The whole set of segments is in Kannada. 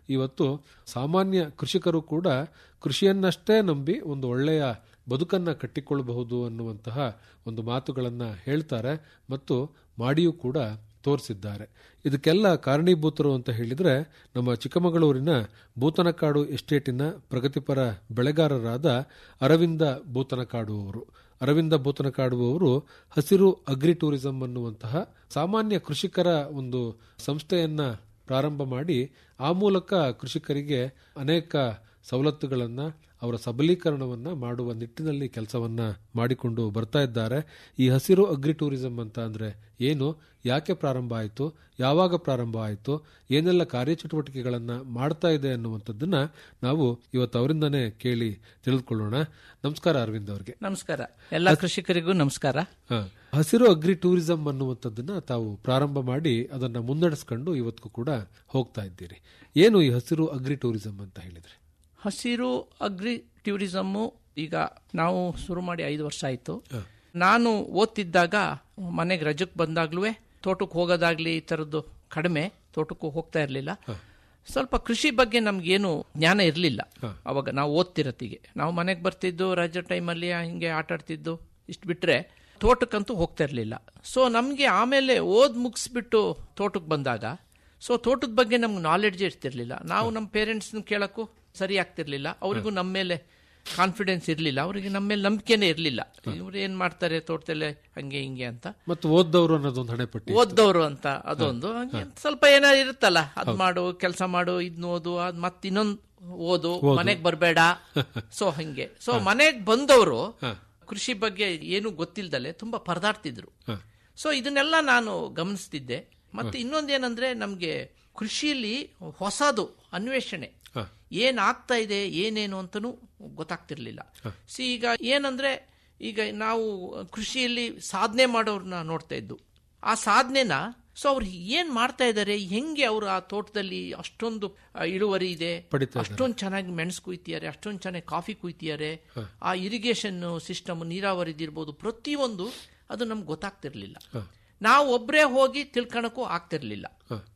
ಇವತ್ತು ಸಾಮಾನ್ಯ ಕೃಷಿಕರು ಕೂಡ ಕೃಷಿಯನ್ನಷ್ಟೇ ನಂಬಿ ಒಂದು ಒಳ್ಳೆಯ ಬದುಕನ್ನ ಕಟ್ಟಿಕೊಳ್ಳಬಹುದು ಅನ್ನುವಂತಹ ಒಂದು ಮಾತುಗಳನ್ನ ಹೇಳ್ತಾರೆ ಮತ್ತು ಮಾಡಿಯೂ ಕೂಡ ತೋರಿಸಿದ್ದಾರೆ ಇದಕ್ಕೆಲ್ಲ ಕಾರಣೀಭೂತರು ಅಂತ ಹೇಳಿದ್ರೆ ನಮ್ಮ ಚಿಕ್ಕಮಗಳೂರಿನ ಬೂತನಕಾಡು ಎಸ್ಟೇಟಿನ ಪ್ರಗತಿಪರ ಬೆಳೆಗಾರರಾದ ಅರವಿಂದ ಬೂತನಕಾಡು ಅವರು ಅರವಿಂದ ಬೂತನಕಾಡು ಅವರು ಹಸಿರು ಅಗ್ರಿ ಟೂರಿಸಂ ಅನ್ನುವಂತಹ ಸಾಮಾನ್ಯ ಕೃಷಿಕರ ಒಂದು ಸಂಸ್ಥೆಯನ್ನ ಪ್ರಾರಂಭ ಮಾಡಿ ಆ ಮೂಲಕ ಕೃಷಿಕರಿಗೆ ಅನೇಕ ಸವಲತ್ತುಗಳನ್ನ ಅವರ ಸಬಲೀಕರಣವನ್ನ ಮಾಡುವ ನಿಟ್ಟಿನಲ್ಲಿ ಕೆಲಸವನ್ನ ಮಾಡಿಕೊಂಡು ಬರ್ತಾ ಇದ್ದಾರೆ ಈ ಹಸಿರು ಅಗ್ರಿ ಟೂರಿಸಂ ಅಂತ ಅಂದ್ರೆ ಏನು ಯಾಕೆ ಪ್ರಾರಂಭ ಆಯಿತು ಯಾವಾಗ ಪ್ರಾರಂಭ ಆಯಿತು ಏನೆಲ್ಲ ಕಾರ್ಯಚಟುವಟಿಕೆಗಳನ್ನ ಮಾಡ್ತಾ ಇದೆ ಅನ್ನುವಂಥದ್ದನ್ನ ನಾವು ಇವತ್ತು ಅವರಿಂದನೇ ಕೇಳಿ ತಿಳಿದುಕೊಳ್ಳೋಣ ನಮಸ್ಕಾರ ಅರವಿಂದ್ ಅವರಿಗೆ ನಮಸ್ಕಾರ ಎಲ್ಲ ಕೃಷಿಕರಿಗೂ ನಮಸ್ಕಾರ ಹ. ಹಸಿರು ಅಗ್ರಿ ಟೂರಿಸಂ ಅನ್ನುವಂಥದ್ದನ್ನ ತಾವು ಪ್ರಾರಂಭ ಮಾಡಿ ಅದನ್ನ ಮುನ್ನಡೆಸ್ಕೊಂಡು ಇವತ್ತು ಕೂಡ ಹೋಗ್ತಾ ಇದ್ದೀರಿ ಏನು ಈ ಹಸಿರು ಅಗ್ರಿ ಟೂರಿಸಂ ಅಂತ ಹೇಳಿದ್ರೆ ಹಸಿರು ಅಗ್ರಿ ಟೂರಿಸಮ್ಮು ಈಗ ನಾವು ಶುರು ಮಾಡಿ ಐದು ವರ್ಷ ಆಯಿತು ನಾನು ಓದ್ತಿದ್ದಾಗ ಮನೆಗೆ ರಜಕ್ಕೆ ಬಂದಾಗ್ಲೂ ತೋಟಕ್ಕೆ ಹೋಗೋದಾಗ್ಲಿ ಈ ಥರದ್ದು ಕಡಿಮೆ ತೋಟಕ್ಕೂ ಹೋಗ್ತಾ ಇರಲಿಲ್ಲ ಸ್ವಲ್ಪ ಕೃಷಿ ಬಗ್ಗೆ ನಮ್ಗೇನು ಜ್ಞಾನ ಇರಲಿಲ್ಲ ಅವಾಗ ನಾವು ಓದ್ತಿರತ್ತಿಗೆ ನಾವು ಮನೆಗೆ ಬರ್ತಿದ್ದು ರಜೆ ಟೈಮಲ್ಲಿ ಹಿಂಗೆ ಆಟ ಆಡ್ತಿದ್ದು ಇಷ್ಟು ಬಿಟ್ರೆ ತೋಟಕ್ಕಂತೂ ಹೋಗ್ತಾ ಇರಲಿಲ್ಲ ಸೊ ನಮಗೆ ಆಮೇಲೆ ಓದ್ ಮುಗಿಸ್ಬಿಟ್ಟು ತೋಟಕ್ಕೆ ಬಂದಾಗ ಸೊ ತೋಟದ ಬಗ್ಗೆ ನಮ್ಗೆ ನಾಲೆಡ್ಜ್ ಇರ್ತಿರ್ಲಿಲ್ಲ ನಾವು ನಮ್ಮ ಪೇರೆಂಟ್ಸ್ನ ಕೇಳಕ್ಕೂ ಸರಿ ಆಗ್ತಿರ್ಲಿಲ್ಲ ಅವರಿಗೂ ನಮ್ಮ ಮೇಲೆ ಕಾನ್ಫಿಡೆನ್ಸ್ ಇರಲಿಲ್ಲ ಅವರಿಗೆ ನಮ್ಮ ಮೇಲೆ ನಂಬಿಕೆನೇ ಇರಲಿಲ್ಲ ಇವ್ರು ಏನ್ ಮಾಡ್ತಾರೆ ತೋಟದಲ್ಲೇ ಹಂಗೆ ಹಿಂಗೆ ಅಂತ ಮತ್ತು ಓದ್ದವರು ಅನ್ನೋದೊಂದು ಹಣೆಪಟ್ಟಿ ಓದ್ದವ್ರು ಅಂತ ಅದೊಂದು ಹಂಗೆ ಸ್ವಲ್ಪ ಏನೋ ಇರುತ್ತಲ್ಲ ಅದ್ ಮಾಡು ಕೆಲಸ ಮಾಡು ಇದ್ನ ಓದು ಅದ್ ಮತ್ ಇನ್ನೊಂದು ಓದು ಮನೆಗ್ ಬರ್ಬೇಡ ಸೊ ಹಂಗೆ ಸೊ ಮನೆಗ್ ಬಂದವರು ಕೃಷಿ ಬಗ್ಗೆ ಏನು ಗೊತ್ತಿಲ್ದಲೆ ತುಂಬಾ ಪರದಾಡ್ತಿದ್ರು ಸೊ ಇದನ್ನೆಲ್ಲ ನಾನು ಗಮನಿಸ್ತಿದ್ದೆ ಮತ್ತೆ ಇನ್ನೊಂದೇನಂದ್ರೆ ನಮ್ಗೆ ಕೃಷಿಯಲ್ಲಿ ಹೊಸದು ಅನ್ವೇಷಣೆ ಏನ್ ಆಗ್ತಾ ಇದೆ ಏನೇನು ಅಂತನೂ ಗೊತ್ತಾಗ್ತಿರ್ಲಿಲ್ಲ ಸಿ ಈಗ ಏನಂದ್ರೆ ಈಗ ನಾವು ಕೃಷಿಯಲ್ಲಿ ಸಾಧನೆ ಮಾಡೋರ್ನ ನೋಡ್ತಾ ಇದ್ದು ಆ ಸಾಧನೆನ ಸೊ ಅವ್ರು ಏನ್ ಮಾಡ್ತಾ ಇದ್ದಾರೆ ಹೆಂಗೆ ಅವರು ಆ ತೋಟದಲ್ಲಿ ಅಷ್ಟೊಂದು ಆ, ಇಳುವರಿ ಇದೆ ಪಡಿತಾ ಅಷ್ಟೊಂದು ಚೆನ್ನಾಗಿ ಮೆಣಸು ಕುಯ್ತಿದ್ದಾರೆ ಅಷ್ಟೊಂದು ಚೆನ್ನಾಗಿ ಕಾಫಿ ಕುಯ್ತಿದ್ದಾರೆ ಆ ಇರಿಗೇಷನ್ ಸಿಸ್ಟಮ್ ನೀರಾವರಿದಿರ್ಬೋದು ಪ್ರತಿಯೊಂದು ಅದು ನಮ್ಗೆ ಗೊತ್ತಾಗ್ತಿರ್ಲಿಲ್ಲ ನಾವು ಒಬ್ಬರೇ ಹೋಗಿ ತಿಳ್ಕೊಳಕ್ಕೂ ಆಗ್ತಿರ್ಲಿಲ್ಲ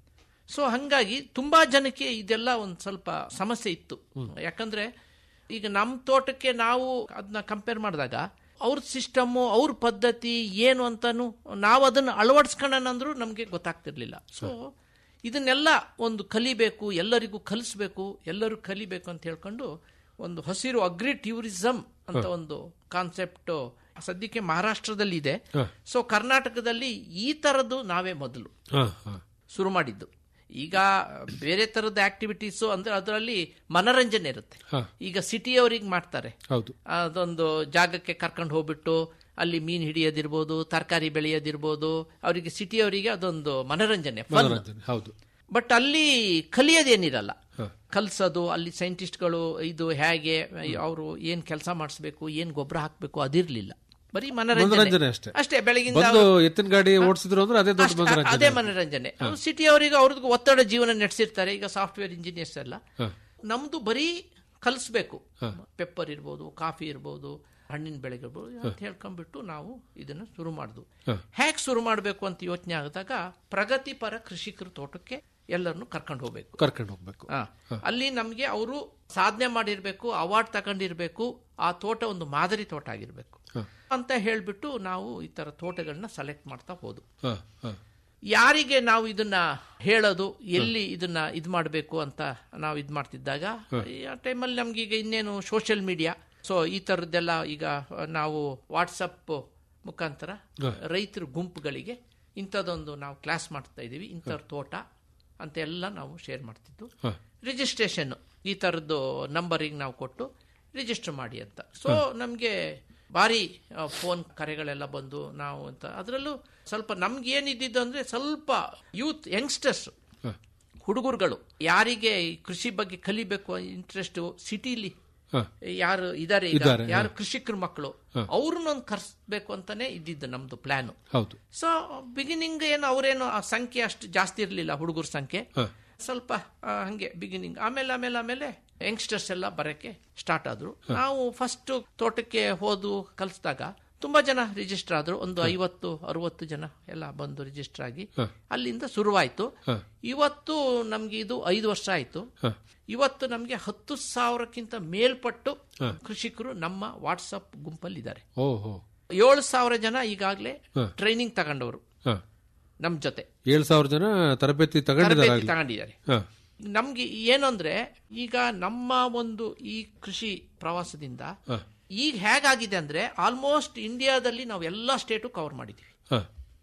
ಸೊ ಹಂಗಾಗಿ ತುಂಬಾ ಜನಕ್ಕೆ ಇದೆಲ್ಲ ಒಂದು ಸ್ವಲ್ಪ ಸಮಸ್ಯೆ ಇತ್ತು ಯಾಕಂದ್ರೆ ಈಗ ನಮ್ಮ ತೋಟಕ್ಕೆ ನಾವು ಅದನ್ನ ಕಂಪೇರ್ ಮಾಡಿದಾಗ ಅವ್ರ ಸಿಸ್ಟಮ್ಮು ಅವ್ರ ಪದ್ಧತಿ ಏನು ಅಂತಾನು ನಾವು ಅದನ್ನು ಅಳವಡಿಸ್ಕೊಳ್ಳೋಣ ಅಂದ್ರೂ ನಮಗೆ ಗೊತ್ತಾಗ್ತಿರ್ಲಿಲ್ಲ ಸೊ ಇದನ್ನೆಲ್ಲ ಒಂದು ಕಲಿಬೇಕು ಎಲ್ಲರಿಗೂ ಕಲಿಸ್ಬೇಕು ಎಲ್ಲರೂ ಕಲಿಬೇಕು ಅಂತ ಹೇಳ್ಕೊಂಡು ಒಂದು ಹಸಿರು ಅಗ್ರಿ ಟೂರಿಸಂ ಅಂತ ಒಂದು ಕಾನ್ಸೆಪ್ಟ್ ಸದ್ಯಕ್ಕೆ ಮಹಾರಾಷ್ಟ್ರದಲ್ಲಿ ಇದೆ ಸೊ ಕರ್ನಾಟಕದಲ್ಲಿ ಈ ತರದ್ದು ನಾವೇ ಮೊದಲು ಹ, ಹ. ಶುರು ಮಾಡಿದ್ದು ಈಗ ಬೇರೆ ತರದ ಆಕ್ಟಿವಿಟೀಸು ಅಂದ್ರೆ ಅದರಲ್ಲಿ ಮನರಂಜನೆ ಇರುತ್ತೆ ಹ. ಈಗ ಸಿಟಿಯವರಿಗೆ ಮಾಡ್ತಾರೆ ಹೌದು ಅದೊಂದು ಜಾಗಕ್ಕೆ ಕರ್ಕೊಂಡು ಹೋಗ್ಬಿಟ್ಟು ಅಲ್ಲಿ ಮೀನ್ ಹಿಡಿಯೋದಿರ್ಬೋದು ತರಕಾರಿ ಬೆಳೆಯೋದಿರ್ಬೋದು ಅವರಿಗೆ ಸಿಟಿಯವರಿಗೆ ಅದೊಂದು ಮನರಂಜನೆ fun. ಮನೋರಂಜನೆ ಹೌದು ಬಟ್ ಅಲ್ಲಿ ಕಲಿಯೋದೇನಿರಲ್ಲ ಕಲ್ಸೋದು ಅಲ್ಲಿ ಸೈಂಟಿಸ್ಟ್ಗಳು ಇದು ಹೇಗೆ ಅವರು ಏನ್ ಕೆಲಸ ಮಾಡಿಸ್ಬೇಕು ಏನ್ ಗೊಬ್ಬರ ಹಾಕ್ಬೇಕು ಅದಿರ್ಲಿಲ್ಲ ಬರೀ ಮನೋರಂಜನೆ ಮನರಂಜನೆ ಅಷ್ಟೇ. ಅಷ್ಟೇ ಬೆಳಗಿಂದ ಬಂದು ಎತ್ತಿನ ಗಾಡಿ ಓಡಿಸಿದ್ರು ಅಂದ್ರೆ ಅದೇ ದೊಡ್ಡ ಅಷ್ಟೇ, ಮನೋರಂಜನೆ ಅದೇ ಮನರಂಜನೆ ಸಿಟಿಯವರಿಗೆ ಅವ್ರದ್ದು ಒತ್ತಡ ಜೀವನ ನಡೆಸಿರ್ತಾರೆ ಈಗ ಸಾಫ್ಟ್ವೇರ್ ಇಂಜಿನಿಯರ್ಸ್ ಎಲ್ಲ ಹ. ನಮ್ದು ಬರೀ ಕಲಿಸ್ಬೇಕು ಪೆಪ್ಪರ್ ಇರ್ಬೋದು ಕಾಫಿ ಇರ್ಬೋದು ಹಣ್ಣಿನ ಬೆಳೆಗಿರ್ಬೋದು ಅಂತ ಹೇಳ್ಕೊಂಡ್ಬಿಟ್ಟು ನಾವು ಇದನ್ನ ಶುರು ಮಾಡುದು ಹೇಗ್ ಶುರು ಮಾಡಬೇಕು ಅಂತ ಯೋಚನೆ ಆದಾಗ ಪ್ರಗತಿಪರ ಕೃಷಿಕರ ತೋಟಕ್ಕೆ ಎಲ್ಲರನ್ನು ಕರ್ಕೊಂಡು ಹೋಗ್ಬೇಕು ಕರ್ಕೊಂಡು ಹೋಗ್ಬೇಕು ಆ, ಅಲ್ಲಿ ನಮ್ಗೆ ಅವರು ಸಾಧನೆ ಮಾಡಿರ್ಬೇಕು ಅವಾರ್ಡ್ ತಗೊಂಡಿರ್ಬೇಕು ಆ ತೋಟ ಒಂದು ಮಾದರಿ ತೋಟ ಆಗಿರ್ಬೇಕು ಅಂತ ಹೇಳ್ಬಿಟ್ಟು ನಾವು ಈ ತರ ತೋಟಗಳನ್ನ ಸೆಲೆಕ್ಟ್ ಮಾಡ್ತಾ ಹೋದು ಹ, ಹ. ಯಾರಿಗೆ ನಾವು ಇದನ್ನ ಹೇಳೋದು ಎಲ್ಲಿ ಇದನ್ನ ಇದ್ ಮಾಡಬೇಕು ಅಂತ ನಾವು ಇದ್ ಮಾಡ್ತಿದ್ದಾಗ ಆ ಟೈಮಲ್ಲಿ ನಮ್ಗೆ ಈಗ ಇನ್ನೇನು ಸೋಷಿಯಲ್ ಮೀಡಿಯಾ ಸೊ ಈ ತರದ್ದೆಲ್ಲ ಈಗ ನಾವು ವಾಟ್ಸಪ್ ಮುಖಾಂತರ ರೈತರ ಗುಂಪುಗಳಿಗೆ ಇಂಥದ್ದೊಂದು ನಾವು ಕ್ಲಾಸ್ ಮಾಡ್ತಾ ಇದೀವಿ ಇಂಥವ್ರ ತೋಟ ಅಂತ ಎಲ್ಲ ನಾವು ಶೇರ್ ಮಾಡ್ತಿದ್ದು ರಿಜಿಸ್ಟ್ರೇಷನ್ ಈ ಥರದ್ದು ನಂಬರಿಗೆ ನಾವು ಕೊಟ್ಟು ರಿಜಿಸ್ಟರ್ ಮಾಡಿ ಅಂತ ಸೊ ನಮಗೆ ಭಾರಿ ಫೋನ್ ಕರೆಗಳೆಲ್ಲ ಬಂದು ನಾವು ಅಂತ ಅದರಲ್ಲೂ ಸ್ವಲ್ಪ ನಮ್ಗೆ ಏನಿದ್ದು ಅಂದ್ರೆ ಸ್ವಲ್ಪ ಯೂತ್ ಯಂಗ್ಸ್ಟರ್ಸ್ ಹುಡುಗರುಗಳು ಯಾರಿಗೆ ಈ ಕೃಷಿ ಬಗ್ಗೆ ಕಲಿಬೇಕು ಇಂಟ್ರೆಸ್ಟ್ ಸಿಟಿಲಿ ಹ. ಯಾರು ಇದಾರೆ ಈಗ ಇದಾರೆ, ಯಾರು ಕೃಷಿಕರ ಮಕ್ಕಳು ಅವ್ರನ್ನೊಂದು ಕರ್ಸ್ಬೇಕು ಅಂತಾನೆ ಇದ್ದಿದ್ದು ನಮ್ದು ಪ್ಲಾನ್ ಹೌದು ಸೊ ಬಿಗಿನಿಂಗ್ ಏನು ಅವರೇನು ಆ ಸಂಖ್ಯೆ ಅಷ್ಟು ಜಾಸ್ತಿ ಇರಲಿಲ್ಲ ಹುಡುಗರ ಸಂಖ್ಯೆ ಸ್ವಲ್ಪ ಆ, ಹಂಗೆ ಬಿಗಿನಿಂಗ್ ಆಮೇಲೆ ಆಮೇಲೆ ಆಮೇಲೆ ಯಂಗ್ಸ್ಟರ್ಸ್ ಎಲ್ಲ ಬರಕ್ಕೆ ಸ್ಟಾರ್ಟ್ ಆದ್ರು ನಾವು ಫಸ್ಟ್ ತೋಟಕ್ಕೆ ಹೋದು ಕಲಿಸಿದಾಗ ತುಂಬಾ ಜನ ರಿಜಿಸ್ಟರ್ ಆದ್ರು ಒಂದು ಐವತ್ತು ಅರವತ್ತು ಜನ ಎಲ್ಲ ಬಂದು ರಿಜಿಸ್ಟರ್ ಆಗಿ ಅಲ್ಲಿಂದ ಶುರುವಾಯ್ತು ಇವತ್ತು ನಮ್ಗೆ ಇದು ಐದು ವರ್ಷ ಆಯ್ತು ಇವತ್ತು ನಮ್ಗೆ ಹತ್ತು ಸಾವಿರಕ್ಕಿಂತ ಮೇಲ್ಪಟ್ಟು ಕೃಷಿಕರು ನಮ್ಮ ವಾಟ್ಸಪ್ ಗುಂಪಲ್ಲಿದ್ದಾರೆ ಓಹೋ ಏಳು ಸಾವಿರ ಜನ ಈಗಾಗಲೇ ಟ್ರೈನಿಂಗ್ ತಗೊಂಡವರು ಹ ನಮ್ ಜೊತೆ ಏಳು ಸಾವಿರ ಜನ ತರಬೇತಿ ತಗೊಂಡಿದ್ದಾರೆ ತರಬೇತಿ ತಗೊಂಡಿದ್ದಾರೆ ಹ ನಮ್ಗೆ ಏನಂದ್ರೆ ಈಗ ನಮ್ಮ ಒಂದು ಈ ಕೃಷಿ ಪ್ರವಾಸದಿಂದ ಈಗ ಹೇಗಾಗಿದೆ ಅಂದ್ರೆ ಆಲ್ಮೋಸ್ಟ್ ಇಂಡಿಯಾದಲ್ಲಿ ನಾವು ಎಲ್ಲಾ ಸ್ಟೇಟು ಕವರ್ ಮಾಡಿದೀವಿ ಹ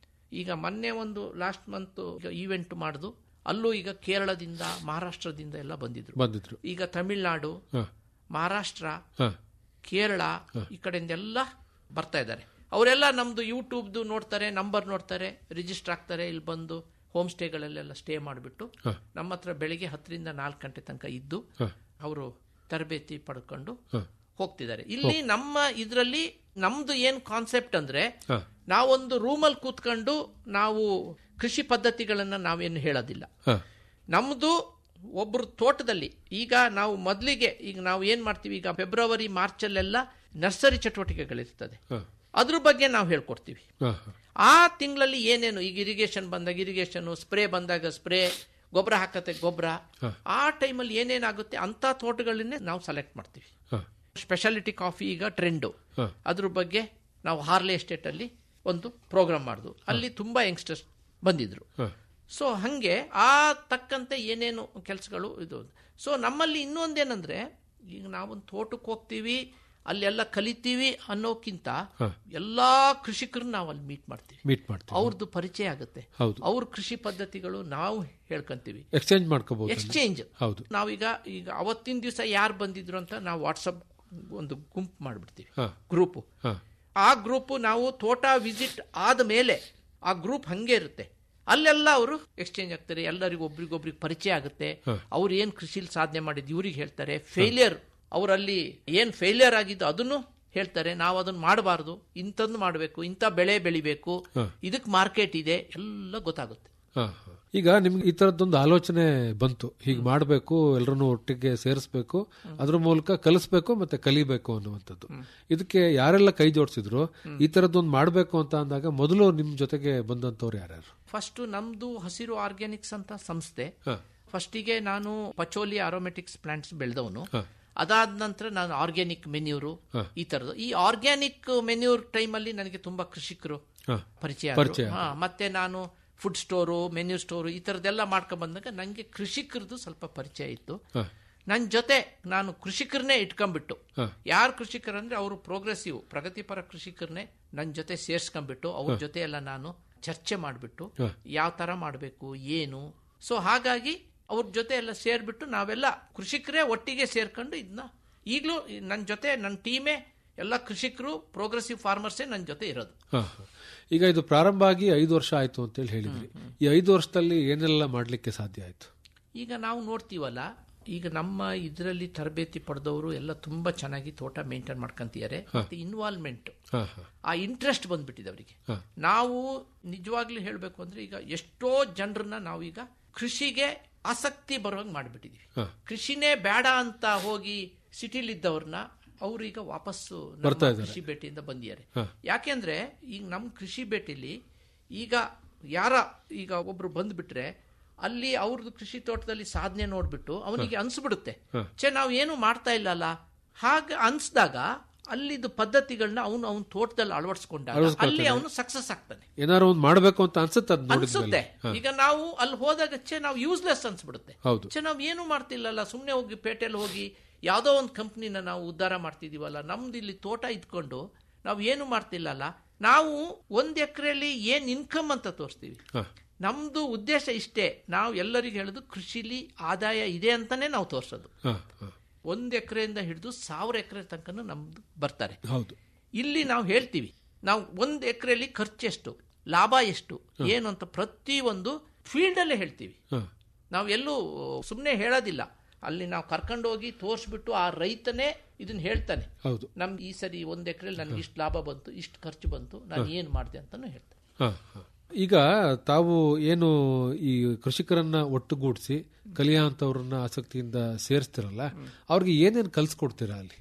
ಈಗ ಮೊನ್ನೆ ಒಂದು ಲಾಸ್ಟ್ ಮಂತ್ ಈವೆಂಟ್ ಮಾಡುದು ಅಲ್ಲೂ ಈಗ ಕೇರಳದಿಂದ ಮಹಾರಾಷ್ಟ್ರದಿಂದ ಎಲ್ಲ ಬಂದಿದ್ರು ಬಂದಿದ್ರು ಈಗ ತಮಿಳ್ನಾಡು ಹ ಮಹಾರಾಷ್ಟ್ರ ಹ ಕೇರಳ ಈ ಕಡೆಯಿಂದ ಎಲ್ಲ ಬರ್ತಾ ಇದ್ದಾರೆ ಅವರೆಲ್ಲ ನಮ್ದು ಯೂಟ್ಯೂಬ್ದು ನೋಡ್ತಾರೆ ನಂಬರ್ ನೋಡ್ತಾರೆ ರಿಜಿಸ್ಟರ್ ಆಗ್ತಾರೆ ಇಲ್ಲಿ ಬಂದು ಹೋಮ್ ಸ್ಟೇಗಳಲ್ಲೆಲ್ಲ ಸ್ಟೇ ಮಾಡಿಬಿಟ್ಟು ನಮ್ಮ ಹತ್ರ ಬೆಳಿಗ್ಗೆ ಹತ್ತರಿಂದ ನಾಲ್ಕು ಗಂಟೆ ತನಕ ಇದ್ದು ಅವರು ತರಬೇತಿ ಪಡ್ಕೊಂಡು ಹೋಗ್ತಿದ್ದಾರೆ ಇಲ್ಲಿ ನಮ್ಮ ಇದರಲ್ಲಿ ನಮ್ದು ಏನ್ ಕಾನ್ಸೆಪ್ಟ್ ಅಂದ್ರೆ ನಾವೊಂದು ರೂಮಲ್ಲಿ ಕೂತ್ಕೊಂಡು ನಾವು ಕೃಷಿ ಪದ್ಧತಿಗಳನ್ನ ನಾವೇನು ಹೇಳೋದಿಲ್ಲ ಹ ನಮ್ದು ಒಬ್ರು ತೋಟದಲ್ಲಿ ಈಗ ನಾವು ಮೊದಲಿಗೆ ಈಗ ನಾವು ಏನ್ ಮಾಡ್ತೀವಿ ಈಗ ಫೆಬ್ರವರಿ ಮಾರ್ಚ್ ಅಲ್ಲೆಲ್ಲ ನರ್ಸರಿ ಚಟುವಟಿಕೆಗಳಿರ್ತದೆ ಹ ಅದ್ರ ಬಗ್ಗೆ ನಾವು ಹೇಳ್ಕೊಡ್ತೀವಿ ಹ ಹ ಆ ತಿಂಗಳಲ್ಲಿ ಏನೇನು ಈಗ ಇರಿಗೇಷನ್ ಬಂದಾಗ ಇರಿಗೇಷನ್ ಸ್ಪ್ರೇ ಬಂದಾಗ ಸ್ಪ್ರೇ ಗೊಬ್ಬರ ಹಾಕತ್ತೆ ಗೊಬ್ಬರ ಆ ಟೈಮಲ್ಲಿ ಏನೇನಾಗುತ್ತೆ ಅಂತ ತೋಟಗಳನ್ನೇ ನಾವು ಸೆಲೆಕ್ಟ್ ಮಾಡ್ತೀವಿ ಹ ಸ್ಪೆಷಾಲಿಟಿ ಕಾಫಿ ಈಗ ಟ್ರೆಂಡು ಹ. ಅದ್ರ ಬಗ್ಗೆ ನಾವು ಹಾರ್ಲೆ ಎಸ್ಟೇಟ್ ಅಲ್ಲಿ ಒಂದು ಪ್ರೋಗ್ರಾಮ್ ಮಾಡಿದ್ವು ಅಲ್ಲಿ ತುಂಬಾ ಯಂಗ್ಸ್ಟರ್ಸ್ ಬಂದಿದ್ರು ಹ ಸೊ ಹಂಗೆ ಆ ತಕ್ಕಂತೆ ಏನೇನು ಕೆಲಸಗಳು ಇದು ಸೊ ನಮ್ಮಲ್ಲಿ ಇನ್ನೊಂದೇನಂದ್ರೆ ಈಗ ನಾವೊಂದು ತೋಟಕ್ಕೆ ಹೋಗ್ತೀವಿ ಅಲ್ಲೆಲ್ಲ ಕಲಿತೀವಿ ಅನ್ನೋಕ್ಕಿಂತ ಎಲ್ಲಾ ಕೃಷಿಕರನ್ನ ನಾವು ಅಲ್ಲಿ ಮೀಟ್ ಮಾಡ್ತೀವಿ ಮೀಟ್ ಮಾಡ್ತೀವಿ ಅವ್ರದ್ದು ಪರಿಚಯ ಆಗುತ್ತೆ ಹೌದು ಅವ್ರ ಕೃಷಿ ಪದ್ಧತಿಗಳು ನಾವು ಹೇಳ್ಕೊಂತೀವಿ ಎಕ್ಸ್ಚೇಂಜ್ ಮಾಡ್ಕೋಬಹುದು ಎಕ್ಸ್ಚೇಂಜ್ ಹೌದು ನಾವೀಗ ಈಗ ಅವತ್ತಿನ ದಿವಸ ಯಾರು ಬಂದಿದ್ರು ಅಂತ ನಾವು ವಾಟ್ಸಪ್ ಒಂದು ಗುಂಪು ಮಾಡಿಬಿಡ್ತೀವಿ ಹ ಗ್ರೂಪು ಹ ಆ ಗ್ರೂಪ್ ನಾವು ತೋಟ ವಿಸಿಟ್ ಆದ ಮೇಲೆ ಆ ಗ್ರೂಪ್ ಹಂಗೆ ಇರುತ್ತೆ ಅಲ್ಲೆಲ್ಲ ಅವರು ಎಕ್ಸ್ಚೇಂಜ್ ಆಗ್ತಾರೆ ಎಲ್ಲರಿಗೂ ಒಬ್ರಿಗೊಬ್ರಿಗೆ ಪರಿಚಯ ಆಗುತ್ತೆ ಅವ್ರು ಏನ್ ಕೃಷಿಲಿ ಸಾಧನೆ ಮಾಡಿದ್ದು ಇವ್ರಿಗೆ ಹೇಳ್ತಾರೆ ಫೇಲಿಯರ್ ಅವರಲ್ಲಿ ಏನ್ ಫೇಲಿಯರ್ ಆಗಿದ್ದು ಅದನ್ನು ಹೇಳ್ತಾರೆ ನಾವು ಅದನ್ನ ಮಾಡಬಾರ್ದು ಇಂಥದ್ದು ಮಾಡಬೇಕು ಇಂಥ ಬೆಳೆ ಬೆಳಿಬೇಕು ಇದಕ್ಕೆ ಮಾರ್ಕೆಟ್ ಇದೆ ಎಲ್ಲ ಗೊತ್ತಾಗುತ್ತೆ ಹ, ಹ. ಈಗ ನಿಮ್ಗೆ ಈ ತರದ್ದೊಂದು ಆಲೋಚನೆ ಬಂತು ಹೀಗೆ ಮಾಡಬೇಕು ಎಲ್ಲರನ್ನು ಒಟ್ಟಿಗೆ ಸೇರಿಸ್ಬೇಕು ಅದ್ರ ಮೂಲಕ ಕಲಿಸ್ಬೇಕು ಮತ್ತೆ ಕಲಿಬೇಕು ಅನ್ನುವಂಥದ್ದು ಇದಕ್ಕೆ ಯಾರೆಲ್ಲ ಕೈ ಜೋಡಿಸಿದ್ರು ಈ ತರದ್ದೊಂದು ಮಾಡಬೇಕು ಅಂತ ಅಂದಾಗ ಮೊದಲು ನಿಮ್ ಜೊತೆಗೆ ಬಂದಂತವ್ರು ಯಾರ್ಯಾರು ಫಸ್ಟ್ ನಮ್ದು ಹಸಿರು ಆರ್ಗ್ಯಾನಿಕ್ಸ್ ಅಂತ ಸಂಸ್ಥೆ ಹ. ಫಸ್ಟಿಗೆ ನಾನು ಪಚೋಲಿ ಅರೋಮೆಟಿಕ್ಸ್ ಪ್ಲಾಂಟ್ಸ್ ಬೆಳೆದವನು ಅದಾದ ನಂತರ ನಾನು ಆರ್ಗ್ಯಾನಿಕ್ ಮೆನ್ಯೂರು ಈ ತರದ್ದು ಈ ಆರ್ಗ್ಯಾನಿಕ್ ಮೆನ್ಯೂರ್ ಟೈಮಲ್ಲಿ ನನಗೆ ತುಂಬಾ ಕೃಷಿಕರು ಹ. ಪರಿಚಯ ಪರಿಚಯ ಆದ್ರು. ಹಾ, ಮತ್ತೆ ನಾನು ಫುಡ್ ಸ್ಟೋರು ಮೆನ್ಯೂ ಸ್ಟೋರು ಈ ತರದೆಲ್ಲ ಮಾಡ್ಕೊಂಡ್ ಬಂದಾಗ ನನಗೆ ಕೃಷಿಕರದು ಸ್ವಲ್ಪ ಪರಿಚಯ ಇತ್ತು ಹ. ನನ್ನ ಜೊತೆ ನಾನು ಕೃಷಿಕರನ್ನೇ ಇಟ್ಕೊಂಡ್ಬಿಟ್ಟು ಹ. ಯಾರು ಕೃಷಿಕರಂದ್ರೆ ಅವರು ಪ್ರೋಗ್ರೆಸಿವ್ ಪ್ರಗತಿಪರ ಕೃಷಿಕರನ್ನೇ ನನ್ನ ಜೊತೆ ಸೇರ್ಸ್ಕೊಂಡ್ಬಿಟ್ಟು ಅವ್ರ ಜೊತೆ ಎಲ್ಲ ನಾನು ಚರ್ಚೆ ಮಾಡಿಬಿಟ್ಟು ಯಾವ ತರ ಮಾಡಬೇಕು ಏನು ಸೊ ಹಾಗಾಗಿ ಅವ್ರ ಜೊತೆ ಎಲ್ಲ ಸೇರ್ಬಿಟ್ಟು ನಾವೆಲ್ಲ ಕೃಷಿಕರೇ ಒಟ್ಟಿಗೆ ಸೇರ್ಕೊಂಡು ಇದನ್ನ ಈಗಲೂ ನನ್ನ ಜೊತೆ ನನ್ನ ಟೀಮೇ ಎಲ್ಲ ಕೃಷಿಕರು ಪ್ರೋಗ್ರೆಸಿವ್ ಫಾರ್ಮರ್ಸೇ ನನ್ನ ಜೊತೆ ಇರೋದು ಹ, ಹ. ಈಗ ಇದು ಪ್ರಾರಂಭ ಆಗಿ ಐದು ವರ್ಷ ಆಯ್ತು ಅಂತೇಳಿ ಹೇಳಿದ್ರಿ ಈ ಐದು ವರ್ಷದಲ್ಲಿ ಏನೆಲ್ಲ ಮಾಡ್ಲಿಕ್ಕೆ ಸಾಧ್ಯ ಆಯ್ತು ಈಗ ನಾವು ನೋಡ್ತೀವಲ್ಲ ಈಗ ನಮ್ಮ ಇದರಲ್ಲಿ ತರಬೇತಿ ಪಡೆದವರು ಎಲ್ಲ ತುಂಬಾ ಚೆನ್ನಾಗಿ ತೋಟ ಮೇಂಟೈನ್ ಮಾಡ್ಕೊಂತಿದ್ದಾರೆ ಮತ್ತೆ ಇನ್ವಾಲ್ವ್ಮೆಂಟ್ ಹ, ಹ. ಆ ಇಂಟ್ರೆಸ್ಟ್ ಬಂದ್ಬಿಟ್ಟಿದೆ ಅವರಿಗೆ ಹ. ನಾವು ನಿಜವಾಗ್ಲೂ ಹೇಳಬೇಕು ಅಂದ್ರೆ ಈಗ ಎಷ್ಟೋ ಜನರನ್ನ ನಾವೀಗ ಕೃಷಿಗೆ ಆಸಕ್ತಿ ಬರುವಂಗೆ ಮಾಡಿಬಿಟ್ಟಿದೀವಿ ಹ. ಕೃಷಿನೇ ಬೇಡ ಅಂತ ಹೋಗಿ ಸಿಟಿಲಿದ್ದವ್ರನ್ನ ಅವರು ಈಗ ವಾಪಸ್ಸು ನಮ್ಮ ಬರ್ತಾ ಇದ್ದಾರೆ. ಕೃಷಿ ಭೇಟಿಯಿಂದ ಬಂದಿದ್ದಾರೆ ಹ. ಯಾಕೆಂದ್ರೆ ಈಗ ನಮ್ಮ ಕೃಷಿ ಭೇಟಿಲಿ ಈಗ ಯಾರ ಈಗ ಒಬ್ರು ಬಂದ್ಬಿಟ್ರೆ ಅಲ್ಲಿ ಅವ್ರದ್ದು ಕೃಷಿ ತೋಟದಲ್ಲಿ ಸಾಧನೆ ನೋಡ್ಬಿಟ್ಟು ಅವನಿಗೆ ಅನ್ಸ್ಬಿಡುತ್ತೆ ಛೇ ನಾವು ಏನು ಮಾಡ್ತಾ ಇಲ್ಲಲ್ಲ ಹಾಗೆ ಅನ್ಸ್ದಾಗ ಅಲ್ಲಿದ್ದು ಪದ್ಧತಿಗಳನ್ನ ಅವನು ಅವನ ತೋಟದಲ್ಲಿ ಅಳವಡಿಸ್ಕೊಂಡಾಗ ಅಲ್ಲಿ ಅವನು ಸಕ್ಸಸ್ ಆಗ್ತಾನೆ ಏನಾರು ಒಂದು ಮಾಡ್ಬೇಕು ಅಂತ ಅನ್ಸುತ್ತೆ ಅದ್ ಅನ್ಸುತ್ತೆ ನೋಡಿದ್ಮೇಲೆ ಈಗ ನಾವು ಅಲ್ಲಿ ಹೋದಾಗ ಛೇ ನಾವು ಯೂಸ್ಲೆಸ್ ಅನ್ಸ್ಬಿಡುತ್ತೆ ಹೌದು ಛೇ ನಾವು ಏನು ಮಾಡ್ತಿಲ್ಲಲ್ಲ ಸುಮ್ಮನೆ ಹೋಗಿ ಪೇಟೆಯಲ್ಲಿ ಹೋಗಿ ಯಾವುದೋ ಒಂದು ಕಂಪ್ನಿನ ನಾವು ಉದ್ಧಾರ ಮಾಡ್ತಿದೀವಲ್ಲ ನಮ್ದು ಇಲ್ಲಿ ತೋಟ ಇದ್ಕೊಂಡು ನಾವು ಏನು ಮಾಡ್ತಿಲ್ಲಲ್ಲ ನಾವು ಒಂದ್ ಎಕರೆಯಲ್ಲಿ ಏನ್ ಇನ್ಕಮ್ ಅಂತ ತೋರಿಸ್ತೀವಿ ಹ. ನಮ್ದು ಉದ್ದೇಶ ಇಷ್ಟೇ ನಾವು ಎಲ್ಲರಿಗೂ ಹೇಳೋದು ಕೃಷಿಲಿ ಆದಾಯ ಇದೆ ಅಂತಾನೆ ನಾವು ತೋರಿಸೋದು ಹ, ಹ. ಒಂದ್ ಎಕರೆಯಿಂದ ಹಿಡಿದು ಸಾವಿರ ಎಕರೆ ತನಕನೂ ನಮ್ದು ಬರ್ತಾರೆ ಹೌದು ಇಲ್ಲಿ ನಾವು ಹೇಳ್ತೀವಿ ನಾವು ಒಂದು ಎಕರೆಯಲ್ಲಿ ಖರ್ಚು ಎಷ್ಟು ಲಾಭ ಎಷ್ಟು ಏನು ಅಂತ ಪ್ರತಿಯೊಂದು ಫೀಲ್ಡ್ ಅಲ್ಲೇ ಹೇಳ್ತೀವಿ ಹ. ನಾವು ಎಲ್ಲೂ ಸುಮ್ಮನೆ ಹೇಳೋದಿಲ್ಲ ಅಲ್ಲಿ ನಾವು ಕರ್ಕೊಂಡು ಹೋಗಿ ತೋರಿಸ್ಬಿಟ್ಟು ಆ ರೈತನೇ ಇದನ್ನ ಹೇಳ್ತಾನೆ ಹೌದು ನಮ್ಗೆ ಈ ಸರಿ ಒಂದ್ ಎಕರೆಲಿ ನನ್ಗೆ ಇಷ್ಟು ಲಾಭ ಬಂತು ಇಷ್ಟು ಖರ್ಚು ಬಂತು ನಾನು ಏನ್ ಮಾಡಿದೆ ಅಂತಾನು ಹೇಳ್ತಾನೆ ಹ, ಹ. ಈಗ ತಾವು ಏನು ಈ ಕೃಷಿಕರನ್ನ ಒಟ್ಟುಗೂಡಿಸಿ ಕಲಿಯುವಂತವ್ರನ್ನ ಆಸಕ್ತಿಯಿಂದ ಸೇರಿಸ್ತಿರಲ್ಲ ಅವ್ರಿಗೆ ಏನೇನು ಕಲ್ಸ್ಕೊಡ್ತೀರಾ ಅಲ್ಲಿ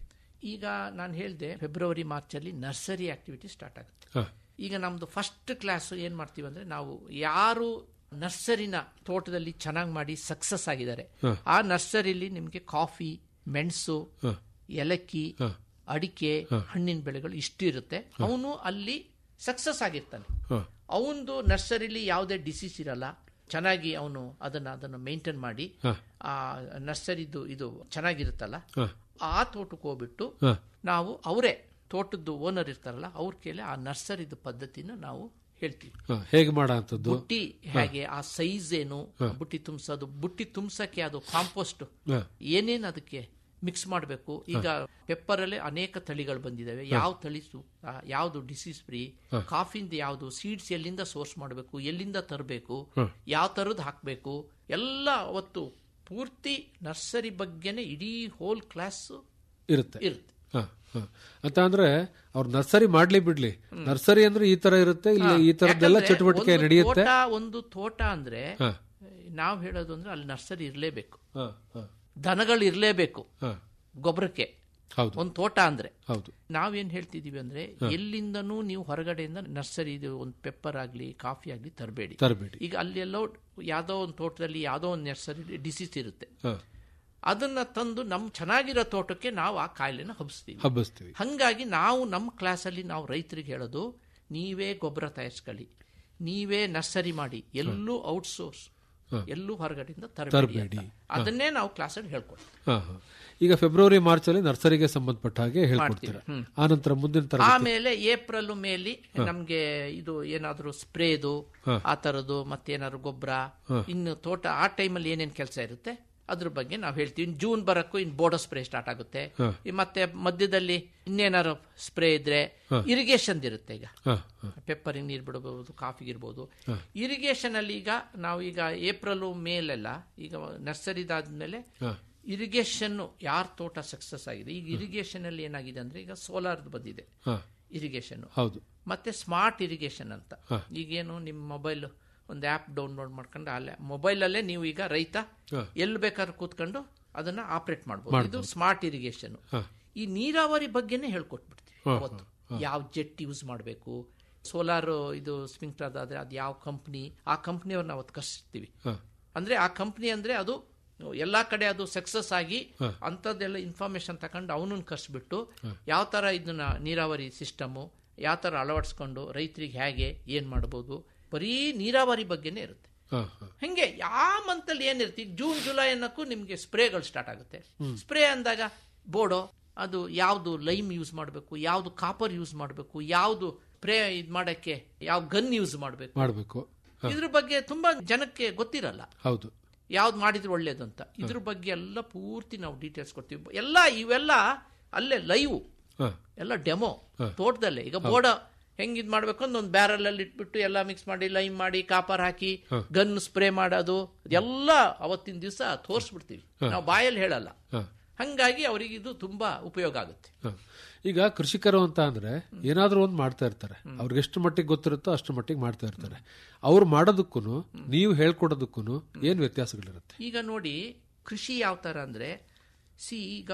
ಈಗ ನಾನು ಹೇಳಿದೆ ಫೆಬ್ರವರಿ ಮಾರ್ಚಲ್ಲಿ ನರ್ಸರಿ ಆಕ್ಟಿವಿಟಿ ಸ್ಟಾರ್ಟ್ ಆಗುತ್ತೆ ಹ, ಈಗ ನಮ್ದು ಫಸ್ಟ್ ಕ್ಲಾಸ್ ಏನ್ ಮಾಡ್ತೀವಿ ಅಂದ್ರೆ ನಾವು ಯಾರು ನರ್ಸರಿನ ತೋಟದಲ್ಲಿ ಚೆನ್ನಾಗಿ ಮಾಡಿ ಸಕ್ಸಸ್ ಆಗಿದ್ದಾರೆ ಹ. ಆ ನರ್ಸರಿಲಿ ನಿಮಗೆ ಕಾಫಿ ಮೆಣಸು ಹ, ಏಲಕ್ಕಿ ಹ. ಅಡಿಕೆ ಹಣ್ಣಿನ ಬೆಳೆಗಳು ಇಷ್ಟು ಇರುತ್ತೆ ಅವನು ಅಲ್ಲಿ ಸಕ್ಸಸ್ ಆಗಿರ್ತಾನೆ ಹ, ಅವನದು ನರ್ಸರಿಲಿ ಯಾವುದೇ ಡಿಸೀಸ್ ಇರಲ್ಲ ಚೆನ್ನಾಗಿ ಅವನು ಅದನ್ನ ಅದನ್ನು ಮೇಂಟೈನ್ ಮಾಡಿ ಹ, ಆ ನರ್ಸರಿದು ಇದು ಚೆನ್ನಾಗಿರುತ್ತಲ್ಲ ಹ, ಆ ತೋಟಕ್ಕೆ ಹೋಗ್ಬಿಟ್ಟು ಹ, ನಾವು ಅವರೇ ತೋಟದ್ದು ಓನರ್ ಇರ್ತಾರಲ್ಲ ಅವ್ರ ಕೇಳಿ ಆ ನರ್ಸರಿದು ಪದ್ಧತಿನ ನಾವು ಹೇಳ್ತೀವಿ ಹ. ಹೇಗೆ ಮಾಡೋ ಅಂಥದ್ದು ಬುಟ್ಟಿ ಹೇಗೆ ಆ ಸೈಜ್ ಏನು ಬುಟ್ಟಿ ತುಂಬಿಸೋದು ಬುಟ್ಟಿ ತುಂಬಿಸಕ್ಕೆ ಅದು ಕಾಂಪೋಸ್ಟ್ ಹ, ಏನೇನು ಅದಕ್ಕೆ ಮಿಕ್ಸ್ ಮಾಡಬೇಕು ಈಗ ಪೆಪ್ಪರ್ ಅಲ್ಲೇ ಅನೇಕ ತಳಿಗಳು ಬಂದಿದ್ದಾವೆ ಯಾವ ತಳಿ ಸೂಕ್ತ ಯಾವುದು ಡಿಸೀಸ್ ಫ್ರೀ ಕಾಫಿಂದ ಯಾವುದು ಸೀಡ್ಸ್ ಎಲ್ಲಿಂದ ಸೋರ್ಸ್ ಮಾಡಬೇಕು ಎಲ್ಲಿಂದ ತರಬೇಕು ಯಾವ ತರದ್ ಹಾಕಬೇಕು ಎಲ್ಲ ಅವತ್ತು ಪೂರ್ತಿ ನರ್ಸರಿ ಬಗ್ಗೆನೆ ಇಡೀ ಹೋಲ್ ಕ್ಲಾಸ್ ಇರುತ್ತೆ ಇರುತ್ತೆ ಹ, ಹ. ಅಂತ ಅಂದ್ರೆ ಅವ್ರು ನರ್ಸರಿ ಮಾಡ್ಲಿ ಬಿಡ್ಲಿ ನರ್ಸರಿ ಅಂದ್ರೆ ಈ ತರ ಇರುತ್ತೆ ಇಲ್ಲಿ ಈ ತರದ್ದೆಲ್ಲ ಯಾಕಂದ್ರೆ ಚಟುವಟಿಕೆ ಒಂದು ನಡೆಯುತ್ತೆ ತೋಟ ಒಂದು ತೋಟ ಅಂದ್ರೆ ಹ, ನಾವು ಹೇಳೋದು ಅಂದ್ರೆ ಅಲ್ಲಿ ನರ್ಸರಿ ಇರಲೇಬೇಕು ಹ, ಹ, ದನಗಳು ಇರಲೇಬೇಕು ಹ. ಗೊಬ್ಬರಕ್ಕೆ ಹೌದು ಒಂದು ತೋಟ ಅಂದ್ರೆ ಹೌದು ನಾವೇನ್ ಹೇಳ್ತಿದೀವಿ ಅಂದ್ರೆ ಎಲ್ಲಿಂದನೂ ನೀವು ಹೊರಗಡೆಯಿಂದ ನರ್ಸರಿ ಇದು ಒಂದು ಪೆಪ್ಪರ್ ಆಗ್ಲಿ ಕಾಫಿ ಆಗ್ಲಿ ತರಬೇಡಿ ತರಬೇಡಿ ಈಗ ಅಲ್ಲೆಲ್ಲೋ ಯಾವ್ದೋ ಒಂದು ತೋಟದಲ್ಲಿ ಯಾವ್ದೋ ಒಂದು ನರ್ಸರಿ ಡಿಸೀಸ್ ಇರುತ್ತೆ ಹ, ಅದನ್ನ ತಂದು ನಮ್ ಚೆನ್ನಾಗಿರೋ ತೋಟಕ್ಕೆ ನಾವು ಆ ಕಾಯಿಲೆನ ಹಬ್ಸ್ತೀವಿ ಹಬ್ಬಿಸ್ತೀವಿ ಹಂಗಾಗಿ ನಾವು ನಮ್ಮ ಕ್ಲಾಸಲ್ಲಿ ನಾವು ರೈತರಿಗೆ ಹೇಳೋದು ನೀವೇ ಗೊಬ್ಬರ ತಯಾರಿಸ್ಕೊಳ್ಳಿ ನೀವೇ ನರ್ಸರಿ ಮಾಡಿ ಎಲ್ಲೂ ಔಟ್ಸೋರ್ಸ್ ಹ. ಎಲ್ಲೂ ಹೊರಗಡೆಯಿಂದ ತರಬೇಡಿ ತರಬೇಡಿ. ಅಂತ. ಅದನ್ನೇ ನಾವು ಕ್ಲಾಸಲ್ಲಿ ಹೇಳ್ಕೊಡ್ತೀವಿ ಹ, ಹ. ಈಗ ಫೆಬ್ರವರಿ ಮಾರ್ಚ್ ಅಲ್ಲಿ ನರ್ಸರಿಗೆ ಸಂಬಂಧಪಟ್ಟ ಹಾಗೆ ಹೇಳ್ಕೊಡ್ತೀರಾ ಆ ನಂತರ ಮುಂದಿನ ತರ ಆಮೇಲೆ ಏಪ್ರಿಲ್ ಮೇಲಿ ನಮ್ಗೆ ಇದು ಏನಾದ್ರು ಸ್ಪ್ರೇದು ಆ ತರದ್ದು ಮತ್ತೇನಾದ್ರು ಗೊಬ್ಬರ ಇನ್ನು ತೋಟ ಆ ಟೈಮಲ್ಲಿ ಏನೇನ್ ಕೆಲಸ ಇರುತ್ತೆ ಅದ್ರ ಬಗ್ಗೆ ನಾವು ಹೇಳ್ತೀವಿ ಇನ್ನು ಜೂನ್ ಬರಕ್ಕೂ ಇನ್ನು ಬೋಡೋ ಸ್ಪ್ರೇ ಸ್ಟಾರ್ಟ್ ಆಗುತ್ತೆ ಈ ಮತ್ತೆ ಮಧ್ಯದಲ್ಲಿ ಇನ್ನೇನಾದ್ರು ಸ್ಪ್ರೇ ಇದ್ರೆ ಇರಿಗೇಷನ್ ಇರುತ್ತೆ ಈಗ ಹ, ಹ, ಪೆಪ್ಪರಿಗೆ ನೀರು ಬಿಡಬಹುದು ಕಾಫಿಗೆ ಇರ್ಬೋದು ಇರಿಗೇಷನ್ ಅಲ್ಲಿ ಈಗ ನಾವು ಈಗ ಏಪ್ರಿಲ್ ಮೇಲೆಲ್ಲ ಈಗ ನರ್ಸರಿದಾದ್ಮೇಲೆ ಹ. ಇರಿಗೇಷನ್ ಯಾರ ತೋಟ ಸಕ್ಸಸ್ ಆಗಿದೆ ಈಗ ಇರಿಗೇಷನ್ ಅಲ್ಲಿ ಏನಾಗಿದೆ ಅಂದ್ರೆ ಈಗ ಸೋಲಾರ್ ಬಂದಿದೆ ಹ. ಇರಿಗೇಷನ್ ಹೌದು ಮತ್ತೆ ಸ್ಮಾರ್ಟ್ ಇರಿಗೇಷನ್ ಅಂತ ಈಗೇನು ನಿಮ್ಮ ಮೊಬೈಲ್ ಒಂದು ಆ್ಯಪ್ ಡೌನ್ಲೋಡ್ ಮಾಡ್ಕೊಂಡು ಅಲ್ಲೇ ಮೊಬೈಲಲ್ಲೇ ನೀವು ಈಗ ರೈತ ಹ. ಎಲ್ಲಿ ಬೇಕಾದ್ರೂ ಕೂತ್ಕೊಂಡು ಅದನ್ನ ಆಪರೇಟ್ ಮಾಡ್ಬೋದು ಇದು ಸ್ಮಾರ್ಟ್ ಇರಿಗೇಷನ್ ಹ. ಈ ನೀರಾವರಿ ಬಗ್ಗೆನೇ ಹೇಳ್ಕೊಟ್ಬಿಡ್ತೀವಿ ಹ, ಅವತ್ತು ಯಾವ ಜೆಟ್ ಯೂಸ್ ಮಾಡಬೇಕು ಸೋಲಾರ್ ಇದು ಸ್ಪ್ರಿಂಕ್ಲರ್ ಆದ್ರೆ ಅದು ಯಾವ ಕಂಪ್ನಿ ಆ ಕಂಪ್ನಿಯವ್ರನ್ನ ಅವತ್ತು ಕರ್ಸ್ತೀವಿ ಹ. ಅಂದ್ರೆ ಆ ಕಂಪ್ನಿ ಅಂದ್ರೆ ಅದು ಎಲ್ಲಾ ಕಡೆ ಅದು ಸಕ್ಸಸ್ ಆಗಿ ಅಂಥದ್ದೆಲ್ಲ ಇನ್ಫಾರ್ಮೇಶನ್ ತಗೊಂಡು ಅವನನ್ನ ಕರ್ಸ್ಬಿಟ್ಟು ಯಾವ ತರ ಇದನ್ನ ನೀರಾವರಿ ಸಿಸ್ಟಮು ಯಾವ ತರ ಅಳವಡಿಸ್ಕೊಂಡು ರೈತರಿಗೆ ಹೇಗೆ ಏನ್ ಮಾಡ್ಬೋದು ಬರೀ ನೀರಾವರಿ ಬಗ್ಗೆನೇ ಇರುತ್ತೆ ಹ, ಹ. ಹಿಂಗೆ ಯಾವ ಮಂತಲ್ಲಿ ಏನಿರುತ್ತೆ ಈಗ ಜೂನ್ ಜುಲೈ ಅನ್ನಕ್ಕೂ ನಿಮ್ಗೆ ಸ್ಪ್ರೇಗಳು ಸ್ಟಾರ್ಟ್ ಆಗುತ್ತೆ ಸ್ಪ್ರೇ ಅಂದಾಗ ಬೋಡೋ ಅದು ಯಾವ್ದು ಲೈಮ್ ಯೂಸ್ ಮಾಡಬೇಕು ಯಾವ್ದು ಕಾಪರ್ ಯೂಸ್ ಮಾಡಬೇಕು ಯಾವ್ದು ಸ್ಪ್ರೇ ಇದು ಮಾಡಕ್ಕೆ ಯಾವ ಗನ್ ಯೂಸ್ ಮಾಡಬೇಕು ಮಾಡ್ಬೇಕು ಇದ್ರ ಬಗ್ಗೆ ತುಂಬಾ ಜನಕ್ಕೆ ಗೊತ್ತಿರಲ್ಲ ಹೌದು ಯಾವ್ದು ಮಾಡಿದ್ರೆ ಒಳ್ಳೇದು ಅಂತ ಇದ್ರ ಬಗ್ಗೆ ಎಲ್ಲ ಪೂರ್ತಿ ನಾವು ಡೀಟೇಲ್ಸ್ ಕೊಡ್ತೀವಿ ಎಲ್ಲ ಇವೆಲ್ಲ ಅಲ್ಲೇ ಲೈವ್ ಹ, ಎಲ್ಲ ಡೆಮೋ ತೋಟದಲ್ಲೇ ಈಗ ಬೋರ್ಡ ಹೆಂಗ್ ಇದ್ ಮಾಡ್ಬೇಕು ಅಂತ ಒಂದು ಬ್ಯಾರಲ್ ಅಲ್ಲಿ ಇಟ್ಬಿಟ್ಟು ಎಲ್ಲ ಮಿಕ್ಸ್ ಮಾಡಿ ಲೈಮ್ ಮಾಡಿ ಕಾಪರ್ ಹಾಕಿ ಗನ್ ಸ್ಪ್ರೇ ಮಾಡೋದು ಎಲ್ಲ ಅವತ್ತಿನ ದಿವಸ ತೋರಿಸ್ಬಿಡ್ತೀವಿ ನಾವು ಬಾಯಲ್ಲಿ ಹೇಳಲ್ಲ ಹ, ಹಂಗಾಗಿ ಅವರಿಗೆ ಇದು ತುಂಬಾ ಉಪಯೋಗ ಆಗುತ್ತೆ ಹ. ಈಗ ಕೃಷಿಕರು ಅಂತ ಅಂದ್ರೆ ಏನಾದ್ರೂ ಒಂದು ಮಾಡ್ತಾ ಇರ್ತಾರೆ ಅವ್ರಿಗೆ ಎಷ್ಟು ಮಟ್ಟಿಗೆ ಗೊತ್ತಿರುತ್ತೋ ಅಷ್ಟು ಮಟ್ಟಿಗೆ ಮಾಡ್ತಾ ಇರ್ತಾರೆ ಅವ್ರು ಮಾಡೋದಕ್ಕೂ ನೀವು ಹೇಳ್ಕೊಡೋದಕ್ಕೂ ಏನ್ ವ್ಯತ್ಯಾಸಗಳಿರುತ್ತೆ ಈಗ ನೋಡಿ ಕೃಷಿ ಯಾವ ತರ ಅಂದ್ರೆ ಸಿ ಈಗ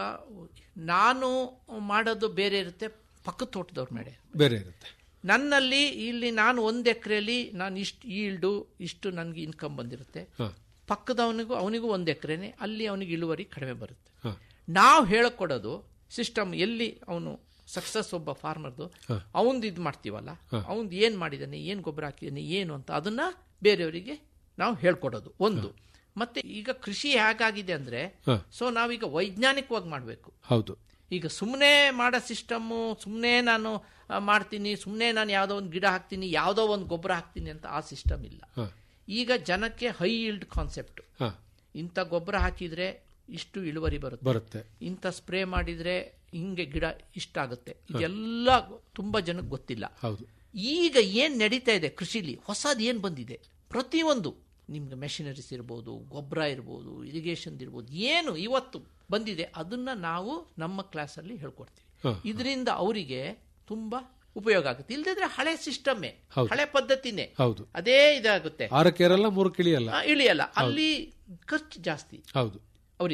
ನಾನು ಮಾಡೋದು ಬೇರೆ ಇರುತ್ತೆ ಪಕ್ಕದ ತೋಟದವ್ರ ಮೇಲೆ ಬೇರೆ ಇರುತ್ತೆ ನನ್ನಲ್ಲಿ ಇಲ್ಲಿ ನಾನು ಒಂದು ಎಕರೆಯಲ್ಲಿ ನಾನು ಇಷ್ಟು ಈಲ್ಡು ಇಷ್ಟು ನನಗೆ ಇನ್ಕಮ್ ಬಂದಿರುತ್ತೆ ಹ, ಪಕ್ಕದವನಿಗೂ ಅವನಿಗೂ ಒಂದು ಎಕರೆನೆ ಅಲ್ಲಿ ಅವನಿಗೆ ಇಳುವರಿ ಕಡಿಮೆ ಬರುತ್ತೆ ಹ, ನಾವು ಹೇಳ್ಕೊಡೋದು ಸಿಸ್ಟಮ್ ಎಲ್ಲಿ ಅವನು ಸಕ್ಸಸ್ ಒಬ್ಬ ಫಾರ್ಮರ್ದು ಅವನ್ದು ಇದು ಮಾಡ್ತೀವಲ್ಲ ಅವನ್ದು ಏನ್ ಮಾಡಿದಾನೆ ಏನ್ ಗೊಬ್ಬರ ಹಾಕಿದಾನೆ ಏನು ಅಂತ ಅದನ್ನ ಬೇರೆಯವರಿಗೆ ನಾವು ಹೇಳ್ಕೊಡೋದು ಒಂದು ಮತ್ತೆ ಈಗ ಕೃಷಿ ಹೇಗಾಗಿದೆ ಅಂದ್ರೆ ಹ. ಸೊ ನಾವೀಗ ವೈಜ್ಞಾನಿಕವಾಗಿ ಮಾಡಬೇಕು ಹೌದು ಈಗ ಸುಮ್ಮನೆ ಮಾಡೋ ಸಿಸ್ಟಮ್ಮು ಸುಮ್ಮನೆ ನಾನು ಆ, ಮಾಡ್ತೀನಿ ಸುಮ್ಮನೆ ನಾನು ಯಾವುದೋ ಒಂದು ಗಿಡ ಹಾಕ್ತೀನಿ ಯಾವುದೋ ಒಂದು ಗೊಬ್ಬರ ಹಾಕ್ತೀನಿ ಅಂತ ಆ ಸಿಸ್ಟಮ್ ಇಲ್ಲ ಹ, ಈಗ ಜನಕ್ಕೆ ಹೈ ಇಲ್ಡ್ ಕಾನ್ಸೆಪ್ಟ್ ಹ, ಇಂಥ ಗೊಬ್ಬರ ಹಾಕಿದ್ರೆ ಇಷ್ಟು ಇಳುವರಿ ಬರುತ್ತೆ ಬರುತ್ತೆ ಇಂಥ ಸ್ಪ್ರೇ ಮಾಡಿದ್ರೆ ಹಿಂಗೆ ಗಿಡ ಇಷ್ಟಾಗುತ್ತೆ ಇದೆಲ್ಲ ತುಂಬಾ ಜನಕ್ಕೆ ಗೊತ್ತಿಲ್ಲ ಹೌದು ಈಗ ಏನ್ ನಡೀತಾ ಇದೆ ಕೃಷಿಲಿ ಹೊಸದು ಏನ್ ಬಂದಿದೆ ಪ್ರತಿಯೊಂದು ನಿಮ್ಗೆ ಮೆಷಿನರೀಸ್ ಇರ್ಬೋದು ಗೊಬ್ಬರ ಇರ್ಬೋದು ಇರಿಗೇಷನ್ ಇರ್ಬೋದು ಏನು ಇವತ್ತು ಬಂದಿದೆ ಅದನ್ನ ನಾವು ನಮ್ಮ ಕ್ಲಾಸಲ್ಲಿ ಹೇಳ್ಕೊಡ್ತೀವಿ ಹ. ಇದರಿಂದ ಅವರಿಗೆ ತುಂಬಾ ಉಪಯೋಗ ಆಗುತ್ತೆ ಇಲ್ದಿದ್ರೆ ಹಳೆ ಸಿಸ್ಟಮ್ಮೇ ಹೌದು. ಹಳೆ ಪದ್ಧತಿನೇ ಹೌದು ಅದೇ ಇದಾಗುತ್ತೆ ಆರಕ್ಕೇರಲ್ಲ ಮೂರು ಕಿಳಿಯಲ್ಲ ಆ, ಇಳಿಯಲ್ಲ ಅಲ್ಲಿ ಖರ್ಚು ಜಾಸ್ತಿ ಹೌದು ಅವರಿಗೆ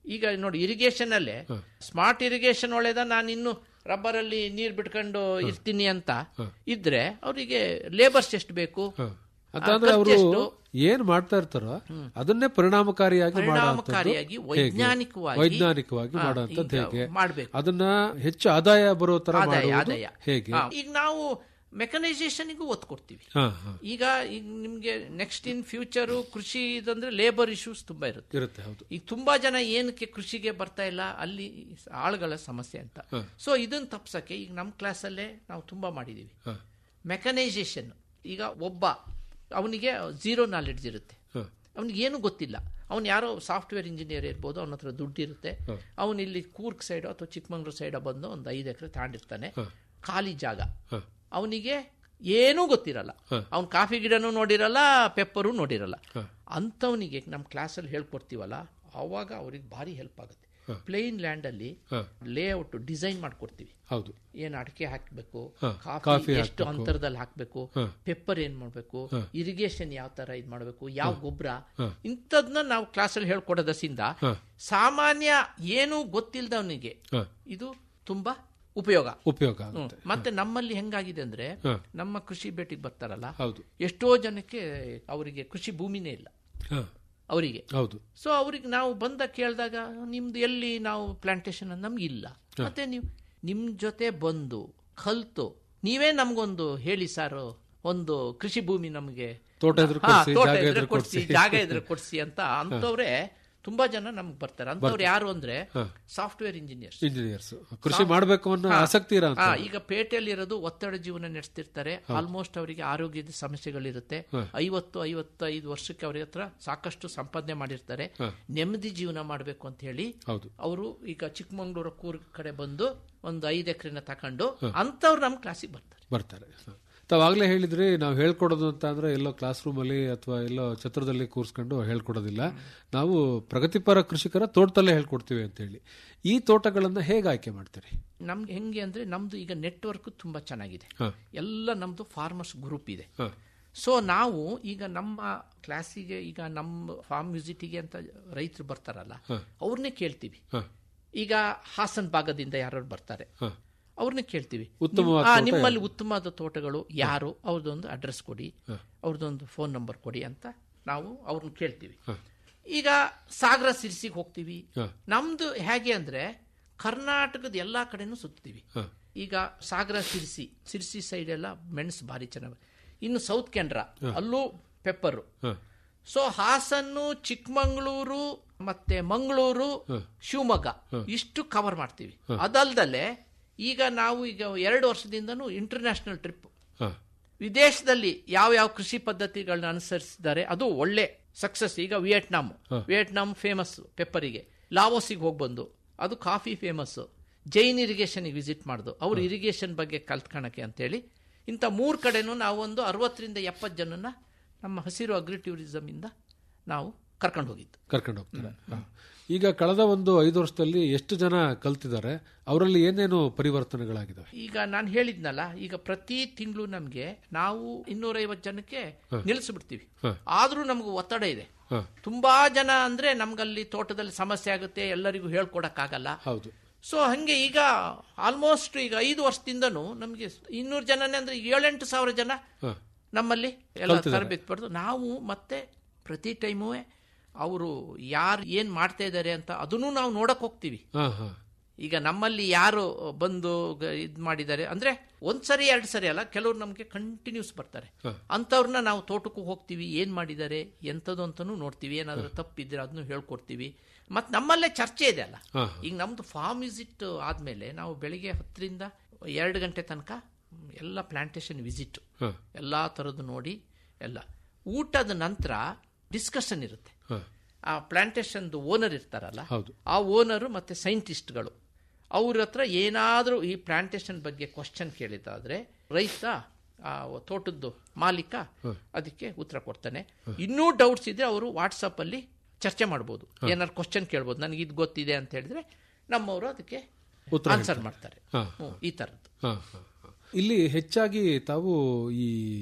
ಈಗ ನೋಡಿ ಇರಿಗೇಷನ್ ಅಲ್ಲೇ ಸ್ಮಾರ್ಟ್ ಇರಿಗೇಷನ್ ಒಳ್ಳೇದ ನಾನು ಇನ್ನು ರಬ್ಬರ್ ಅಲ್ಲಿ ನೀರ್ ಬಿಟ್ಕೊಂಡು ಇರ್ತೀನಿ ಅಂತ ಇದ್ರೆ ಅವರಿಗೆ ಲೇಬರ್ಸ್ ಎಷ್ಟು ಬೇಕು ಅದಂದ್ರೆ ಅವರು ಏನ್ ಮಾಡ್ತಾ ಇರ್ತಾರೋ ಅದನ್ನೇ ಪರಿಣಾಮಕಾರಿಯಾಗಿ ಪರಿಣಾಮಕಾರಿಯಾಗಿ ಮಾಡುವಂಥದ್ದು ಹೇಗೆ? ವೈಜ್ಞಾನಿಕವಾಗಿ ವೈಜ್ಞಾನಿಕವಾಗಿ ಹಾ, ಮಾಡುವಂಥದ್ದು ಈಗ ಹೇಗೆ ಮಾಡ್ಬೇಕು. ಅದನ್ನ ಹೆಚ್ಚು ಆದಾಯ ಬರೋ ತರ ಆದಾಯ ಮಾಡುವುದು ಆದಾಯ ಹೇಗೆ ಹಾ, ಈಗ ನಾವು ಮೆಕನೈಸೇಷನ್ಗೂ ಒತ್ತು ಕೊಡ್ತೀವಿ ಹಾ ಹಾ ಈಗ ಈಗ ನಿಮ್ಗೆ ನೆಕ್ಸ್ಟ್ ಇನ್ ಫ್ಯೂಚರು ಕೃಷಿ ಇದಂದ್ರೆ ಲೇಬರ್ ಇಶ್ಯೂಸ್ ತುಂಬಾ ಇರುತ್ತೆ ಇರುತ್ತೆ ಹೌದು ಈಗ ತುಂಬಾ ಜನ ಏನಕ್ಕೆ ಕೃಷಿಗೆ ಬರ್ತಾ ಇಲ್ಲ ಅಲ್ಲಿ ಆಳುಗಳ ಸಮಸ್ಯೆ ಅಂತ ಸೊ ಇದನ್ನ ತಪ್ಸಕ್ಕೆ ಈಗ ನಮ್ಮ ಕ್ಲಾಸಲ್ಲೇ ನಾವು ತುಂಬಾ ಮಾಡಿದೀವಿ ಹಾ ಮೆಕನೈಸೇಷನ್ ಈಗ ಒಬ್ಬ ಅವನಿಗೆ ಝೀರೋ ನಾಲೆಡ್ಜ್ ಇರುತ್ತೆ ಹಾ ಅವನಿಗೆ ಏನು ಗೊತ್ತಿಲ್ಲ ಅವನು ಯಾರೋ ಸಾಫ್ಟ್ವೇರ್ ಇಂಜಿನಿಯರ್ ಇರ್ಬೋದು ಅವನ ಹತ್ರ ದುಡ್ಡು ಇರುತ್ತೆ ಅವನು ಇಲ್ಲಿ ಕೂರ್ಗ್ ಸೈಡ್ ಅಥವಾ ಚಿಕ್ಕಮಂಗ್ಳೂರು ಸೈಡ್ ಬಂದು ಒಂದು ಐದು ಎಕರೆ ತಗೊಂಡಿರ್ತಾನೆ ಖಾಲಿ ಜಾಗ ಹಾ ಅವನಿಗೆ ಏನೂ ಗೊತ್ತಿರಲ್ಲ ಅವ್ನು ಕಾಫಿ ಗಿಡನೂ ನೋಡಿರಲ್ಲ ಪೆಪ್ಪರು ನೋಡಿರಲ್ಲ ಅಂಥವನಿಗೆ ನಮ್ಮ ಕ್ಲಾಸಲ್ಲಿ ಹೇಳ್ಕೊಡ್ತೀವಲ್ಲ ಅವಾಗ ಅವ್ರಿಗೆ ಭಾರಿ ಹೆಲ್ಪ್ ಆಗುತ್ತೆ ಪ್ಲೇನ್ ಲ್ಯಾಂಡ್ ಅಲ್ಲಿ ಹಾ. ಲೇಔಟ್ ಡಿಸೈನ್ ಮಾಡ್ಕೊಡ್ತೀವಿ ಹೌದು ಏನ್ ಅಡಿಕೆ ಹಾಕ್ಬೇಕು ಹಾ, ಕಾಫಿ ಕಾಫಿ ಎಷ್ಟು ಹಾಕ್ಬೇಕು. ಅಂತರದಲ್ಲಿ ಹಾಕ್ಬೇಕು ಹಾ. ಪೆಪ್ಪರ್ ಏನ್ ಮಾಡ್ಬೇಕು ಇರಿಗೇಷನ್ ಯಾವ ತರ ಇದ್ ಮಾಡ್ಬೇಕು ಯಾವ ಗೊಬ್ಬರ ಹಾ. ಇಂಥದ್ನ ನಾವು ಕ್ಲಾಸಲ್ಲಿ ಹೇಳ್ಕೊಡೋದರಿಂದ ಹಾ. ಸಾಮಾನ್ಯ ಏನೂ ಗೊತ್ತಿಲ್ದವನಿಗೆ ಹಾ ಇದು ತುಂಬಾ ಉಪಯೋಗ ಉಪಯೋಗ ಹ್ಮ್. ಆಗುತ್ತೆ ಮತ್ತೆ ನಮ್ಮಲ್ಲಿ ಹೆಂಗಾಗಿದೆ ಅಂದ್ರೆ ಹಾ. ನಮ್ಮ ಕೃಷಿ ಭೇಟಿಗೆ ಬರ್ತಾರಲ್ಲ ಹೌದು ಎಷ್ಟೋ ಜನಕ್ಕೆ ಅವರಿಗೆ ಕೃಷಿ ಭೂಮಿನೇ ಇಲ್ಲ ಹಾ ಅವರಿಗೆ ಹೌದು ಸೊ ಅವ್ರಿಗೆ ನಾವು ಬಂದ ಕೇಳಿದಾಗ ನಿಮ್ದು ಎಲ್ಲಿ ನಾವು ಪ್ಲಾಂಟೇಶನ್ ನಮ್ಗೆ ಇಲ್ಲ ಮತ್ತೆ ನೀವು ನಿಮ್ ಜೊತೆ ಬಂದು ಕಲ್ತು ನೀವೇ ನಮ್ಗೊಂದು ಹೇಳಿ ಸರ್ ಒಂದು ಕೃಷಿ ಭೂಮಿ ನಮಗೆ ತೋಟ ಎದುರು ಹಾ, ಕೊಡ್ಸಿ, ತೋಟ ಜಾಗ ಎದುರು ಎದುರು ಕೊಡ್ಸಿ ಕೊಡ್ಸಿ. ಜಾಗ ಎದುರು ಕೊಡ್ಸಿ ಅಂತ ಅಂತವ್ರೆ ತುಂಬಾ ಜನ ನಮ್ಗೆ ಬರ್ತಾರೆ ಅಂತವ್ರು ಯಾರು ಅಂದ್ರೆ ಸಾಫ್ಟ್ವೇರ್ ಇಂಜಿನಿಯರ್ಸ್ ಇಂಜಿನಿಯರ್ಸ್ ಕೃಷಿ ಮಾಡಬೇಕು ಅನ್ನೋ ಆಸಕ್ತಿ ಇರೋ ಹಾ ಈಗ ಪೇಟೆಯಲ್ಲಿ ಇರೋದು ಒತ್ತಡ ಜೀವನ ನಡೆಸ್ತಿರ್ತಾರೆ ಆಲ್ಮೋಸ್ಟ್ ಅವರಿಗೆ ಆರೋಗ್ಯದ ಸಮಸ್ಯೆಗಳಿರುತ್ತೆ ಐವತ್ತು ಐವತ್ತೈದು ವರ್ಷಕ್ಕೆ ಅವ್ರ ಹತ್ರ ಸಾಕಷ್ಟು ಸಂಪಾದನೆ ಮಾಡಿರ್ತಾರೆ ನೆಮ್ಮದಿ ಜೀವನ ಮಾಡಬೇಕು ಅಂತ ಹೇಳಿ ಹೌದು ಅವರು ಈಗ ಚಿಕ್ಕಮಂಗ್ಳೂರು ಕೂರ್ಗ್ ಕಡೆ ಬಂದು ಒಂದು ಐದು ಎಕರೆನ ತಕೊಂಡು ಅಂತವ್ರು ನಮ್ಮ ಕ್ಲಾಸಿಗೆ ಬರ್ತಾರೆ ಬರ್ತಾರೆ ಹ. ತಾವಾಗ್ಲೇ ಹೇಳಿದ್ರಿ ನಾವು ಹೇಳ್ಕೊಡೋದು ಅಂತ ಅಂದ್ರೆ ಎಲ್ಲೋ ಕ್ಲಾಸ್ ರೂಮ್ ಅಲ್ಲಿ ಅಥವಾ ಎಲ್ಲೋ ಛತ್ರದಲ್ಲಿ ಕೂರಿಸ್ಕೊಂಡು ಹೇಳ್ಕೊಡೋದಿಲ್ಲ ನಾವು ಪ್ರಗತಿಪರ ಕೃಷಿಕರ ತೋಟದಲ್ಲೇ ಹೇಳ್ಕೊಡ್ತೀವಿ ಅಂತ ಹೇಳಿ ಈ ತೋಟಗಳನ್ನ ಹೇಗೆ ಆಯ್ಕೆ ಮಾಡ್ತೀರಿ ನಮ್ಗೆ ಹೆಂಗೆ ಅಂದ್ರೆ ನಮ್ದು ಈಗ ನೆಟ್ವರ್ಕ್ ತುಂಬಾ ಚೆನ್ನಾಗಿದೆ ಹ. ಎಲ್ಲ ನಮ್ದು ಫಾರ್ಮರ್ಸ್ ಗ್ರೂಪ್ ಇದೆ ಹ. ಸೊ ನಾವು ಈಗ ನಮ್ಮ ಕ್ಲಾಸಿಗೆ ಈಗ ನಮ್ಮ ಫಾರ್ಮ್ ವಿಸಿಟಿಗೆ ಅಂತ ರೈತರು ಬರ್ತಾರಲ್ಲ ಅವ್ರನ್ನೇ ಕೇಳ್ತೀವಿ ಹ. ಈಗ ಹಾಸನ್ ಭಾಗದಿಂದ ಯಾರು ಬರ್ತಾರೆ ಹ. ಅವ್ರನ್ನ ಕೇಳ್ತೀವಿ ಉತ್ತಮವಾದ ನಿಮ್- ಆ, ತೋಟ ನಿಮ್ಮಲ್ಲಿ ಉತ್ತಮವಾದ ತೋಟಗಳು ಯಾರು ಅವ್ರದ್ದೊಂದು ಅಡ್ರೆಸ್ ಕೊಡಿ ಅವ್ರದ್ದೊಂದು ಫೋನ್ ನಂಬರ್ ಕೊಡಿ ಅಂತ ನಾವು ಅವ್ರನ್ನ ಕೇಳ್ತೀವಿ ಈಗ ಸಾಗರ ಸಿರ್ಸಿಗೆ ಹೋಗ್ತೀವಿ ಹ. ನಮ್ದು ಹೇಗೆ ಅಂದ್ರೆ ಕರ್ನಾಟಕದ ಎಲ್ಲಾ ಕಡೆನೂ ಸುತ್ತೀವಿ ಹ. ಈಗ ಸಾಗರ ಸಿರ್ಸಿ ಸಿರ್ಸಿ ಸೈಡ್ ಎಲ್ಲ ಮೆಣಸು ಭಾರಿ ಚೆನ್ನಾಗಿ ಇನ್ನು ಸೌತ್ ಕೆನರಾ ಅಲ್ಲೂ ಪೆಪ್ಪರು ಹ. ಸೊ ಹಾಸನ್ನು ಚಿಕ್ಕಮಂಗ್ಳೂರು ಮತ್ತೆ ಮಂಗಳೂರು ಶಿವಮೊಗ್ಗ ಇಷ್ಟು ಕವರ್ ಮಾಡ್ತೀವಿ ಅದಲ್ದಲೆ ಈಗ ನಾವು ಈಗ ಎರಡು ವರ್ಷದಿಂದನೂ ಇಂಟರ್ನ್ಯಾಷನಲ್ ಟ್ರಿಪ್ ಹ. ವಿದೇಶದಲ್ಲಿ ಯಾವ ಯಾವ ಕೃಷಿ ಪದ್ಧತಿಗಳನ್ನ ಅನುಸರಿಸಿದ್ದಾರೆ ಅದು ಒಳ್ಳೆ ಸಕ್ಸಸ್ ಈಗ ವಿಯೆಟ್ನಾಂ ವಿಯೆಟ್ನಾಂ ಫೇಮಸ್ ಪೆಪ್ಪರಿಗೆ ಲಾವೋಸಿಗೆ ಹೋಗಿ ಬಂದು ಅದು ಕಾಫಿ ಫೇಮಸ್ ಜೈನ್ ಇರಿಗೇಷನ್ಗೆ ವಿಸಿಟ್ ಮಾಡ್ದು ಅವ್ರು ಇರಿಗೇಷನ್ ಬಗ್ಗೆ ಕಲ್ತ್ಕೊಳಕ್ಕೆ ಅಂತೇಳಿ ಇಂಥ ಮೂರು ಕಡೆನೂ ನಾವು ಒಂದು ಅರವತ್ತರಿಂದ ಎಪ್ಪತ್ತು ಜನನ ನಮ್ಮ ಹಸಿರು ಅಗ್ರಿ ಟೂರಿಸಮ್ ಇಂದ ನಾವು ಕರ್ಕೊಂಡು ಹೋಗಿದ್ದು ಕರ್ಕೊಂಡು ಹೋಗ್ತಾರೆ ಹ. ಈಗ ಕಳೆದ ಒಂದು ಐದು ವರ್ಷದಲ್ಲಿ ಎಷ್ಟು ಜನ ಕಲ್ತಿದ್ದಾರೆ ಅವರಲ್ಲಿ ಏನೇನು ಪರಿವರ್ತನೆಗಳಾಗಿದ್ದಾವೆ ಈಗ ನಾನು ಹೇಳಿದ್ನಲ್ಲ ಈಗ ಪ್ರತಿ ತಿಂಗಳು ನಮಗೆ ನಾವು ಇನ್ನೂರೈವತ್ತು ಜನಕ್ಕೆ ನಿಲ್ಲಿಸ್ಬಿಡ್ತೀವಿ ಆದ್ರೂ ನಮ್ಗೆ ಒತ್ತಡ ಇದೆ ಹ. ತುಂಬಾ ಜನ ಅಂದ್ರೆ ನಮ್ಗಲ್ಲಿ ತೋಟದಲ್ಲಿ ಸಮಸ್ಯೆ ಆಗುತ್ತೆ ಎಲ್ಲರಿಗೂ ಹೇಳ್ಕೊಡಕ್ಕಾಗಲ್ಲ ಹೌದು ಸೊ ಹಂಗೆ ಈಗ ಆಲ್ಮೋಸ್ಟ್ ಈಗ ಐದು ವರ್ಷದಿಂದನೂ ನಮಗೆ ಇನ್ನೂರು ಜನನೇ ಅಂದ್ರೆ ಏಳೆಂಟು ಸಾವಿರ ಜನ ಹ. ನಮ್ಮಲ್ಲಿ ಎಲ್ಲ ತರಬೇತಿ ಪಡೆದು ನಾವು ಮತ್ತೆ ಪ್ರತಿ ಟೈಮೂ ಅವರು ಯಾರು ಏನ್ ಮಾಡ್ತಾ ಇದ್ದಾರೆ ಅಂತ ಅದನ್ನು ನಾವು ನೋಡಕ್ ಹೋಗ್ತೀವಿ ಹಾ ಹಾ ಈಗ ನಮ್ಮಲ್ಲಿ ಯಾರು ಬಂದು ಇದು ಮಾಡಿದ್ದಾರೆ ಅಂದ್ರೆ ಒಂದ್ಸರಿ ಎರಡು ಸರಿ ಅಲ್ಲ ಕೆಲವ್ರು ನಮಗೆ ಕಂಟಿನ್ಯೂಸ್ ಬರ್ತಾರೆ ಅಂಥವ್ರನ್ನ ನಾವು ತೋಟಕ್ಕೂ ಹೋಗ್ತೀವಿ ಏನ್ ಮಾಡಿದ್ದಾರೆ ಎಂಥದ್ದು ಅಂತಾನು ನೋಡ್ತೀವಿ ಏನಾದ್ರೂ ತಪ್ಪಿದ್ರೆ ಅದನ್ನು ಹೇಳ್ಕೊಡ್ತೀವಿ ಮತ್ತೆ ನಮ್ಮಲ್ಲೇ ಚರ್ಚೆ ಇದೆ ಅಲ್ಲ ಹಾ. ಈಗ ನಮ್ದು ಫಾರ್ಮ್ ವಿಸಿಟ್ ಆದ್ಮೇಲೆ ನಾವು ಬೆಳಿಗ್ಗೆ ಹತ್ತರಿಂದ ಎರಡು ಗಂಟೆ ತನಕ ಎಲ್ಲ ಪ್ಲಾಂಟೇಶನ್ ವಿಸಿಟ್ ಹ. ಎಲ್ಲಾ ಥರದ್ದು ನೋಡಿ ಎಲ್ಲ ಊಟದ ನಂತರ ಡಿಸ್ಕಷನ್ ಇರುತ್ತೆ ಹ. ಆ ಪ್ಲಾಂಟೇಶನ್ ಓನರ್ ಇರ್ತಾರಲ್ಲ ಹೌದು ಆ ಓನರು ಮತ್ತೆ ಸೈಂಟಿಸ್ಟ್ಗಳು ಅವ್ರ ಹತ್ರ ಏನಾದರೂ ಈ ಪ್ಲಾಂಟೇಶನ್ ಬಗ್ಗೆ ಕ್ವಶನ್ ಕೇಳಿದಾದ್ರೆ ರೈತ ಆ ತೋಟದ್ದು ಮಾಲೀಕ ಅದಕ್ಕೆ ಉತ್ತರ ಕೊಡ್ತಾನೆ ಇನ್ನೂ ಡೌಟ್ಸ್ ಇದ್ರೆ ಅವರು ವಾಟ್ಸಪ್ ಅಲ್ಲಿ ಚರ್ಚೆ ಮಾಡ್ಬೋದು ಏನಾದ್ರು ಕ್ವಶನ್ ಕೇಳ್ಬೋದು ನನಗೆ ಇದು ಗೊತ್ತಿದೆ ಅಂತ ಹೇಳಿದ್ರೆ ನಮ್ಮವರು ಅದಕ್ಕೆ ಉತ್ತರ ಆನ್ಸರ್ ಮಾಡ್ತಾರೆ ಹಾ. ಹ್ಮ್, ಈ ತರದ್ದು ಹ, ಹ, ಹ. ಇಲ್ಲಿ ಹೆಚ್ಚಾಗಿ ತಾವು ಈ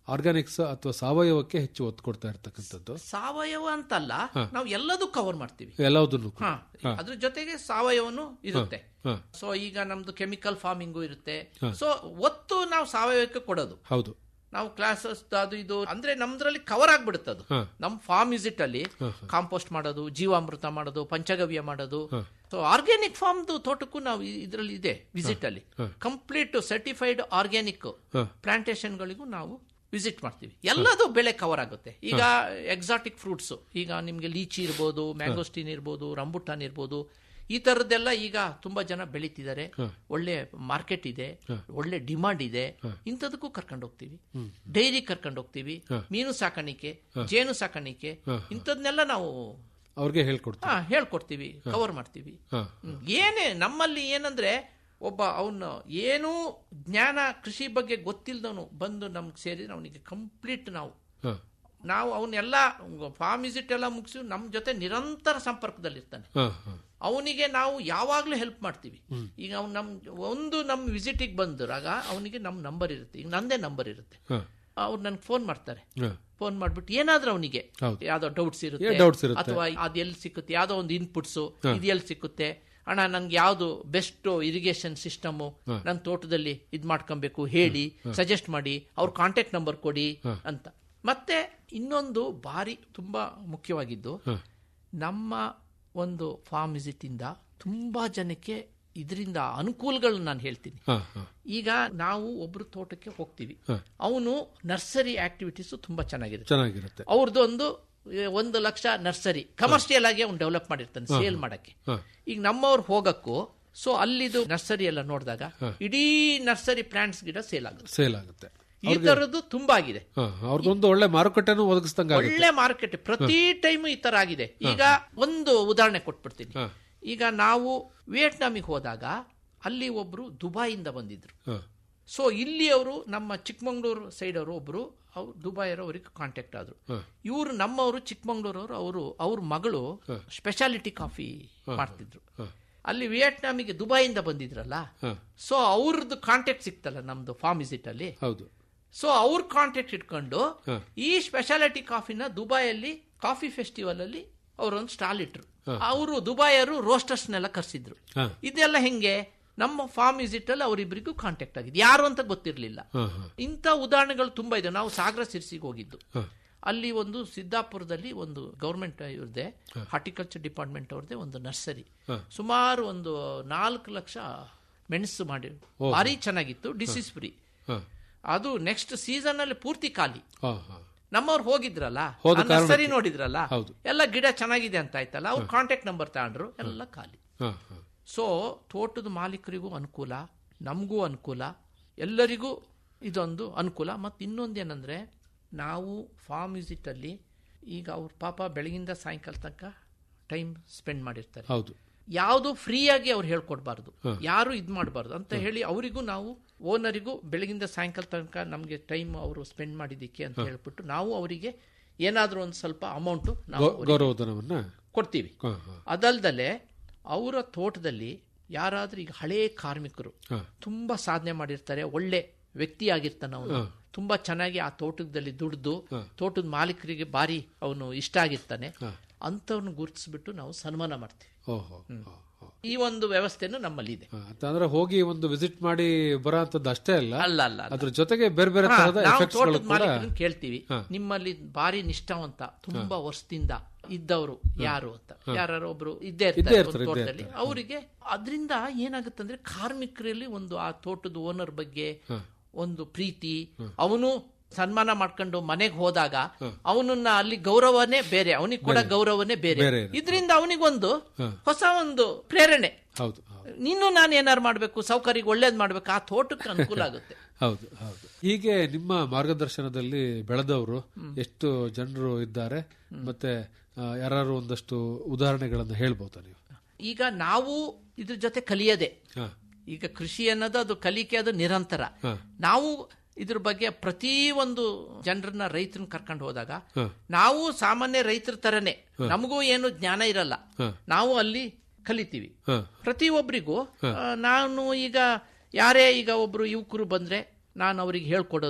ಆರ್ಗ್ಯಾನಿಕ್ಸ್ ಅಥವಾ ಸಾವಯವಕ್ಕೆ ಹೆಚ್ಚು ಒತ್ತು ಕೊಡ್ತಾ ಇರ್ತಕ್ಕಂಥದ್ದು ಸಾವಯವ ಅಂತಲ್ಲ ನಾವು ಎಲ್ಲದೂ ಕವರ್ ಮಾಡ್ತೀವಿ ಎಲ್ಲದನ್ನು ಕೂಡ. ಹಾ ಅದ್ರ ಜೊತೆಗೆ ಸಾವಯವನು ಇರುತ್ತೆ ಹಾ. ಸೊ ಈಗ ನಮ್ದು ಕೆಮಿಕಲ್ ಫಾರ್ಮಿಂಗು ಇರುತ್ತೆ ಸೊ ಒತ್ತು ನಾವು ಸಾವಯವಕ್ಕೆ ಕೊಡೋದು ಹೌದು ನಾವು ಕ್ಲಾಸಸ್ ಅದು ಇದು ಅಂದ್ರೆ ನಮ್ದ್ರಲ್ಲಿ ಕವರ್ ಆಗ್ಬಿಡುತ್ತೆ ಅದು ಹಾ. ನಮ್ ಫಾರ್ಮ್ ವಿಸಿಟ್ ಅಲ್ಲಿ ಕಾಂಪೋಸ್ಟ್ ಮಾಡೋದು ಜೀವಾಮೃತ ಮಾಡೋದು ಪಂಚಗವ್ಯ ಮಾಡೋದು ಸೊ ಆರ್ಗ್ಯಾನಿಕ್ ಫಾರ್ಮ್ ತೋಟಕ್ಕೂ ನಾವು ಇದರಲ್ಲಿ ಇದೆ ವಿಸಿಟ್ ಅಲ್ಲಿ ಕಂಪ್ಲೀಟ್ ಸರ್ಟಿಫೈಡ್ ಆರ್ಗ್ಯಾನಿಕ್ ಹಾ. ಪ್ಲಾಂಟೇಶನ್ ಗಳಿಗೂ ನಾವು ವಿಸಿಟ್ ಮಾಡ್ತೀವಿ ಎಲ್ಲದೂ ಬೆಳೆ ಕವರ್ ಆಗುತ್ತೆ ಈಗ ಎಕ್ಸಾಟಿಕ್ ಫ್ರೂಟ್ಸ್ ಈಗ ನಿಮ್ಗೆ ಲೀಚಿ ಇರ್ಬೋದು ಮ್ಯಾಂಗೋಸ್ಟಿನ್ ಇರ್ಬೋದು ರಂಬುಟಾನ್ ಇರ್ಬೋದು ಈ ತರದ್ದೆಲ್ಲ ಈಗ ತುಂಬಾ ಜನ ಬೆಳೀತಿದ್ದಾರೆ ಒಳ್ಳೆ ಮಾರ್ಕೆಟ್ ಇದೆ ಒಳ್ಳೆ ಡಿಮಾಂಡ್ ಇದೆ ಇಂಥದಕ್ಕೂ ಕರ್ಕೊಂಡು ಹೋಗ್ತೀವಿ ಡೈರಿ ಕರ್ಕೊಂಡು ಹೋಗ್ತೀವಿ ಮೀನು ಸಾಕಾಣಿಕೆ ಜೇನು ಸಾಕಾಣಿಕೆ ಇಂಥದ್ನೆಲ್ಲ ನಾವು ಅವ್ರಿಗೆ ಹೇಳ್ಕೊಡ್ತೀವಿ ಹಾ ಹೇಳ್ಕೊಡ್ತೀವಿ ಕವರ್ ಮಾಡ್ತೀವಿ ಹಾ. ಹ್ಮ್. ಏನೇ ನಮ್ಮಲ್ಲಿ ಏನಂದ್ರೆ ಒಬ್ಬ ಅವನು ಏನೂ ಜ್ಞಾನ ಕೃಷಿ ಬಗ್ಗೆ ಗೊತ್ತಿಲ್ಲದವನು ಬಂದು ನಮ್ಗೆ ಸೇರಿದ್ರೆ ಅವನಿಗೆ ಕಂಪ್ಲೀಟ್ ನಾವು ಹಾ. ನಾವು ಅವನ್ನೆಲ್ಲ ಫಾರ್ಮ್ ವಿಸಿಟ್ ಎಲ್ಲ ಮುಗಿಸಿ ನಮ್ಮ ಜೊತೆ ನಿರಂತರ ಸಂಪರ್ಕದಲ್ಲಿರ್ತಾನೆ ಹಾ, ಹಾ. ಅವನಿಗೆ ನಾವು ಯಾವಾಗಲೂ ಹೆಲ್ಪ್ ಮಾಡ್ತೀವಿ ಈಗ ಅವ್ನು ನಮ್ ಒಂದು ನಮ್ಮ ವಿಸಿಟಿಗೆ ಬಂದಾಗ ಅವನಿಗೆ ನಮ್ಮ ನಂಬರ್ ಇರುತ್ತೆ ಈಗ ನಂದೇ ನಂಬರ್ ಇರುತ್ತೆ ಹಾ. ಅವ್ರು ನನ್ಗೆ ಫೋನ್ ಮಾಡ್ತಾರೆ ಹಾ. ಫೋನ್ ಮಾಡ್ಬಿಟ್ಟು ಏನಾದ್ರೂ ಅವನಿಗೆ ಹೌದು. ಯಾವ್ದೋ ಡೌಟ್ಸ್ ಏ, ಇರುತ್ತೆ doubts ಇರುತ್ತೆ. ಅಥವಾ ಅದು ಎಲ್ಲಿ ಸಿಕ್ಕುತ್ತೆ ಯಾವ್ದೋ ಒಂದು ಇನ್ಪುಟ್ಸ್ ಇದು ಎಲ್ಲಿ ಸಿಕ್ಕುತ್ತೆ ಅಣ್ಣ ನನ್ಗೆ ಯಾವ್ದು ಬೆಸ್ಟ್ ಇರಿಗೇಷನ್ ಸಿಸ್ಟಮ್ ನನ್ನ ತೋಟದಲ್ಲಿ ಇದ್ ಮಾಡ್ಕೊಬೇಕು ಹೇಳಿ ಸಜೆಸ್ಟ್ ಮಾಡಿ ಅವ್ರ ಕಾಂಟ್ಯಾಕ್ಟ್ ನಂಬರ್ ಕೊಡಿ ಅಂತ ಮತ್ತೆ ಇನ್ನೊಂದು ಬಾರಿ ತುಂಬಾ ಮುಖ್ಯವಾಗಿದ್ದು ಹಾ. ನಮ್ಮ ಒಂದು ಫಾರ್ಮ್ ವಿಸಿಟ್ ಇಂದ ತುಂಬಾ ಜನಕ್ಕೆ ಇದರಿಂದ ಅನುಕೂಲಗಳನ್ನ ನಾನು ಹೇಳ್ತೀನಿ ಹಾ, ಹಾ. ಈಗ ನಾವು ಒಬ್ರು ತೋಟಕ್ಕೆ ಹೋಗ್ತೀವಿ ಹಾ. ಅವನು ನರ್ಸರಿ ಆಕ್ಟಿವಿಟೀಸ್ ತುಂಬಾ ಚೆನ್ನಾಗಿರುತ್ತೆ ಚೆನ್ನಾಗಿರುತ್ತೆ ಅವ್ರದ್ದು ಒಂದು ಏ, ಒಂದು ಲಕ್ಷ ನರ್ಸರಿ ಕಮರ್ಷಿಯಲ್ ಆಗಿ ಅವ್ನು ಡೆವಲಪ್ ಮಾಡಿರ್ತಾನೆ ಸೇಲ್ ಮಾಡಕ್ಕೆ ಹಾ. ಈಗ ನಮ್ಮವ್ರು ಹೋಗಕ್ಕೂ ಸೊ ಅಲ್ಲಿದು ನರ್ಸರಿ ಎಲ್ಲ ನೋಡಿದಾಗ ಇಡೀ ನರ್ಸರಿ ಪ್ಲಾಂಟ್ಸ್ ಗಿಡ ಸೇಲ್ ಆಗುತ್ತೆ ಸೇಲ್ ಆಗುತ್ತೆ ಈ ತರದ್ದು ತುಂಬಾ ಆಗಿದೆ ಹಾ, ಅವ್ರಿಗೊಂದು ಒಳ್ಳೆ ಮಾರುಕಟ್ಟೆನೂ ಒದಗಿಸ್ದಂಗ ಆಗುತ್ತೆ ಒಳ್ಳೆ ಮಾರ್ಕೆಟ್ ಪ್ರತಿ ಟೈಮ್ ಈ ತರ ಆಗಿದೆ ಈಗ ಒಂದು ಉದಾಹರಣೆ ಕೊಟ್ಬಿಡ್ತೀನಿ ಹಾ. ಈಗ ನಾವು ವಿಯೆಟ್ನಾಮಿಗೆ ಹೋದಾಗ ಅಲ್ಲಿ ಒಬ್ರು ದುಬೈಯಿಂದ ಬಂದಿದ್ರು ಹಾ. ಸೊ ಇಲ್ಲಿ ಅವರು ನಮ್ಮ ಚಿಕ್ಕಮಂಗ್ಳೂರು ಸೈಡ್ ಅವರು ಒಬ್ರು ಅವ್ರು ದುಬೈಯವರು ಅವ್ರಿಗೆ ಕಾಂಟ್ಯಾಕ್ಟ್ ಆದ್ರು ಇವರು ನಮ್ಮವರು ಚಿಕ್ಕಮಂಗ್ಳೂರವರು ಅವರು ಅವ್ರ ಮಗಳು ಸ್ಪೆಷಾಲಿಟಿ ಕಾಫಿ ಮಾಡ್ತಿದ್ರು ಅಲ್ಲಿ ವಿಯೆಟ್ನಾಮಿಗೆ ದುಬೈಯಿಂದ ಬಂದಿದ್ರಲ್ಲ ಹಾ. ಸೊ ಅವ್ರದ್ದು ಕಾಂಟ್ಯಾಕ್ಟ್ ಸಿಕ್ತಲ್ಲ ನಮ್ದು ಫಾರ್ಮ್ ವಿಸಿಟ್ ಅಲ್ಲಿ ಹೌದು ಸೊ ಅವ್ರ ಕಾಂಟ್ಯಾಕ್ಟ್ ಇಟ್ಕೊಂಡು ಈ ಸ್ಪೆಷಾಲಿಟಿ ಕಾಫಿನ ದುಬೈಯಲ್ಲಿ ಕಾಫಿ ಫೆಸ್ಟಿವಲ್ ಅಲ್ಲಿ ಅವರೊಂದು ಸ್ಟಾಲ್ ಇಟ್ರು ಅವರು ದುಬೈಯರು ರೋಸ್ಟರ್ಸ್ನೆಲ್ಲ ಕರ್ಸಿದ್ರು ಹಾ. ಇದೆಲ್ಲ ಹೆಂಗೆ ನಮ್ಮ ಫಾರ್ಮ್ ವಿಸಿಟ್ ಅಲ್ಲಿ ಅವರಿಬ್ಬರಿಗೂ ಕಾಂಟ್ಯಾಕ್ಟ್ ಆಗಿದೆ ಯಾರು ಅಂತ ಗೊತ್ತಿರಲಿಲ್ಲ ಹಾ, ಹಾ. ಇಂಥ ಉದಾಹರಣೆಗಳು ತುಂಬಾ ಇದೆ ನಾವು ಸಾಗರ ಸಿರ್ಸಿಗೆ ಹೋಗಿದ್ದು ಹಾ. ಅಲ್ಲಿ ಒಂದು ಸಿದ್ದಾಪುರದಲ್ಲಿ ಒಂದು ಗೌರ್ಮೆಂಟ್ ಇವ್ರದೇ ಹಾರ್ಟಿಕಲ್ಚರ್ ಡಿಪಾರ್ಟ್ಮೆಂಟ್ ಅವ್ರದೇ ಒಂದು ನರ್ಸರಿ ಸುಮಾರು ಒಂದು ನಾಲ್ಕು ಲಕ್ಷ ಮೆಣಸು ಮಾಡಿ ಭಾರಿ ಚೆನ್ನಾಗಿತ್ತು ಡಿಸೀಸ್ ಫ್ರೀ ಹಾ. ಅದು ನೆಕ್ಸ್ಟ್ ಸೀಸನ್ ಅಲ್ಲಿ ಪೂರ್ತಿ ಖಾಲಿ ಹಾ, ಹಾ. ನಮ್ಮವ್ರು ಹೋಗಿದ್ರಲ್ಲ ಹೋದ ಆ ನರ್ಸರಿ ನೋಡಿದ್ರಲ್ಲ ಹೌದು. ಎಲ್ಲ ಗಿಡ ಚೆನ್ನಾಗಿದೆ ಅಂತ ಆಯ್ತಲ್ಲ ಅವ್ರು ಕಾಂಟ್ಯಾಕ್ಟ್ ನಂಬರ್ ತಗೊಂಡ್ರು ಎಲ್ಲ ಖಾಲಿ ಹಾ, ಹಾ. ಸೊ ತೋಟದ ಮಾಲೀಕರಿಗೂ ಅನುಕೂಲ ನಮಗೂ ಅನುಕೂಲ ಎಲ್ಲರಿಗೂ ಇದೊಂದು ಅನುಕೂಲ ಮತ್ತು ಇನ್ನೊಂದೇನೆಂದರೆ ನಾವು ಫಾರ್ಮ್ ವಿಸಿಟಲ್ಲಿ ಈಗ ಅವ್ರ ಪಾಪ ಬೆಳಗಿಂದ ಸಾಯಂಕಾಲ ತನಕ ಟೈಮ್ ಸ್ಪೆಂಡ್ ಮಾಡಿರ್ತಾರೆ ಹೌದು ಯಾವುದು ಫ್ರೀಯಾಗಿ ಅವ್ರು ಹೇಳ್ಕೊಡ್ಬಾರ್ದು ಯಾರು ಇದು ಮಾಡಬಾರ್ದು ಅಂತ ಹೇಳಿ ಅವರಿಗೂ ನಾವು ಓನರಿಗೂ ಬೆಳಗಿಂದ ಸಾಯಂಕಾಲ ತನಕ ನಮಗೆ ಟೈಮ್ ಅವರು ಸ್ಪೆಂಡ್ ಮಾಡಿದ್ದಕ್ಕೆ ಅಂತ ಹೇಳ್ಬಿಟ್ಟು ನಾವು ಅವರಿಗೆ ಏನಾದರೂ ಒಂದು ಸ್ವಲ್ಪ ಅಮೌಂಟು ನಾವು ಗೌ- ಗೌರವಧನವನ್ನ ಕೊಡ್ತೀವಿ ಹಾ, ಹಾ. ಅದಲ್ದಲೆ ಅವರ ತೋಟದಲ್ಲಿ ಯಾರಾದ್ರೂ ಈಗ ಹಳೇ ಕಾರ್ಮಿಕರು ಹಾ. ತುಂಬಾ ಸಾಧನೆ ಮಾಡಿರ್ತಾರೆ ಒಳ್ಳೆ ವ್ಯಕ್ತಿ ಆಗಿರ್ತಾನೆ ಅವನು ತುಂಬಾ ಚೆನ್ನಾಗಿ ಆ ತೋಟದಲ್ಲಿ ದುಡ್ದು ತೋಟದ ಮಾಲೀಕರಿಗೆ ಬಾರಿ ಅವನು ಇಷ್ಟ ಆಗಿರ್ತಾನೆ ಅಂಥವ್ರನ್ನ ಗುರುತಿಸ್ಬಿಟ್ಟು ನಾವು ಸನ್ಮಾನ ಮಾಡ್ತೀವಿ ಓಹೋ ಹೋ, ಹೋ. ಈ ಒಂದು ವ್ಯವಸ್ಥೆನೂ ನಮ್ಮಲ್ಲಿ ಇದೆ ಹಾ, ಅಂತಂದ್ರೆ ಹೋಗಿ ಒಂದು ವಿಸಿಟ್ ಮಾಡಿ ಬರೋ ಅಂತದ್ದು ಅಷ್ಟೇ ಅಲ್ಲ ಅಲ್ಲ ಅಲ್ಲ ಅಲ್ಲ. ಅದ್ರ ಜೊತೆಗೆ ಬೇರೆ ಬೇರೆ ಹಾ, ತರದ ನಾವು ಎಫೆಕ್ಟ್ಸ್ ಗಳು ತೋಟದ ಕೂಡ ಮಾಲೀಕರನ್ನ ಕೇಳ್ತೀವಿ ನಿಮ್ಮಲ್ಲಿ ಬಾರಿ ನಿಷ್ಠಾವಂತ ತುಂಬಾ ವರ್ಷದಿಂದ ಇದ್ದವರು ಯಾರು ಅಂತ ಯಾರು ಒಬ್ರು ಇದ್ದೇ ಇರ್ತಾರೆ ಇರ್ತಾರೆ, ಒಂದು ಇದ್ದೇ ತೋಟದಲ್ಲಿ ಅವರಿಗೆ ಅದರಿಂದ ಏನಾಗುತ್ತಂದ್ರೆ ಕಾರ್ಮಿಕರಲ್ಲಿ ಒಂದು ಆ ತೋಟದ ಓನರ್ ಬಗ್ಗೆ ಒಂದು ಪ್ರೀತಿ ಅವನು ಸನ್ಮಾನ ಮಾಡ್ಕೊಂಡು ಮನೆಗೆ ಹೋದಾಗ ಅವನನ್ನ ಅಲ್ಲಿ ಗೌರವನೇ ಬೇರೆ ಅವನಿಗೆ ಕೂಡ ಗೌರವನೇ ಬೇರೆ ಬೇರೆ ಇರುತ್ತೆ. ಇದರಿಂದ ಅವನಿಗೊಂದು ಹೊಸ ಒಂದು ಪ್ರೇರಣೆ ಹೌದು ಹೌದು ನೀನು ನಾನು ಏನಾರು ಮಾಡ್ಬೇಕು ಸೌಕರ್ಯಕ್ಕೆ ಒಳ್ಳೇದ್ ಮಾಡ್ಬೇಕು ಆ ತೋಟಕ್ಕೆ ಅನುಕೂಲ ಆಗುತ್ತೆ ಹೌದು ಹೌದು ಹೀಗೆ ನಿಮ್ಮ ಮಾರ್ಗದರ್ಶನದಲ್ಲಿ ಬೆಳೆದವರು ಎಷ್ಟು ಜನರು ಇದ್ದಾರೆ ಮತ್ತೆ ಯಾರು ಒಂದಷ್ಟು ಉದಾಹರಣೆಗಳನ್ನ ಹೇಳ್ಬೋದಾ ನೀವು ಈಗ ನಾವು ಇದ್ರ ಜೊತೆ ಕಲಿಯದೆ ಹಾ. ಈಗ ಕೃಷಿ ಅನ್ನೋದು ಅದು ಕಲಿಕೆ ಅದು ನಿರಂತರ ನಾವು ಇದ್ರ ಬಗ್ಗೆ ಪ್ರತಿ ಒಂದು ಜನರನ್ನ ರೈತರನ್ನ ಕರ್ಕೊಂಡು ಹೋದಾಗ ನಾವು ಸಾಮಾನ್ಯ ರೈತರ ತರನೇ ನಮಗೂ ಏನು ಜ್ಞಾನ ಇರಲ್ಲ ನಾವು ಅಲ್ಲಿ ಕಲಿತೀವಿ ಹಾ. ಪ್ರತಿಯೊಬ್ಬರಿಗೂ ಆ, ನಾನು ಈಗ ಯಾರೇ ಈಗ ಒಬ್ರು ಯುವಕರು ಬಂದ್ರೆ ನಾನು ಅವ್ರಿಗೆ ಹೇಳ್ಕೊಡೋದು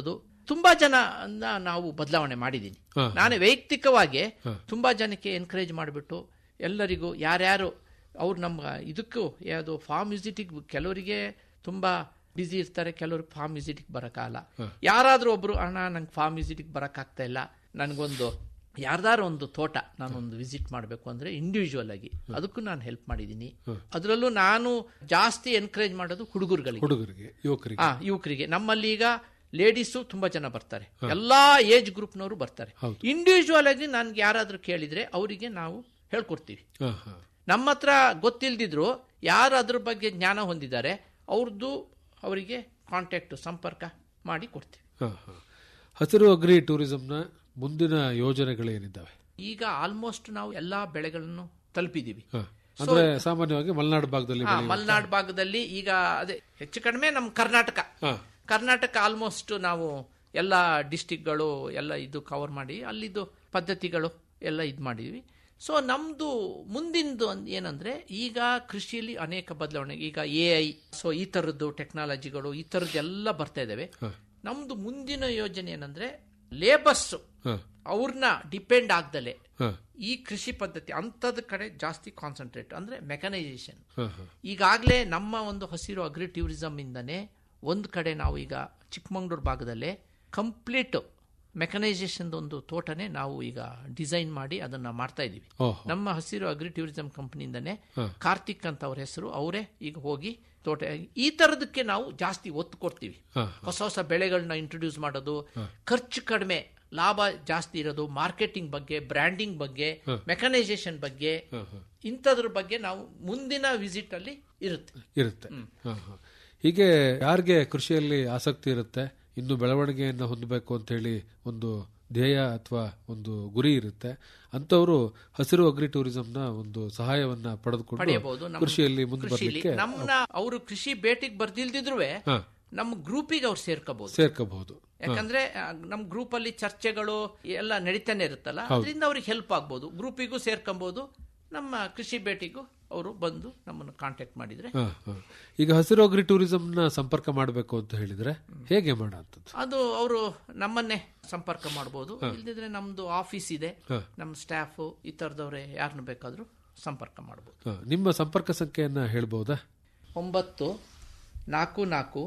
ತುಂಬಾ ಜನ ನಾವು ಬದಲಾವಣೆ ಮಾಡಿದ್ದೀನಿ ಹಾ. ನಾನು ವೈಯಕ್ತಿಕವಾಗಿ ತುಂಬಾ ಜನಕ್ಕೆ ಎನ್ಕರೇಜ್ ಮಾಡಿಬಿಟ್ಟು ಎಲ್ಲರಿಗೂ ಯಾರ್ಯಾರು ಅವ್ರು ನಮ್ಮ ಇದಕ್ಕೂ ಯಾವುದು ಫಾರ್ಮ್ ವಿಸಿಟಿಗೆ ಕೆಲವರಿಗೆ ತುಂಬಾ ಬ್ಯುಸಿ ಇರ್ತಾರೆ ಕೆಲವರು ಫಾರ್ಮ್ ವಿಸಿಟಿಗೆ ಬರೋಕ್ಕಾಗಲ್ಲ ಯಾರಾದರೂ ಒಬ್ರು ಅಣ್ಣ ನಂಗೆ ಫಾರ್ಮ್ ವಿಸಿಟಿಗೆ ಬರೋಕ್ಕಾಗ್ತಾ ಇಲ್ಲ ನನಗೊಂದು ಯಾರ್ದಾರು ಒಂದು ತೋಟ ನಾನೊಂದು ವಿಸಿಟ್ ಮಾಡಬೇಕು ಅಂದ್ರೆ ಇಂಡಿವಿಜುವಲ್ ಆಗಿ ಅದಕ್ಕೂ ನಾನು ಹೆಲ್ಪ್ ಮಾಡಿದ್ದೀನಿ ಅದರಲ್ಲೂ ನಾನು ಜಾಸ್ತಿ ಎನ್ಕರೇಜ್ ಮಾಡೋದು ಹುಡುಗರುಗಳಿಗೆ ಹುಡುಗರಿಗೆ ಯುವಕರಿಗೆ ಆ ಯುವಕರಿಗೆ ನಮ್ಮಲ್ಲಿ ಈಗ ಲೇಡೀಸು ತುಂಬಾ ಜನ ಬರ್ತಾರೆ ಎಲ್ಲಾ ಏಜ್ ಗ್ರೂಪ್ನವರು ಬರ್ತಾರೆ ಹೌದು. ಇಂಡಿವಿಜುವಲ್ ಆಗಿ ನನ್ಗೆ ಯಾರಾದ್ರೂ ಕೇಳಿದ್ರೆ ಅವರಿಗೆ ನಾವು ಹೇಳ್ಕೊಡ್ತೀವಿ ಹಾ ಹಾ ನಮ್ಮ ಹತ್ರ ಗೊತ್ತಿಲ್ದಿದ್ರು ಯಾರು ಅದ್ರ ಬಗ್ಗೆ ಜ್ಞಾನ ಹೊಂದಿದ್ದಾರೆ ಅವ್ರದ್ದು ಅವರಿಗೆ ಕಾಂಟ್ಯಾಕ್ಟ್ ಸಂಪರ್ಕ ಮಾಡಿ ಕೊಡ್ತೀವಿ ಹಾ ಹಾ ಹಸಿರು ಅಗ್ರಿ ಟೂರಿಸಂನ ಮುಂದಿನ ಯೋಜನೆಗಳೇನಿದ್ದಾವೆ ಈಗ ಆಲ್ಮೋಸ್ಟ್ ನಾವು ಎಲ್ಲಾ ಬೆಳೆಗಳನ್ನು ತಲುಪಿದೀವಿ ಹಾ. ಅಂದ್ರೆ ಸಾಮಾನ್ಯವಾಗಿ ಮಲೆನಾಡು ಭಾಗದಲ್ಲಿ ಹಾ, ಬೆಳೆಯುವ- ಮಲೆನಾಡು ಭಾಗದಲ್ಲಿ ಈಗ ಅದೇ ಹೆಚ್ಚು ಕಡಿಮೆ ನಮ್ಮ ಕರ್ನಾಟಕ ಹಾ. ಕರ್ನಾಟಕ ಆಲ್ಮೋಸ್ಟ್ ನಾವು ಎಲ್ಲ ಡಿಸ್ಟಿಕ್ಗಳು ಎಲ್ಲ ಇದು ಕವರ್ ಮಾಡಿ ಅಲ್ಲಿದ್ದು ಪದ್ಧತಿಗಳು ಎಲ್ಲ ಇದು ಮಾಡಿದ್ವಿ ಸೊ ನಮ್ದು ಮುಂದಿಂದು ಒಂದ್ ಏನಂದ್ರೆ ಈಗ ಕೃಷಿಯಲ್ಲಿ ಅನೇಕ ಬದಲಾವಣೆ ಈಗ ಎ ಐ ಸೊ ಈ ಥರದ್ದು ಟೆಕ್ನಾಲಜಿಗಳು ಈ ಥರದ್ದೆಲ್ಲ ಬರ್ತಾ ಇದಾವೆ ನಮ್ದು ಮುಂದಿನ ಯೋಜನೆ ಏನಂದ್ರೆ ಲೇಬರ್ಸ್ ಹಾ. ಅವ್ರನ್ನ ಡಿಪೆಂಡ್ ಆಗ್ದಲೆ ಹಾ. ಈ ಕೃಷಿ ಪದ್ಧತಿ ಅಂಥದ್ ಕಡೆ ಜಾಸ್ತಿ ಕಾನ್ಸಂಟ್ರೇಟ್ ಅಂದ್ರೆ ಮೆಕನೈಸೇಷನ್ ಹಾ, ಹಾ. ಈಗಾಗಲೇ ನಮ್ಮ ಒಂದು ಹಸಿರು ಅಗ್ರಿ ಟೂರಿಸಂ ಇಂದನೇ ಒಂದು ಕಡೆ ನಾವು ಈಗ ಚಿಕ್ಕಮಂಗ್ಳೂರು ಭಾಗದಲ್ಲೇ ಕಂಪ್ಲೀಟ್ ಮೆಕನೈಸೇಷನ್ ಒಂದು ತೋಟನೇ ನಾವು ಈಗ ಡಿಸೈನ್ ಮಾಡಿ ಅದನ್ನ ಮಾಡ್ತಾ ಇದೀವಿ ಓಹೋ. ನಮ್ಮ ಹಸಿರು ಅಗ್ರಿ ಟೂರಿಸಂ ಕಂಪನಿಯಿಂದನೇ ಕಾರ್ತಿಕ್ ಅಂತ ಅವ್ರ ಹೆಸರು ಅವರೇ ಈಗ ಹೋಗಿ ತೋಟ ಈ ತರದಕ್ಕೆ ನಾವು ಜಾಸ್ತಿ ಒತ್ತು ಕೊಡ್ತೀವಿ ಹಾ. ಹೊಸ ಹೊಸ ಬೆಳೆಗಳನ್ನ ಇಂಟ್ರೊಡ್ಯೂಸ್ ಮಾಡೋದು ಖರ್ಚು ಕಡಿಮೆ ಲಾಭ ಜಾಸ್ತಿ ಇರೋದು ಮಾರ್ಕೆಟಿಂಗ್ ಬಗ್ಗೆ ಬ್ರ್ಯಾಂಡಿಂಗ್ ಬಗ್ಗೆ ಮೆಕನೈಸೇಷನ್ ಬಗ್ಗೆ ಇಂಥದ್ರ ಬಗ್ಗೆ ನಾವು ಮುಂದಿನ ವಿಸಿಟ್ ಅಲ್ಲಿ ಇರುತ್ತೆ ಇರುತ್ತೆ ಹಾ, ಹಾ. ಹೀಗೆ ಯಾರಿಗೆ ಕೃಷಿಯಲ್ಲಿ ಆಸಕ್ತಿ ಇರುತ್ತೆ ಇನ್ನು ಬೆಳವಣಿಗೆಯನ್ನು ಹೊಂದಬೇಕು ಅಂತ ಹೇಳಿ ಒಂದು ಧ್ಯೇಯ ಅಥವಾ ಒಂದು ಗುರಿ ಇರುತ್ತೆ ಅಂತವರು ಹಸಿರು ಅಗ್ರಿ ಟೂರಿಸಂನ ಒಂದು ಸಹಾಯವನ್ನ ಪಡೆದುಕೊಂಡು ಪಡೆಯಬಹುದು ನಮ್ಮ ಕೃಷಿಯಲ್ಲಿ ಮುಂದೆ ಕೃಷಿಲಿ ಬರಲಿಕ್ಕೆ ನಮ್ಮನ್ನ ಅವರು ಕೃಷಿ ಭೇಟಿಗೆ ಬರ್ದಿಲ್ದಿದ್ರು ಹಾ. ನಮ್ಮ ಗ್ರೂಪಿಗೆ ಅವ್ರು ಸೇರ್ಕೋಬಹುದು ಸೇರ್ಕೋಬಹುದು ಯಾಕಂದ್ರೆ ಆ, ನಮ್ ಗ್ರೂಪ್ ಅಲ್ಲಿ ಚರ್ಚೆಗಳು ಎಲ್ಲ ನಡೀತಾನೆ ಇರುತ್ತಲ್ಲ ಅದರಿಂದ ಅವ್ರಿಗೆ ಹೆಲ್ಪ್ ಆಗ್ಬೋದು ಗ್ರೂಪಿಗೂ ಸೇರ್ಕೊಬಹುದು ನಮ್ಮ ಕೃಷಿ ಭೇಟಿಗೂ ಅವರು ಬಂದು ನಮ್ಮನ್ನು ಕಾಂಟ್ಯಾಕ್ಟ್ ಮಾಡಿದ್ರೆ ಹಾ, ಹಾ. ಈಗ ಹಸಿರು ಅಗ್ರಿ ಟೂರಿಸಂನ ಸಂಪರ್ಕ ಮಾಡಬೇಕು ಅಂತ ಹೇಳಿದ್ರೆ ಹೇಗೆ ಮಾಡೋಂಥದ್ದು ಅದು ಅವರು ನಮ್ಮನ್ನೇ ಸಂಪರ್ಕ ಮಾಡಬಹುದು ಇಲ್ದಿದ್ರೆ ನಮ್ದು ಆಫೀಸ್ ಇದೆ ನಮ್ಮ ಸ್ಟಾಫ್ ಈ ತರದವ್ರೆ ಯಾರನ್ನ ಬೇಕಾದ್ರೂ ಸಂಪರ್ಕ ಮಾಡಬಹುದು ಹಾ, ನಿಮ್ಮ ಸಂಪರ್ಕ ಸಂಖ್ಯೆಯನ್ನ ಹೇಳ್ಬೋದಾ ಒಂಬತ್ತು ನಾಲ್ಕು ನಾಲ್ಕು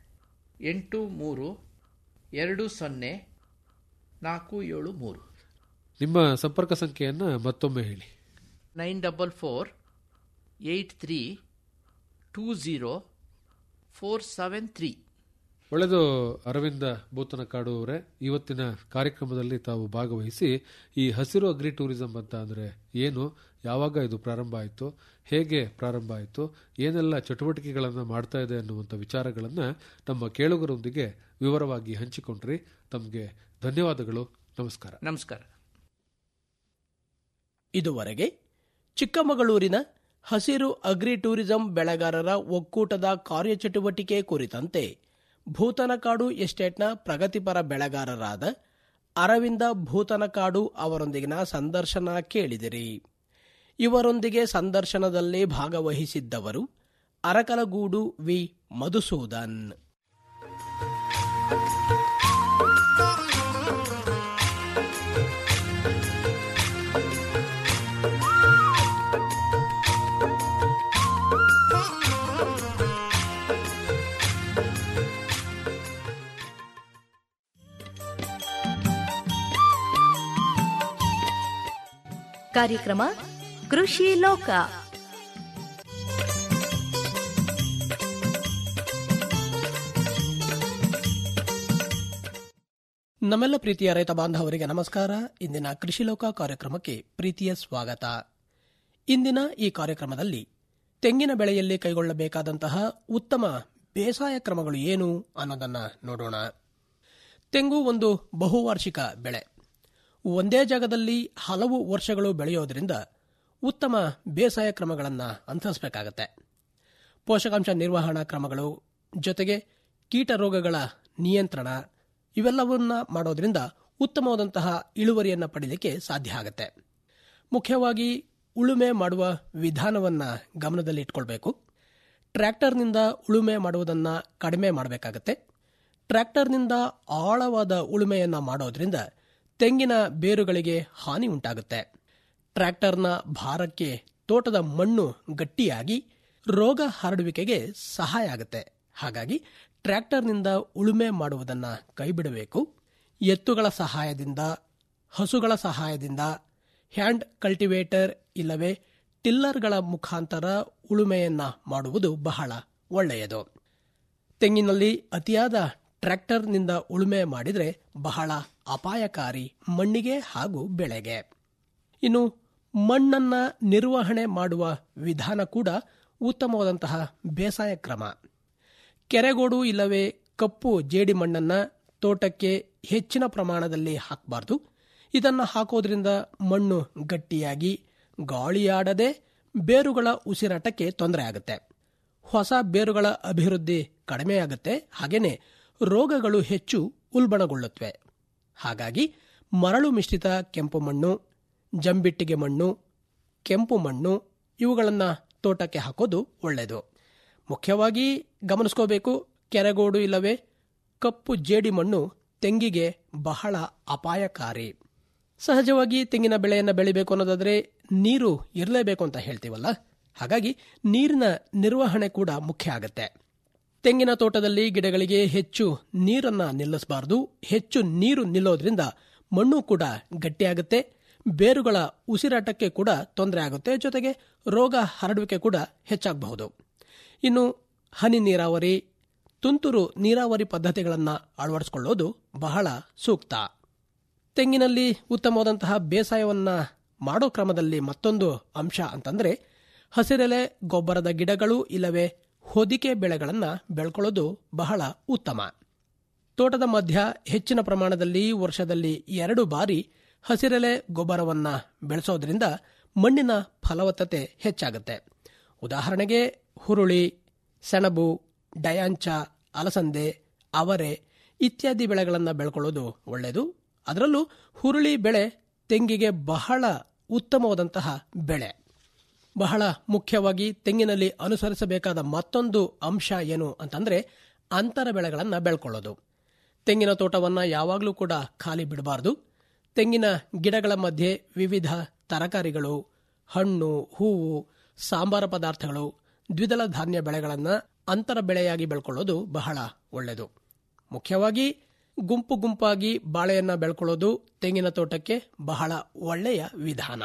ಎಂಟು ಮೂರು ಎರಡು ಸೊನ್ನೆ ನಾಲ್ಕು ಏಳು ಮೂರು ನಿಮ್ಮ ಸಂಪರ್ಕ ಸಂಖ್ಯೆಯನ್ನ ಮತ್ತೊಮ್ಮೆ ಹೇಳಿ nine double four eight three two zero four seven three ಒಳ್ಳೆದು ಅರವಿಂದ ಭೂತನಕಾಡು ಅವರೇ ಇವತ್ತಿನ ಕಾರ್ಯಕ್ರಮದಲ್ಲಿ ತಾವು ಭಾಗವಹಿಸಿ ಈ ಹಸಿರು ಅಗ್ರಿ ಟೂರಿಸಂ ಅಂತ ಅಂದ್ರೆ ಏನು ಯಾವಾಗ ಇದು ಪ್ರಾರಂಭ ಆಯಿತು ಹೇಗೆ ಪ್ರಾರಂಭ ಆಯಿತು ಏನೆಲ್ಲ ಚಟುವಟಿಕೆಗಳನ್ನು ಮಾಡ್ತಾ ಇದೆ ಅನ್ನುವಂಥ ವಿಚಾರಗಳನ್ನ ನಮ್ಮ ಕೇಳುಗರೊಂದಿಗೆ ವಿವರವಾಗಿ ಹಂಚಿಕೊಂಡ್ರಿ ತಮಗೆ ಧನ್ಯವಾದಗಳು ನಮಸ್ಕಾರ ನಮಸ್ಕಾರ ಇದುವರೆಗೆ ಚಿಕ್ಕಮಗಳೂರಿನ ಹಸಿರು ಅಗ್ರಿ ಟೂರಿಸಂ ಬೆಳೆಗಾರರ ಒಕ್ಕೂಟದ ಕಾರ್ಯಚಟುವಟಿಕೆ ಕುರಿತಂತೆ ಭೂತನಕಾಡು ಎಸ್ಟೇಟ್ನ ಪ್ರಗತಿಪರ ಬೆಳೆಗಾರರಾದ ಅರವಿಂದ ಭೂತನಕಾಡು ಅವರೊಂದಿಗಿನ ಸಂದರ್ಶನ ಕೇಳಿದಿರಿ ಇವರೊಂದಿಗೆ ಸಂದರ್ಶನದಲ್ಲಿ ಭಾಗವಹಿಸಿದ್ದವರು ಅರಕಲಗೂಡು ವಿ ಮಧುಸೂದನ್ ಕಾರ್ಯಕ್ರಮ ಕೃಷಿ ಲೋಕ ನಮ್ಮೆಲ್ಲ ಪ್ರೀತಿಯ ರೈತ ಬಾಂಧವರಿಗೆ ನಮಸ್ಕಾರ ಇಂದಿನ ಕೃಷಿ ಲೋಕ ಕಾರ್ಯಕ್ರಮಕ್ಕೆ ಪ್ರೀತಿಯ ಸ್ವಾಗತ ಇಂದಿನ ಈ ಕಾರ್ಯಕ್ರಮದಲ್ಲಿ ತೆಂಗಿನ ಬೆಳೆಯಲ್ಲಿ ಕೈಗೊಳ್ಳಬೇಕಾದಂತಹ ಉತ್ತಮ ಬೇಸಾಯ ಕ್ರಮಗಳು ಏನು ಅನ್ನೋದನ್ನ ನೋಡೋಣ ತೆಂಗು ಒಂದು ಬಹುವಾರ್ಷಿಕ ಬೆಳೆ ಒಂದೇ ಜಾಗದಲ್ಲಿ ಹಲವು ವರ್ಷಗಳು ಬೆಳೆಯೋದ್ರಿಂದ ಉತ್ತಮ ಬೇಸಾಯ ಕ್ರಮಗಳನ್ನು ಅನುಸರಿಸಬೇಕಾಗತ್ತೆ ಪೋಷಕಾಂಶ ನಿರ್ವಹಣಾ ಕ್ರಮಗಳು ಜೊತೆಗೆ ಕೀಟ ರೋಗಗಳ ನಿಯಂತ್ರಣ ಇವೆಲ್ಲವನ್ನ ಮಾಡೋದ್ರಿಂದ ಉತ್ತಮವಾದಂತಹ ಇಳುವರಿಯನ್ನು ಪಡೆಯಲಿಕ್ಕೆ ಸಾಧ್ಯ ಆಗುತ್ತೆ ಮುಖ್ಯವಾಗಿ ಉಳುಮೆ ಮಾಡುವ ವಿಧಾನವನ್ನ ಗಮನದಲ್ಲಿ ಇಟ್ಕೊಳ್ಬೇಕು ಟ್ರ್ಯಾಕ್ಟರ್ನಿಂದ ಉಳುಮೆ ಮಾಡುವುದನ್ನು ಕಡಿಮೆ ಮಾಡಬೇಕಾಗತ್ತೆ ಟ್ರ್ಯಾಕ್ಟರ್ನಿಂದ ಆಳವಾದ ಉಳುಮೆಯನ್ನ ಮಾಡೋದ್ರಿಂದ ತೆಂಗಿನ ಬೇರುಗಳಿಗೆ ಹಾನಿ ಉಂಟಾಗುತ್ತೆ ಟ್ರ್ಯಾಕ್ಟರ್ನ ಭಾರಕ್ಕೆ ತೋಟದ ಮಣ್ಣು ಗಟ್ಟಿಯಾಗಿ ರೋಗ ಹರಡುವಿಕೆಗೆ ಸಹಾಯ ಆಗುತ್ತೆ ಹಾಗಾಗಿ ಟ್ರ್ಯಾಕ್ಟರ್ನಿಂದ ಉಳುಮೆ ಮಾಡುವುದನ್ನು ಕೈಬಿಡಬೇಕು ಎತ್ತುಗಳ ಸಹಾಯದಿಂದ ಹಸುಗಳ ಸಹಾಯದಿಂದ ಹ್ಯಾಂಡ್ ಕಲ್ಟಿವೇಟರ್ ಇಲ್ಲವೇ ಟಿಲ್ಲರ್ಗಳ ಮುಖಾಂತರ ಉಳುಮೆಯನ್ನ ಮಾಡುವುದು ಬಹಳ ಒಳ್ಳೆಯದು ತೆಂಗಿನಲ್ಲಿ ಅತಿಯಾದ ಟ್ರ್ಯಾಕ್ಟರ್ನಿಂದ ಉಳುಮೆ ಮಾಡಿದರೆ ಬಹಳ ಅಪಾಯಕಾರಿ ಮಣ್ಣಿಗೆ ಹಾಗೂ ಬೆಳೆಗೆ ಇನ್ನು ಮಣ್ಣನ್ನ ನಿರ್ವಹಣೆ ಮಾಡುವ ವಿಧಾನ ಕೂಡ ಉತ್ತಮವಾದಂತಹ ಬೇಸಾಯ ಕ್ರಮ ಕೆರೆಗೋಡು ಇಲ್ಲವೇ ಕಪ್ಪು ಜೇಡಿ ಮಣ್ಣನ್ನ ತೋಟಕ್ಕೆ ಹೆಚ್ಚಿನ ಪ್ರಮಾಣದಲ್ಲಿ ಹಾಕಬಾರ್ದು ಇದನ್ನು ಹಾಕೋದ್ರಿಂದ ಮಣ್ಣು ಗಟ್ಟಿಯಾಗಿ ಗಾಳಿಯಾಡದೆ ಬೇರುಗಳ ಉಸಿರಾಟಕ್ಕೆ ತೊಂದರೆ ಆಗುತ್ತೆ ಹೊಸ ಬೇರುಗಳ ಅಭಿವೃದ್ಧಿ ಕಡಿಮೆಯಾಗುತ್ತೆ ಹಾಗೇನೆ ರೋಗಗಳು ಹೆಚ್ಚು ಉಲ್ಬಣಗೊಳ್ಳುತ್ತವೆ ಹಾಗಾಗಿ ಮರಳು ಮಿಶ್ರಿತ ಕೆಂಪು ಮಣ್ಣು ಜಂಬಿಟ್ಟಿಗೆ ಮಣ್ಣು ಕೆಂಪು ಮಣ್ಣು ಇವುಗಳನ್ನು ತೋಟಕ್ಕೆ ಹಾಕೋದು ಒಳ್ಳೆಯದು ಮುಖ್ಯವಾಗಿ ಗಮನಿಸ್ಕೋಬೇಕು ಕೆರೆಗೋಡು ಇಲ್ಲವೇ ಕಪ್ಪು ಜೇಡಿ ಮಣ್ಣು ತೆಂಗಿಗೆ ಬಹಳ ಅಪಾಯಕಾರಿ ಸಹಜವಾಗಿ ತೆಂಗಿನ ಬೆಳೆಯನ್ನು ಬೆಳಿಬೇಕು ಅನ್ನೋದಾದ್ರೆ ನೀರು ಇರಲೇಬೇಕು ಅಂತ ಹೇಳ್ತೀವಲ್ಲ ಹಾಗಾಗಿ ನೀರಿನ ನಿರ್ವಹಣೆ ಕೂಡ ಮುಖ್ಯ ಆಗತ್ತೆ ತೆಂಗಿನ ತೋಟದಲ್ಲಿ ಗಿಡಗಳಿಗೆ ಹೆಚ್ಚು ನೀರನ್ನ ನಿಲ್ಲಿಸಬಾರದು ಹೆಚ್ಚು ನೀರು ನಿಲ್ಲೋದ್ರಿಂದ ಮಣ್ಣು ಕೂಡ ಗಟ್ಟಿಯಾಗುತ್ತೆ ಬೇರುಗಳ ಉಸಿರಾಟಕ್ಕೆ ಕೂಡ ತೊಂದರೆ ಆಗುತ್ತೆ ಜೊತೆಗೆ ರೋಗ ಹರಡುವಿಕೆ ಕೂಡ ಹೆಚ್ಚಾಗಬಹುದು ಇನ್ನು ಹನಿ ನೀರಾವರಿ ತುಂತುರು ನೀರಾವರಿ ಪದ್ಧತಿಗಳನ್ನು ಅಳವಡಿಸಿಕೊಳ್ಳೋದು ಬಹಳ ಸೂಕ್ತ ತೆಂಗಿನಲ್ಲಿ ಉತ್ತಮವಾದಂತಹ ಬೇಸಾಯವನ್ನ ಮಾಡೋ ಕ್ರಮದಲ್ಲಿ ಮತ್ತೊಂದು ಅಂಶ ಅಂತಂದ್ರೆ ಹಸಿರೆಲೆ ಗೊಬ್ಬರದ ಗಿಡಗಳು ಇಲ್ಲವೇ ಹೊದಿಕೆ ಬೆಳೆಗಳನ್ನು ಬೆಳ್ಕೊಳ್ಳೋದು ಬಹಳ ಉತ್ತಮ ತೋಟದ ಮಧ್ಯ ಹೆಚ್ಚಿನ ಪ್ರಮಾಣದಲ್ಲಿ ವರ್ಷದಲ್ಲಿ ಎರಡು ಬಾರಿ ಹಸಿರೆಲೆ ಗೊಬ್ಬರವನ್ನ ಬೆಳೆಸೋದ್ರಿಂದ ಮಣ್ಣಿನ ಫಲವತ್ತತೆ ಹೆಚ್ಚಾಗುತ್ತೆ ಉದಾಹರಣೆಗೆ ಹುರುಳಿ ಸೆಣಬು ಡಯಾಂಚ ಅಲಸಂದೆ ಅವರೆ ಇತ್ಯಾದಿ ಬೆಳೆಗಳನ್ನು ಬೆಳ್ಕೊಳ್ಳೋದು ಒಳ್ಳೆಯದು ಅದರಲ್ಲೂ ಹುರುಳಿ ಬೆಳೆ ತೆಂಗಿಗೆ ಬಹಳ ಉತ್ತಮವಾದಂತಹ ಬೆಳೆ ಬಹಳ ಮುಖ್ಯವಾಗಿ ತೆಂಗಿನಲ್ಲಿ ಅನುಸರಿಸಬೇಕಾದ ಮತ್ತೊಂದು ಅಂಶ ಏನು ಅಂತಂದ್ರೆ ಅಂತರ ಬೆಳೆಗಳನ್ನು ಬೆಳ್ಕೊಳ್ಳೋದು ತೆಂಗಿನ ತೋಟವನ್ನು ಯಾವಾಗಲೂ ಕೂಡ ಖಾಲಿ ಬಿಡಬಾರದು ತೆಂಗಿನ ಗಿಡಗಳ ಮಧ್ಯೆ ವಿವಿಧ ತರಕಾರಿಗಳು ಹಣ್ಣು ಹೂವು ಸಾಂಬಾರ ಪದಾರ್ಥಗಳು ದ್ವಿದಳ ಧಾನ್ಯ ಬೆಳೆಗಳನ್ನು ಅಂತರ ಬೆಳೆಯಾಗಿ ಬೆಳ್ಕೊಳ್ಳೋದು ಬಹಳ ಒಳ್ಳೆಯದು ಮುಖ್ಯವಾಗಿ ಗುಂಪು ಗುಂಪಾಗಿ ಬಾಳೆಯನ್ನ ಬೆಳ್ಕೊಳ್ಳೋದು ತೆಂಗಿನ ತೋಟಕ್ಕೆ ಬಹಳ ಒಳ್ಳೆಯ ವಿಧಾನ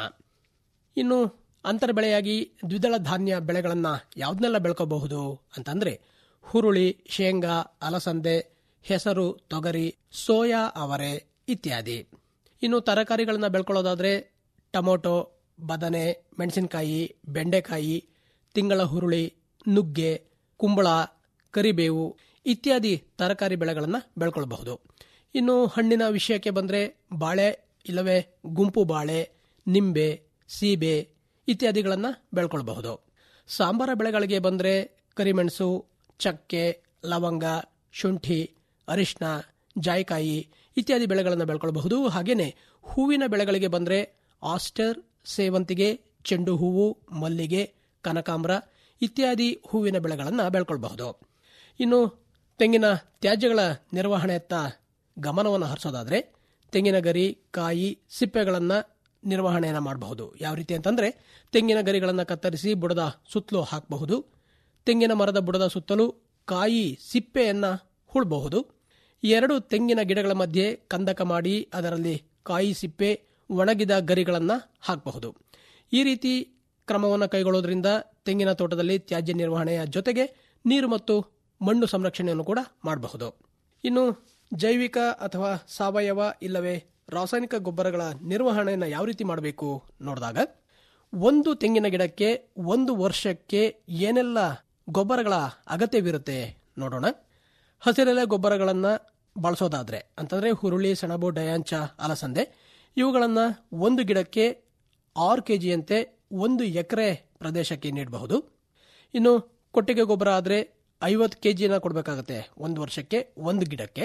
ಇನ್ನು ಅಂತರ ಬೆಳೆಯಾಗಿ ದ್ವಿದಳ ಧಾನ್ಯ ಬೆಳೆಗಳನ್ನ ಯಾವ್ದನ್ನೆಲ್ಲ ಬೆಳ್ಕೋಬಹುದು ಅಂತಂದ್ರೆ ಹುರುಳಿ ಶೇಂಗಾ ಅಲಸಂದೆ ಹೆಸರು ತೊಗರಿ ಸೋಯಾ ಅವರೆ ಇತ್ಯಾದಿ ಇನ್ನು ತರಕಾರಿಗಳನ್ನ ಬೆಳ್ಕೊಳ್ಳೋದಾದ್ರೆ ಟೊಮೊಟೊ ಬದನೆ ಮೆಣಸಿನಕಾಯಿ ಬೆಂಡೆಕಾಯಿ ತಿಂಗಳ ಹುರುಳಿ ನುಗ್ಗೆ ಕುಂಬಳ ಕರಿಬೇವು ಇತ್ಯಾದಿ ತರಕಾರಿ ಬೆಳೆಗಳನ್ನು ಬೆಳ್ಕೊಳ್ಬಹುದು ಇನ್ನು ಹಣ್ಣಿನ ವಿಷಯಕ್ಕೆ ಬಂದರೆ ಬಾಳೆ ಇಲ್ಲವೇ ಗುಂಪು ಬಾಳೆ ನಿಂಬೆ ಸೀಬೆ ಇತ್ಯಾದಿಗಳನ್ನು ಬೆಳ್ಕೊಳ್ಬಹುದು ಸಾಂಬಾರ ಬೆಳೆಗಳಿಗೆ ಬಂದರೆ ಕರಿಮೆಣಸು ಚಕ್ಕೆ ಲವಂಗ ಶುಂಠಿ ಅರಿಶಿನ ಜಾಯಿಕಾಯಿ ಇತ್ಯಾದಿ ಬೆಳೆಗಳನ್ನು ಬೆಳ್ಕೊಳ್ಬಹುದು ಹಾಗೆಯೇ ಹೂವಿನ ಬೆಳೆಗಳಿಗೆ ಬಂದರೆ ಆಸ್ಟರ್ ಸೇವಂತಿಗೆ ಚೆಂಡು ಹೂವು ಮಲ್ಲಿಗೆ ಕನಕಾಂಬರ ಇತ್ಯಾದಿ ಹೂವಿನ ಬೆಳೆಗಳನ್ನು ಬೆಳ್ಕೊಳ್ಬಹುದು ಇನ್ನು ತೆಂಗಿನ ತ್ಯಾಜ್ಯಗಳ ನಿರ್ವಹಣೆಯತ್ತ ಗಮನವನ್ನು ಹರಿಸೋದಾದ್ರೆ ತೆಂಗಿನ ಗರಿ ಕಾಯಿ ಸಿಪ್ಪೆಗಳನ್ನು ನಿರ್ವಹಣೆಯನ್ನು ಮಾಡಬಹುದು ಯಾವ ರೀತಿ ಅಂತಂದ್ರೆ ತೆಂಗಿನ ಗರಿಗಳನ್ನು ಕತ್ತರಿಸಿ ಬುಡದ ಸುತ್ತಲೂ ಹಾಕಬಹುದು ತೆಂಗಿನ ಮರದ ಬುಡದ ಸುತ್ತಲೂ ಕಾಯಿ ಸಿಪ್ಪೆಯನ್ನ ಹುಳಬಹುದು ಎರಡು ತೆಂಗಿನ ಗಿಡಗಳ ಮಧ್ಯೆ ಕಂದಕ ಮಾಡಿ ಅದರಲ್ಲಿ ಕಾಯಿ ಸಿಪ್ಪೆ ಒಣಗಿದ ಗರಿಗಳನ್ನು ಹಾಕಬಹುದು ಈ ರೀತಿ ಕ್ರಮವನ್ನು ಕೈಗೊಳ್ಳೋದ್ರಿಂದ ತೆಂಗಿನ ತೋಟದಲ್ಲಿ ತ್ಯಾಜ್ಯ ನಿರ್ವಹಣೆಯ ಜೊತೆಗೆ ನೀರು ಮತ್ತು ಮಣ್ಣು ಸಂರಕ್ಷಣೆಯನ್ನು ಕೂಡ ಮಾಡಬಹುದು ಇನ್ನು ಜೈವಿಕ ಅಥವಾ ಸಾವಯವ ಇಲ್ಲವೇ ರಾಸಾಯನಿಕ ಗೊಬ್ಬರಗಳ ನಿರ್ವಹಣೆಯನ್ನು ಯಾವ ರೀತಿ ಮಾಡಬೇಕು ನೋಡಿದಾಗ ಒಂದು ತೆಂಗಿನ ಗಿಡಕ್ಕೆ ಒಂದು ವರ್ಷಕ್ಕೆ ಏನೆಲ್ಲ ಗೊಬ್ಬರಗಳ ಅಗತ್ಯವಿರುತ್ತೆ ನೋಡೋಣ ಹಸಿರೆಲೆ ಗೊಬ್ಬರಗಳನ್ನು ಬಳಸೋದಾದ್ರೆ ಅಂತಂದ್ರೆ ಹುರುಳಿ ಸೆಣಬು ಡಯಾಂಚ ಅಲಸಂದೆ ಇವುಗಳನ್ನು ಒಂದು ಗಿಡಕ್ಕೆ ಆರು ಕೆ ಜಿಯಂತೆ ಒಂದು ಎಕರೆ ಪ್ರದೇಶಕ್ಕೆ ನೀಡಬಹುದು ಇನ್ನು ಕೊಟ್ಟಿಗೆ ಗೊಬ್ಬರ ಆದರೆ ಐವತ್ತು ಕೆ ಜಿನ ಕೊಡಬೇಕಾಗತ್ತೆ ಒಂದು ವರ್ಷಕ್ಕೆ ಒಂದು ಗಿಡಕ್ಕೆ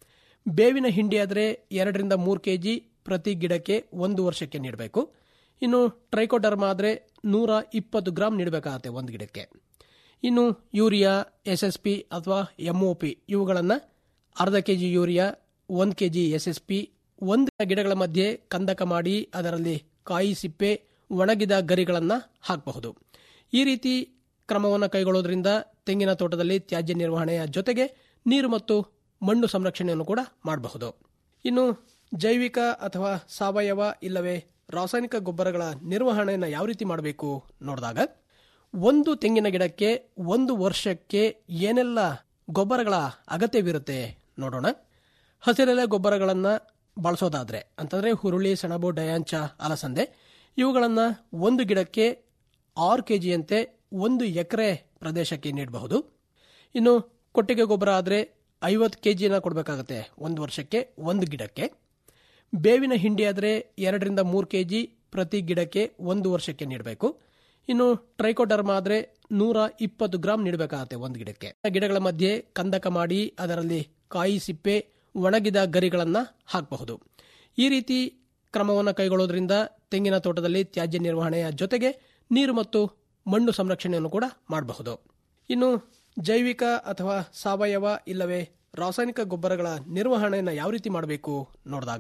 ಬೇವಿನ ಹಿಂಡಿ ಆದರೆ ಎರಡರಿಂದ ಮೂರು ಕೆ ಜಿ ಪ್ರತಿ ಗಿಡಕ್ಕೆ ಒಂದು ವರ್ಷಕ್ಕೆ ನೀಡಬೇಕು ಇನ್ನು ಟ್ರೈಕೋಡರ್ಮ ಆದರೆ ನೂರ ಇಪ್ಪತ್ತು ಗ್ರಾಮ್ ನೀಡಬೇಕಾಗತ್ತೆ ಒಂದು ಗಿಡಕ್ಕೆ ಇನ್ನು ಯೂರಿಯಾ ಎಸ್ ಎಸ್ ಪಿ ಅಥವಾ ಎಂ ಒ ಪಿ ಇವುಗಳನ್ನು ಅರ್ಧ ಕೆಜಿ ಯೂರಿಯಾ ಒಂದು ಕೆಜಿ ಎಸ್ಎಸ್ಪಿ ಒಂದು ಗಿಡಗಳ ಮಧ್ಯೆ ಕಂದಕ ಮಾಡಿ ಅದರಲ್ಲಿ ಕಾಯಿ ಸಿಪ್ಪೆ ಒಣಗಿದ ಗರಿಗಳನ್ನು ಹಾಕಬಹುದು ಈ ರೀತಿ ಕ್ರಮವನ್ನು ಕೈಗೊಳ್ಳೋದ್ರಿಂದ ತೆಂಗಿನ ತೋಟದಲ್ಲಿ ತ್ಯಾಜ್ಯ ನಿರ್ವಹಣೆಯ ಜೊತೆಗೆ ನೀರು ಮತ್ತು ಮಣ್ಣು ಸಂರಕ್ಷಣೆಯನ್ನು ಕೂಡ ಮಾಡಬಹುದು ಇನ್ನು ಜೈವಿಕ ಅಥವಾ ಸಾವಯವ ಇಲ್ಲವೇ ರಾಸಾಯನಿಕ ಗೊಬ್ಬರಗಳ ನಿರ್ವಹಣೆಯನ್ನು ಯಾವ ರೀತಿ ಮಾಡಬೇಕು ನೋಡಿದಾಗ ಒಂದು ತೆಂಗಿನ ಗಿಡಕ್ಕೆ ಒಂದು ವರ್ಷಕ್ಕೆ ಏನೆಲ್ಲ ಗೊಬ್ಬರಗಳ ಅಗತ್ಯವಿರುತ್ತೆ ನೋಡೋಣ ಹಸಿರೆಲೆ ಗೊಬ್ಬರಗಳನ್ನು ಬಳಸೋದಾದ್ರೆ ಅಂತಂದ್ರೆ ಹುರುಳಿ ಸೆಣಬು ಡಯಾಂಚ ಅಲಸಂದೆ ಇವುಗಳನ್ನು ಒಂದು ಗಿಡಕ್ಕೆ ಆರು ಕೆ ಜಿಯಂತೆ ಒಂದು ಎಕರೆ ಪ್ರದೇಶಕ್ಕೆ ನೀಡಬಹುದು ಇನ್ನು ಕೊಟ್ಟಿಗೆ ಗೊಬ್ಬರ ಆದರೆ ಐವತ್ತು ಕೆ ಜಿನ ಕೊಡಬೇಕಾಗತ್ತೆ ಒಂದು ವರ್ಷಕ್ಕೆ ಒಂದು ಗಿಡಕ್ಕೆ ಬೇವಿನ ಹಿಂಡಿ ಆದರೆ ಎರಡರಿಂದ ಮೂರು ಕೆ ಜಿ ಪ್ರತಿ ಗಿಡಕ್ಕೆ ಒಂದು ವರ್ಷಕ್ಕೆ ನೀಡಬೇಕು ಇನ್ನು ಟ್ರೈಕೋಡರ್ಮ ಆದರೆ ನೂರ ಇಪ್ಪತ್ತು ಗ್ರಾಂ ನೀಡಬೇಕಾಗತ್ತೆ ಒಂದು ಗಿಡಕ್ಕೆ ಗಿಡಗಳ ಮಧ್ಯೆ ಕಂದಕ ಮಾಡಿ ಅದರಲ್ಲಿ ಕಾಯಿ ಸಿಪ್ಪೆ ಒಣಗಿದ ಗರಿಗಳನ್ನು ಹಾಕಬಹುದು ಈ ರೀತಿ ಕ್ರಮವನ್ನು ಕೈಗೊಳ್ಳೋದ್ರಿಂದ ತೆಂಗಿನ ತೋಟದಲ್ಲಿ ತ್ಯಾಜ್ಯ ನಿರ್ವಹಣೆಯ ಜೊತೆಗೆ ನೀರು ಮತ್ತು ಮಣ್ಣು ಸಂರಕ್ಷಣೆಯನ್ನು ಕೂಡ ಮಾಡಬಹುದು ಇನ್ನು ಜೈವಿಕ ಅಥವಾ ಸಾವಯವ ಇಲ್ಲವೇ ರಾಸಾಯನಿಕ ಗೊಬ್ಬರಗಳ ನಿರ್ವಹಣೆಯನ್ನು ಯಾವ ರೀತಿ ಮಾಡಬೇಕು ನೋಡಿದಾಗ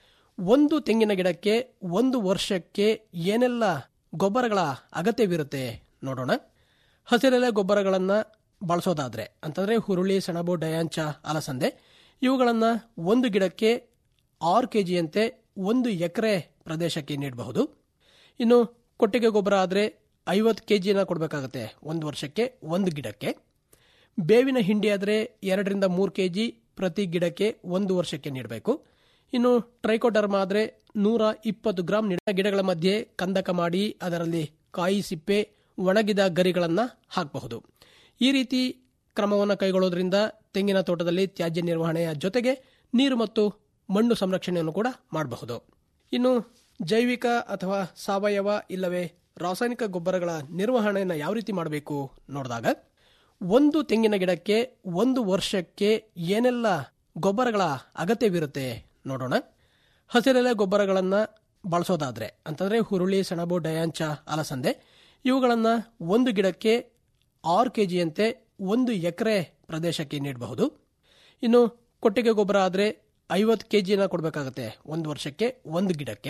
ಒಂದು ತೆಂಗಿನ ಗಿಡಕ್ಕೆ ಒಂದು ವರ್ಷಕ್ಕೆ ಏನೆಲ್ಲ ಗೊಬ್ಬರಗಳ ಅಗತ್ಯವಿರುತ್ತೆ ನೋಡೋಣ ಹಸಿರೆಲೆ ಗೊಬ್ಬರಗಳನ್ನು ಬಳಸೋದಾದ್ರೆ ಅಂತಂದ್ರೆ ಹುರುಳಿ ಸೆಣಬು ಡಯಾಂಚ ಅಲಸಂದೆ ಇವುಗಳನ್ನು ಒಂದು ಗಿಡಕ್ಕೆ ಆರು ಕೆ ಜಿಯಂತೆ ಒಂದು ಎಕರೆ ಪ್ರದೇಶಕ್ಕೆ ನೀಡಬಹುದು ಇನ್ನು ಕೊಟ್ಟಿಗೆ ಗೊಬ್ಬರ ಆದರೆ ಐವತ್ತು ಕೆ ಜಿನ ಕೊಡಬೇಕಾಗತ್ತೆ ಒಂದು ವರ್ಷಕ್ಕೆ ಒಂದು ಗಿಡಕ್ಕೆ ಬೇವಿನ ಹಿಂಡಿ ಆದರೆ ಎರಡರಿಂದ ಮೂರು ಕೆ ಜಿ ಪ್ರತಿ ಗಿಡಕ್ಕೆ ಒಂದು ವರ್ಷಕ್ಕೆ ನೀಡಬೇಕು ಇನ್ನು ಟ್ರೈಕೋಡರ್ಮ ಆದರೆ ನೂರ ಇಪ್ಪತ್ತು ಗ್ರಾಂ ನೀಡ ಗಿಡಗಳ ಮಧ್ಯೆ ಕಂದಕ ಮಾಡಿ ಅದರಲ್ಲಿ ಕಾಯಿ ಸಿಪ್ಪೆ ಒಣಗಿದ ಗರಿಗಳನ್ನು ಹಾಕಬಹುದು ಈ ರೀತಿ ಕ್ರಮವನ್ನು ಕೈಗೊಳ್ಳೋದ್ರಿಂದ ತೆಂಗಿನ ತೋಟದಲ್ಲಿ ತ್ಯಾಜ್ಯ ನಿರ್ವಹಣೆಯ ಜೊತೆಗೆ ನೀರು ಮತ್ತು ಮಣ್ಣು ಸಂರಕ್ಷಣೆಯನ್ನು ಕೂಡ ಮಾಡಬಹುದು ಇನ್ನು ಜೈವಿಕ ಅಥವಾ ಸಾವಯವ ಇಲ್ಲವೇ ರಾಸಾಯನಿಕ ಗೊಬ್ಬರಗಳ ನಿರ್ವಹಣೆಯನ್ನು ಯಾವ ರೀತಿ ಮಾಡಬೇಕು ನೋಡಿದಾಗ ಒಂದು ತೆಂಗಿನ ಗಿಡಕ್ಕೆ ಒಂದು ವರ್ಷಕ್ಕೆ ಏನೆಲ್ಲ ಗೊಬ್ಬರಗಳ ಅಗತ್ಯವಿರುತ್ತೆ ನೋಡೋಣ ಹಸಿರೆಲೆ ಗೊಬ್ಬರಗಳನ್ನು ಬಳಸೋದಾದ್ರೆ ಅಂತಂದ್ರೆ ಹುರುಳಿ ಸೆಣಬು ಡಯಾಂಚ ಅಲಸಂದೆ ಇವುಗಳನ್ನು ಒಂದು ಗಿಡಕ್ಕೆ ಆರು ಕೆ ಜಿಯಂತೆ ಒಂದು ಎಕರೆ ಪ್ರದೇಶಕ್ಕೆ ನೀಡಬಹುದು ಇನ್ನು ಕೊಟ್ಟಿಗೆ ಗೊಬ್ಬರ ಆದರೆ ಐವತ್ತು ಕೆ ಜಿನ ಕೊಡಬೇಕಾಗತ್ತೆ ಒಂದು ವರ್ಷಕ್ಕೆ ಒಂದು ಗಿಡಕ್ಕೆ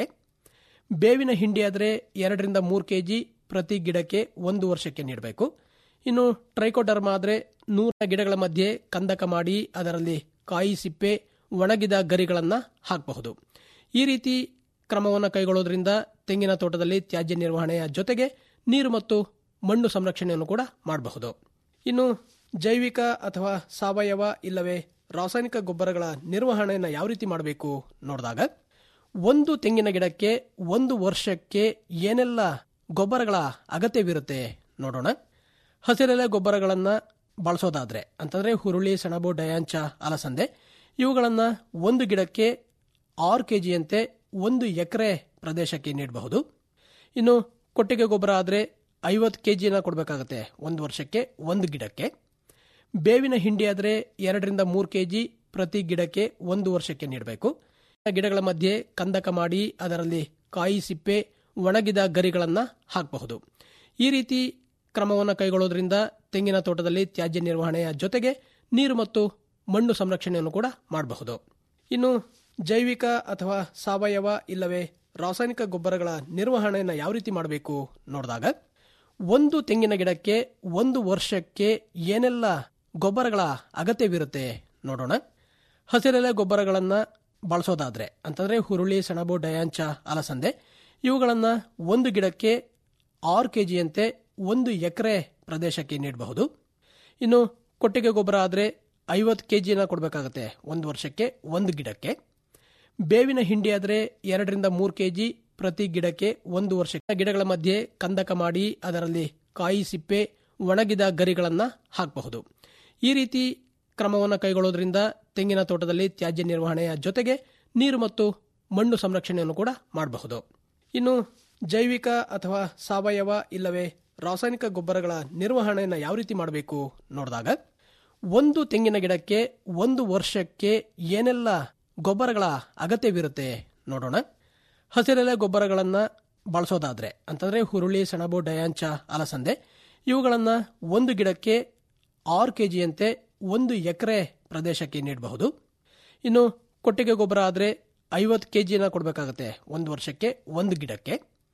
ಬೇವಿನ ಹಿಂಡಿ ಆದರೆ ಎರಡರಿಂದ ಮೂರು ಕೆ ಜಿ ಪ್ರತಿ ಗಿಡಕ್ಕೆ ಒಂದು ವರ್ಷಕ್ಕೆ ನೀಡಬೇಕು ಇನ್ನು ಟ್ರೈಕೋಡರ್ಮ ಆದರೆ ನೂರ ಗಿಡಗಳ ಮಧ್ಯೆ ಕಂದಕ ಮಾಡಿ ಅದರಲ್ಲಿ ಕಾಯಿ ಸಿಪ್ಪೆ ಒಣಗಿದ ಗರಿಗಳನ್ನು ಹಾಕಬಹುದು ಈ ರೀತಿ ಕ್ರಮವನ್ನು ಕೈಗೊಳ್ಳೋದ್ರಿಂದ ತೆಂಗಿನ ತೋಟದಲ್ಲಿ ತ್ಯಾಜ್ಯ ನಿರ್ವಹಣೆಯ ಜೊತೆಗೆ ನೀರು ಮತ್ತು ಮಣ್ಣು ಸಂರಕ್ಷಣೆಯನ್ನು ಕೂಡ ಮಾಡಬಹುದು ಇನ್ನು ಜೈವಿಕ ಅಥವಾ ಸಾವಯವ ಇಲ್ಲವೇ ರಾಸಾಯನಿಕ ಗೊಬ್ಬರಗಳ ನಿರ್ವಹಣೆಯನ್ನು ಯಾವ ರೀತಿ ಮಾಡಬೇಕು ನೋಡಿದಾಗ ಒಂದು ತೆಂಗಿನ ಗಿಡಕ್ಕೆ ಒಂದು ವರ್ಷಕ್ಕೆ ಏನೆಲ್ಲ ಗೊಬ್ಬರಗಳ ಅಗತ್ಯವಿರುತ್ತೆ ನೋಡೋಣ ಹಸಿರೆಲೆ ಗೊಬ್ಬರಗಳನ್ನು ಬಳಸೋದಾದ್ರೆ ಅಂತಂದ್ರೆ ಹುರುಳಿ ಸೆಣಬು ಡಯಾಂಚ ಅಲಸಂದೆ ಇವುಗಳನ್ನು ಒಂದು ಗಿಡಕ್ಕೆ ಆರು ಕೆ ಜಿಯಂತೆ ಒಂದು ಎಕರೆ ಪ್ರದೇಶಕ್ಕೆ ನೀಡಬಹುದು ಇನ್ನು ಕೊಟ್ಟಿಗೆ ಗೊಬ್ಬರ ಆದರೆ ಐವತ್ತು ಕೆ ಜಿನ ಕೊಡಬೇಕಾಗತ್ತೆ ಒಂದು ವರ್ಷಕ್ಕೆ ಒಂದು ಗಿಡಕ್ಕೆ ಬೇವಿನ ಹಿಂಡಿ ಆದರೆ ಎರಡರಿಂದ ಮೂರು ಕೆ ಜಿ ಪ್ರತಿ ಗಿಡಕ್ಕೆ ಒಂದು ವರ್ಷಕ್ಕೆ ನೀಡಬೇಕು ಗಿಡಗಳ ಮಧ್ಯೆ ಕಂದಕ ಮಾಡಿ ಅದರಲ್ಲಿ ಕಾಯಿ ಸಿಪ್ಪೆ ಒಣಗಿದ ಗರಿಗಳನ್ನು ಹಾಕಬಹುದು ಈ ರೀತಿ ಕ್ರಮವನ್ನು ಕೈಗೊಳ್ಳೋದ್ರಿಂದ ತೆಂಗಿನ ತೋಟದಲ್ಲಿ ತ್ಯಾಜ್ಯ ನಿರ್ವಹಣೆಯ ಜೊತೆಗೆ ನೀರು ಮತ್ತು ಮಣ್ಣು ಸಂರಕ್ಷಣೆಯನ್ನು ಕೂಡ ಮಾಡಬಹುದು ಇನ್ನು ಜೈವಿಕ ಅಥವಾ ಸಾವಯವ ಇಲ್ಲವೇ ರಾಸಾಯನಿಕ ಗೊಬ್ಬರಗಳ ನಿರ್ವಹಣೆಯನ್ನು ಯಾವ ರೀತಿ ಮಾಡಬೇಕು ನೋಡಿದಾಗ ಒಂದು ತೆಂಗಿನ ಗಿಡಕ್ಕೆ ಒಂದು ವರ್ಷಕ್ಕೆ ಏನೆಲ್ಲ ಗೊಬ್ಬರಗಳ ಅಗತ್ಯವಿರುತ್ತೆ ನೋಡೋಣ ಹಸಿರೆಲೆ ಗೊಬ್ಬರಗಳನ್ನು ಬಳಸೋದಾದ್ರೆ ಅಂತಂದ್ರೆ ಹುರುಳಿ ಸೆಣಬು ಡಯಾಂಚ ಅಲಸಂದೆ ಇವುಗಳನ್ನು ಒಂದು ಗಿಡಕ್ಕೆ ಆರು ಕೆ ಜಿಯಂತೆ ಒಂದು ಎಕರೆ ಪ್ರದೇಶಕ್ಕೆ ನೀಡಬಹುದು ಇನ್ನು ಕೊಟ್ಟಿಗೆ ಗೊಬ್ಬರ ಆದರೆ ಐವತ್ತು ಕೆ ಜಿನ ಕೊಡಬೇಕಾಗತ್ತೆ ಒಂದು ವರ್ಷಕ್ಕೆ ಒಂದು ಗಿಡಕ್ಕೆ ಬೇವಿನ ಹಿಂಡಿ ಆದರೆ ಎರಡರಿಂದ ಮೂರು ಕೆ ಜಿ ಪ್ರತಿ ಗಿಡಕ್ಕೆ ಒಂದು ವರ್ಷಕ್ಕೆ ಗಿಡಗಳ ಮಧ್ಯೆ ಕಂದಕ ಮಾಡಿ ಅದರಲ್ಲಿ ಕಾಯಿ ಸಿಪ್ಪೆ ಒಣಗಿದ ಗರಿಗಳನ್ನು ಹಾಕಬಹುದು ಈ ರೀತಿ ಕ್ರಮವನ್ನು ಕೈಗೊಳ್ಳೋದ್ರಿಂದ ತೆಂಗಿನ ತೋಟದಲ್ಲಿ ತ್ಯಾಜ್ಯ ನಿರ್ವಹಣೆಯ ಜೊತೆಗೆ ನೀರು ಮತ್ತು ಮಣ್ಣು ಸಂರಕ್ಷಣೆಯನ್ನು ಕೂಡ ಮಾಡಬಹುದು ಇನ್ನು ಜೈವಿಕ ಅಥವಾ ಸಾವಯವ ಇಲ್ಲವೇ ರಾಸಾಯನಿಕ ಗೊಬ್ಬರಗಳ ನಿರ್ವಹಣೆಯನ್ನು ಯಾವ ರೀತಿ ಮಾಡಬೇಕು ನೋಡಿದಾಗ ಒಂದು ತೆಂಗಿನ ಗಿಡಕ್ಕೆ ಒಂದು ವರ್ಷಕ್ಕೆ ಏನೆಲ್ಲ ಗೊಬ್ಬರಗಳ ಅಗತ್ಯವಿರುತ್ತೆ ನೋಡೋಣ ಹಸಿರೆಲೆ ಗೊಬ್ಬರಗಳನ್ನು ಬಳಸೋದಾದ್ರೆ ಅಂತಂದ್ರೆ ಹುರುಳಿ ಸೆಣಬು ಡಯಾಂಚ ಅಲಸಂದೆ ಇವುಗಳನ್ನು ಒಂದು ಗಿಡಕ್ಕೆ ಆರು ಕೆ ಜಿಯಂತೆ ಒಂದು ಎಕರೆ ಪ್ರದೇಶಕ್ಕೆ ನೀಡಬಹುದು ಇನ್ನು ಕೊಟ್ಟಿಗೆ ಗೊಬ್ಬರ ಆದರೆ ಐವತ್ತು ಕೆ ಜಿನ ಕೊಡಬೇಕಾಗುತ್ತೆ ಒಂದು ವರ್ಷಕ್ಕೆ ಒಂದು ಗಿಡಕ್ಕೆ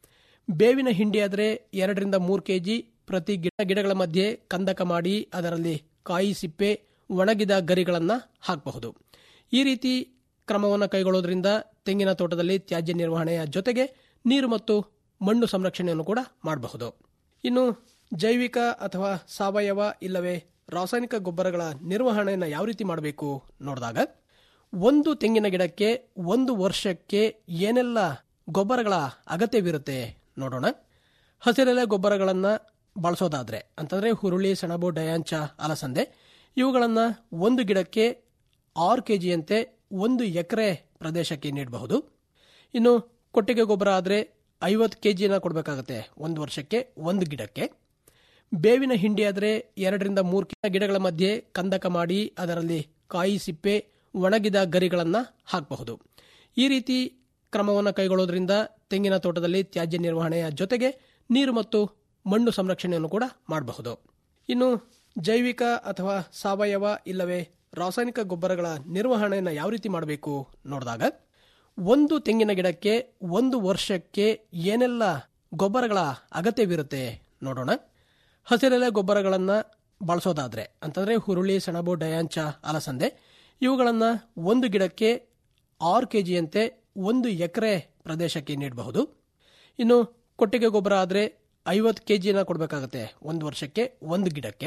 ಬೇವಿನ ಹಿಂಡಿ ಆದರೆ ಎರಡರಿಂದ ಮೂರು ಕೆ ಜಿ ಪ್ರತಿ ಗಿಡ ಗಿಡಗಳ ಮಧ್ಯೆ ಕಂದಕ ಮಾಡಿ ಅದರಲ್ಲಿ ಕಾಯಿ ಸಿಪ್ಪೆ ಒಣಗಿದ ಗರಿಗಳನ್ನು ಹಾಕಬಹುದು ಈ ರೀತಿ ಕ್ರಮವನ್ನು ಕೈಗೊಳ್ಳೋದ್ರಿಂದ ತೆಂಗಿನ ತೋಟದಲ್ಲಿ ತ್ಯಾಜ್ಯ ನಿರ್ವಹಣೆಯ ಜೊತೆಗೆ ನೀರು ಮತ್ತು ಮಣ್ಣು ಸಂರಕ್ಷಣೆಯನ್ನು ಕೂಡ ಮಾಡಬಹುದು ಇನ್ನು ಜೈವಿಕ ಅಥವಾ ಸಾವಯವ ಇಲ್ಲವೇ ರಾಸಾಯನಿಕ ಗೊಬ್ಬರಗಳ ನಿರ್ವಹಣೆಯನ್ನು ಯಾವ ರೀತಿ ಮಾಡಬೇಕು ನೋಡಿದಾಗ ಒಂದು ತೆಂಗಿನ ಗಿಡಕ್ಕೆ ಒಂದು ವರ್ಷಕ್ಕೆ ಏನೆಲ್ಲ ಗೊಬ್ಬರಗಳ ಅಗತ್ಯವಿರುತ್ತೆ ನೋಡೋಣ ಹಸಿರೆಲೆ ಗೊಬ್ಬರಗಳನ್ನು ಬಳಸೋದಾದ್ರೆ ಅಂತಂದ್ರೆ ಹುರುಳಿ ಸೆಣಬು ಡಯಾಂಚ ಅಲಸಂದೆ ಇವುಗಳನ್ನು ಒಂದು ಗಿಡಕ್ಕೆ ಆರು ಕೆ ಜಿಯಂತೆ ಒಂದು ಎಕರೆ ಪ್ರದೇಶಕ್ಕೆ ನೀಡಬಹುದು ಇನ್ನು ಕೊಟ್ಟಿಗೆ ಗೊಬ್ಬರ ಆದರೆ ಐವತ್ತು ಕೆ ಜಿನ ಕೊಡಬೇಕಾಗುತ್ತೆ ಒಂದು ವರ್ಷಕ್ಕೆ ಒಂದು ಗಿಡಕ್ಕೆ ಬೇವಿನ ಹಿಂಡಿ ಆದರೆ ಎರಡರಿಂದ ಮೂರು ಕೆ ಗಿಡಗಳ ಮಧ್ಯೆ ಕಂದಕ ಮಾಡಿ ಅದರಲ್ಲಿ ಕಾಯಿ ಸಿಪ್ಪೆ ಒಣಗಿದ ಗರಿಗಳನ್ನು ಹಾಕಬಹುದು ಈ ರೀತಿ ಕ್ರಮವನ್ನು ಕೈಗೊಳ್ಳೋದ್ರಿಂದ ತೆಂಗಿನ ತೋಟದಲ್ಲಿ ತ್ಯಾಜ್ಯ ನಿರ್ವಹಣೆಯ ಜೊತೆಗೆ ನೀರು ಮತ್ತು ಮಣ್ಣು ಸಂರಕ್ಷಣೆಯನ್ನು ಕೂಡ ಮಾಡಬಹುದು ಇನ್ನು ಜೈವಿಕ ಅಥವಾ ಸಾವಯವ ಇಲ್ಲವೇ ರಾಸಾಯನಿಕ ಗೊಬ್ಬರಗಳ ನಿರ್ವಹಣೆಯನ್ನು ಯಾವ ರೀತಿ ಮಾಡಬೇಕು ನೋಡಿದಾಗ ಒಂದು ತೆಂಗಿನ ಗಿಡಕ್ಕೆ ಒಂದು ವರ್ಷಕ್ಕೆ ಏನೆಲ್ಲ ಗೊಬ್ಬರಗಳ ಅಗತ್ಯವಿರುತ್ತೆ ನೋಡೋಣ ಹಸಿರೆಲೆ ಗೊಬ್ಬರಗಳನ್ನು ಬಳಸೋದಾದ್ರೆ ಅಂತಂದ್ರೆ ಹುರುಳಿ ಸೆಣಬು ಡಯಾಂಚ ಅಲಸಂದೆ ಇವುಗಳನ್ನು ಒಂದು ಗಿಡಕ್ಕೆ ಆರು ಕೆ ಜಿಯಂತೆ ಒಂದು ಎಕರೆ ಪ್ರದೇಶಕ್ಕೆ ನೀಡಬಹುದು ಇನ್ನು ಕೊಟ್ಟಿಗೆ ಗೊಬ್ಬರ ಆದರೆ ಐವತ್ತು ಕೆ ಜಿನ ಕೊಡಬೇಕಾಗುತ್ತೆ ಒಂದು ವರ್ಷಕ್ಕೆ ಒಂದು ಗಿಡಕ್ಕೆ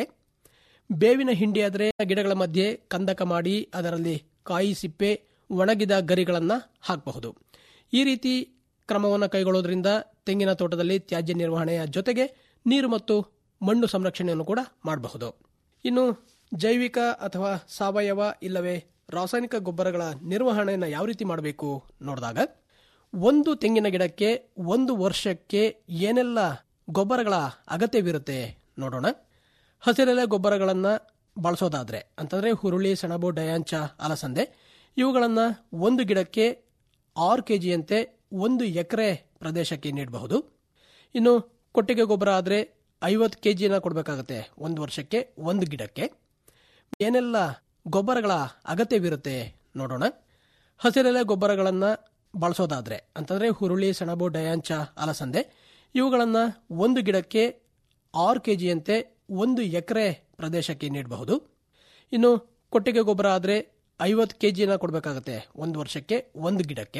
ಬೇವಿನ ಹಿಂಡಿ ಆದರೆ ಗಿಡಗಳ ಮಧ್ಯೆ ಕಂದಕ ಮಾಡಿ ಅದರಲ್ಲಿ ಕಾಯಿ ಸಿಪ್ಪೆ ಒಣಗಿದ ಗರಿಗಳನ್ನು ಹಾಕಬಹುದು ಈ ರೀತಿ ಕ್ರಮವನ್ನು ಕೈಗೊಳ್ಳೋದ್ರಿಂದ ತೆಂಗಿನ ತೋಟದಲ್ಲಿ ತ್ಯಾಜ್ಯ ನಿರ್ವಹಣೆಯ ಜೊತೆಗೆ ನೀರು ಮತ್ತು ಮಣ್ಣು ಸಂರಕ್ಷಣೆಯನ್ನು ಕೂಡ ಮಾಡಬಹುದು ಇನ್ನು ಜೈವಿಕ ಅಥವಾ ಸಾವಯವ ಇಲ್ಲವೇ ರಾಸಾಯನಿಕ ಗೊಬ್ಬರಗಳ ನಿರ್ವಹಣೆಯನ್ನು ಯಾವ ರೀತಿ ಮಾಡಬೇಕು ನೋಡಿದಾಗ ಒಂದು ತೆಂಗಿನ ಗಿಡಕ್ಕೆ ಒಂದು ವರ್ಷಕ್ಕೆ ಏನೆಲ್ಲ ಗೊಬ್ಬರಗಳ ಅಗತ್ಯವಿರುತ್ತೆ ನೋಡೋಣ ಹಸಿರೆಲೆ ಗೊಬ್ಬರಗಳನ್ನು ಬಳಸೋದಾದ್ರೆ ಅಂತಂದ್ರೆ ಹುರುಳಿ ಸೆಣಬು ಡಯಾಂಚ ಅಲಸಂದೆ ಇವುಗಳನ್ನು ಒಂದು ಗಿಡಕ್ಕೆ ಆರು ಕೆ ಜಿಯಂತೆ ಒಂದು ಎಕರೆ ಪ್ರದೇಶಕ್ಕೆ ನೀಡಬಹುದು ಇನ್ನು ಕೊಟ್ಟಿಗೆ ಗೊಬ್ಬರ ಆದರೆ ಐವತ್ತು ಕೆ ಜಿನ ಕೊಡಬೇಕಾಗುತ್ತೆ ಒಂದು ವರ್ಷಕ್ಕೆ ಒಂದು ಗಿಡಕ್ಕೆ ಏನೆಲ್ಲ ಗೊಬ್ಬರಗಳ ಅಗತ್ಯವಿರುತ್ತೆ ನೋಡೋಣ ಹಸಿರೆಲೆ ಗೊಬ್ಬರಗಳನ್ನು ಬಳಸೋದಾದ್ರೆ ಅಂತಂದ್ರೆ ಹುರುಳಿ ಸೆಣಬು ಡಯಾಂಚ ಅಲಸಂದೆ ಇವುಗಳನ್ನು ಒಂದು ಗಿಡಕ್ಕೆ ಆರು ಕೆ ಜಿಯಂತೆ ಒಂದು ಎಕರೆ ಪ್ರದೇಶಕ್ಕೆ ನೀಡಬಹುದು ಇನ್ನು ಕೊಟ್ಟಿಗೆ ಗೊಬ್ಬರ ಆದರೆ ಐವತ್ತು ಕೆ ಜಿನ ಕೊಡಬೇಕಾಗುತ್ತೆ ಒಂದು ವರ್ಷಕ್ಕೆ ಒಂದು ಗಿಡಕ್ಕೆ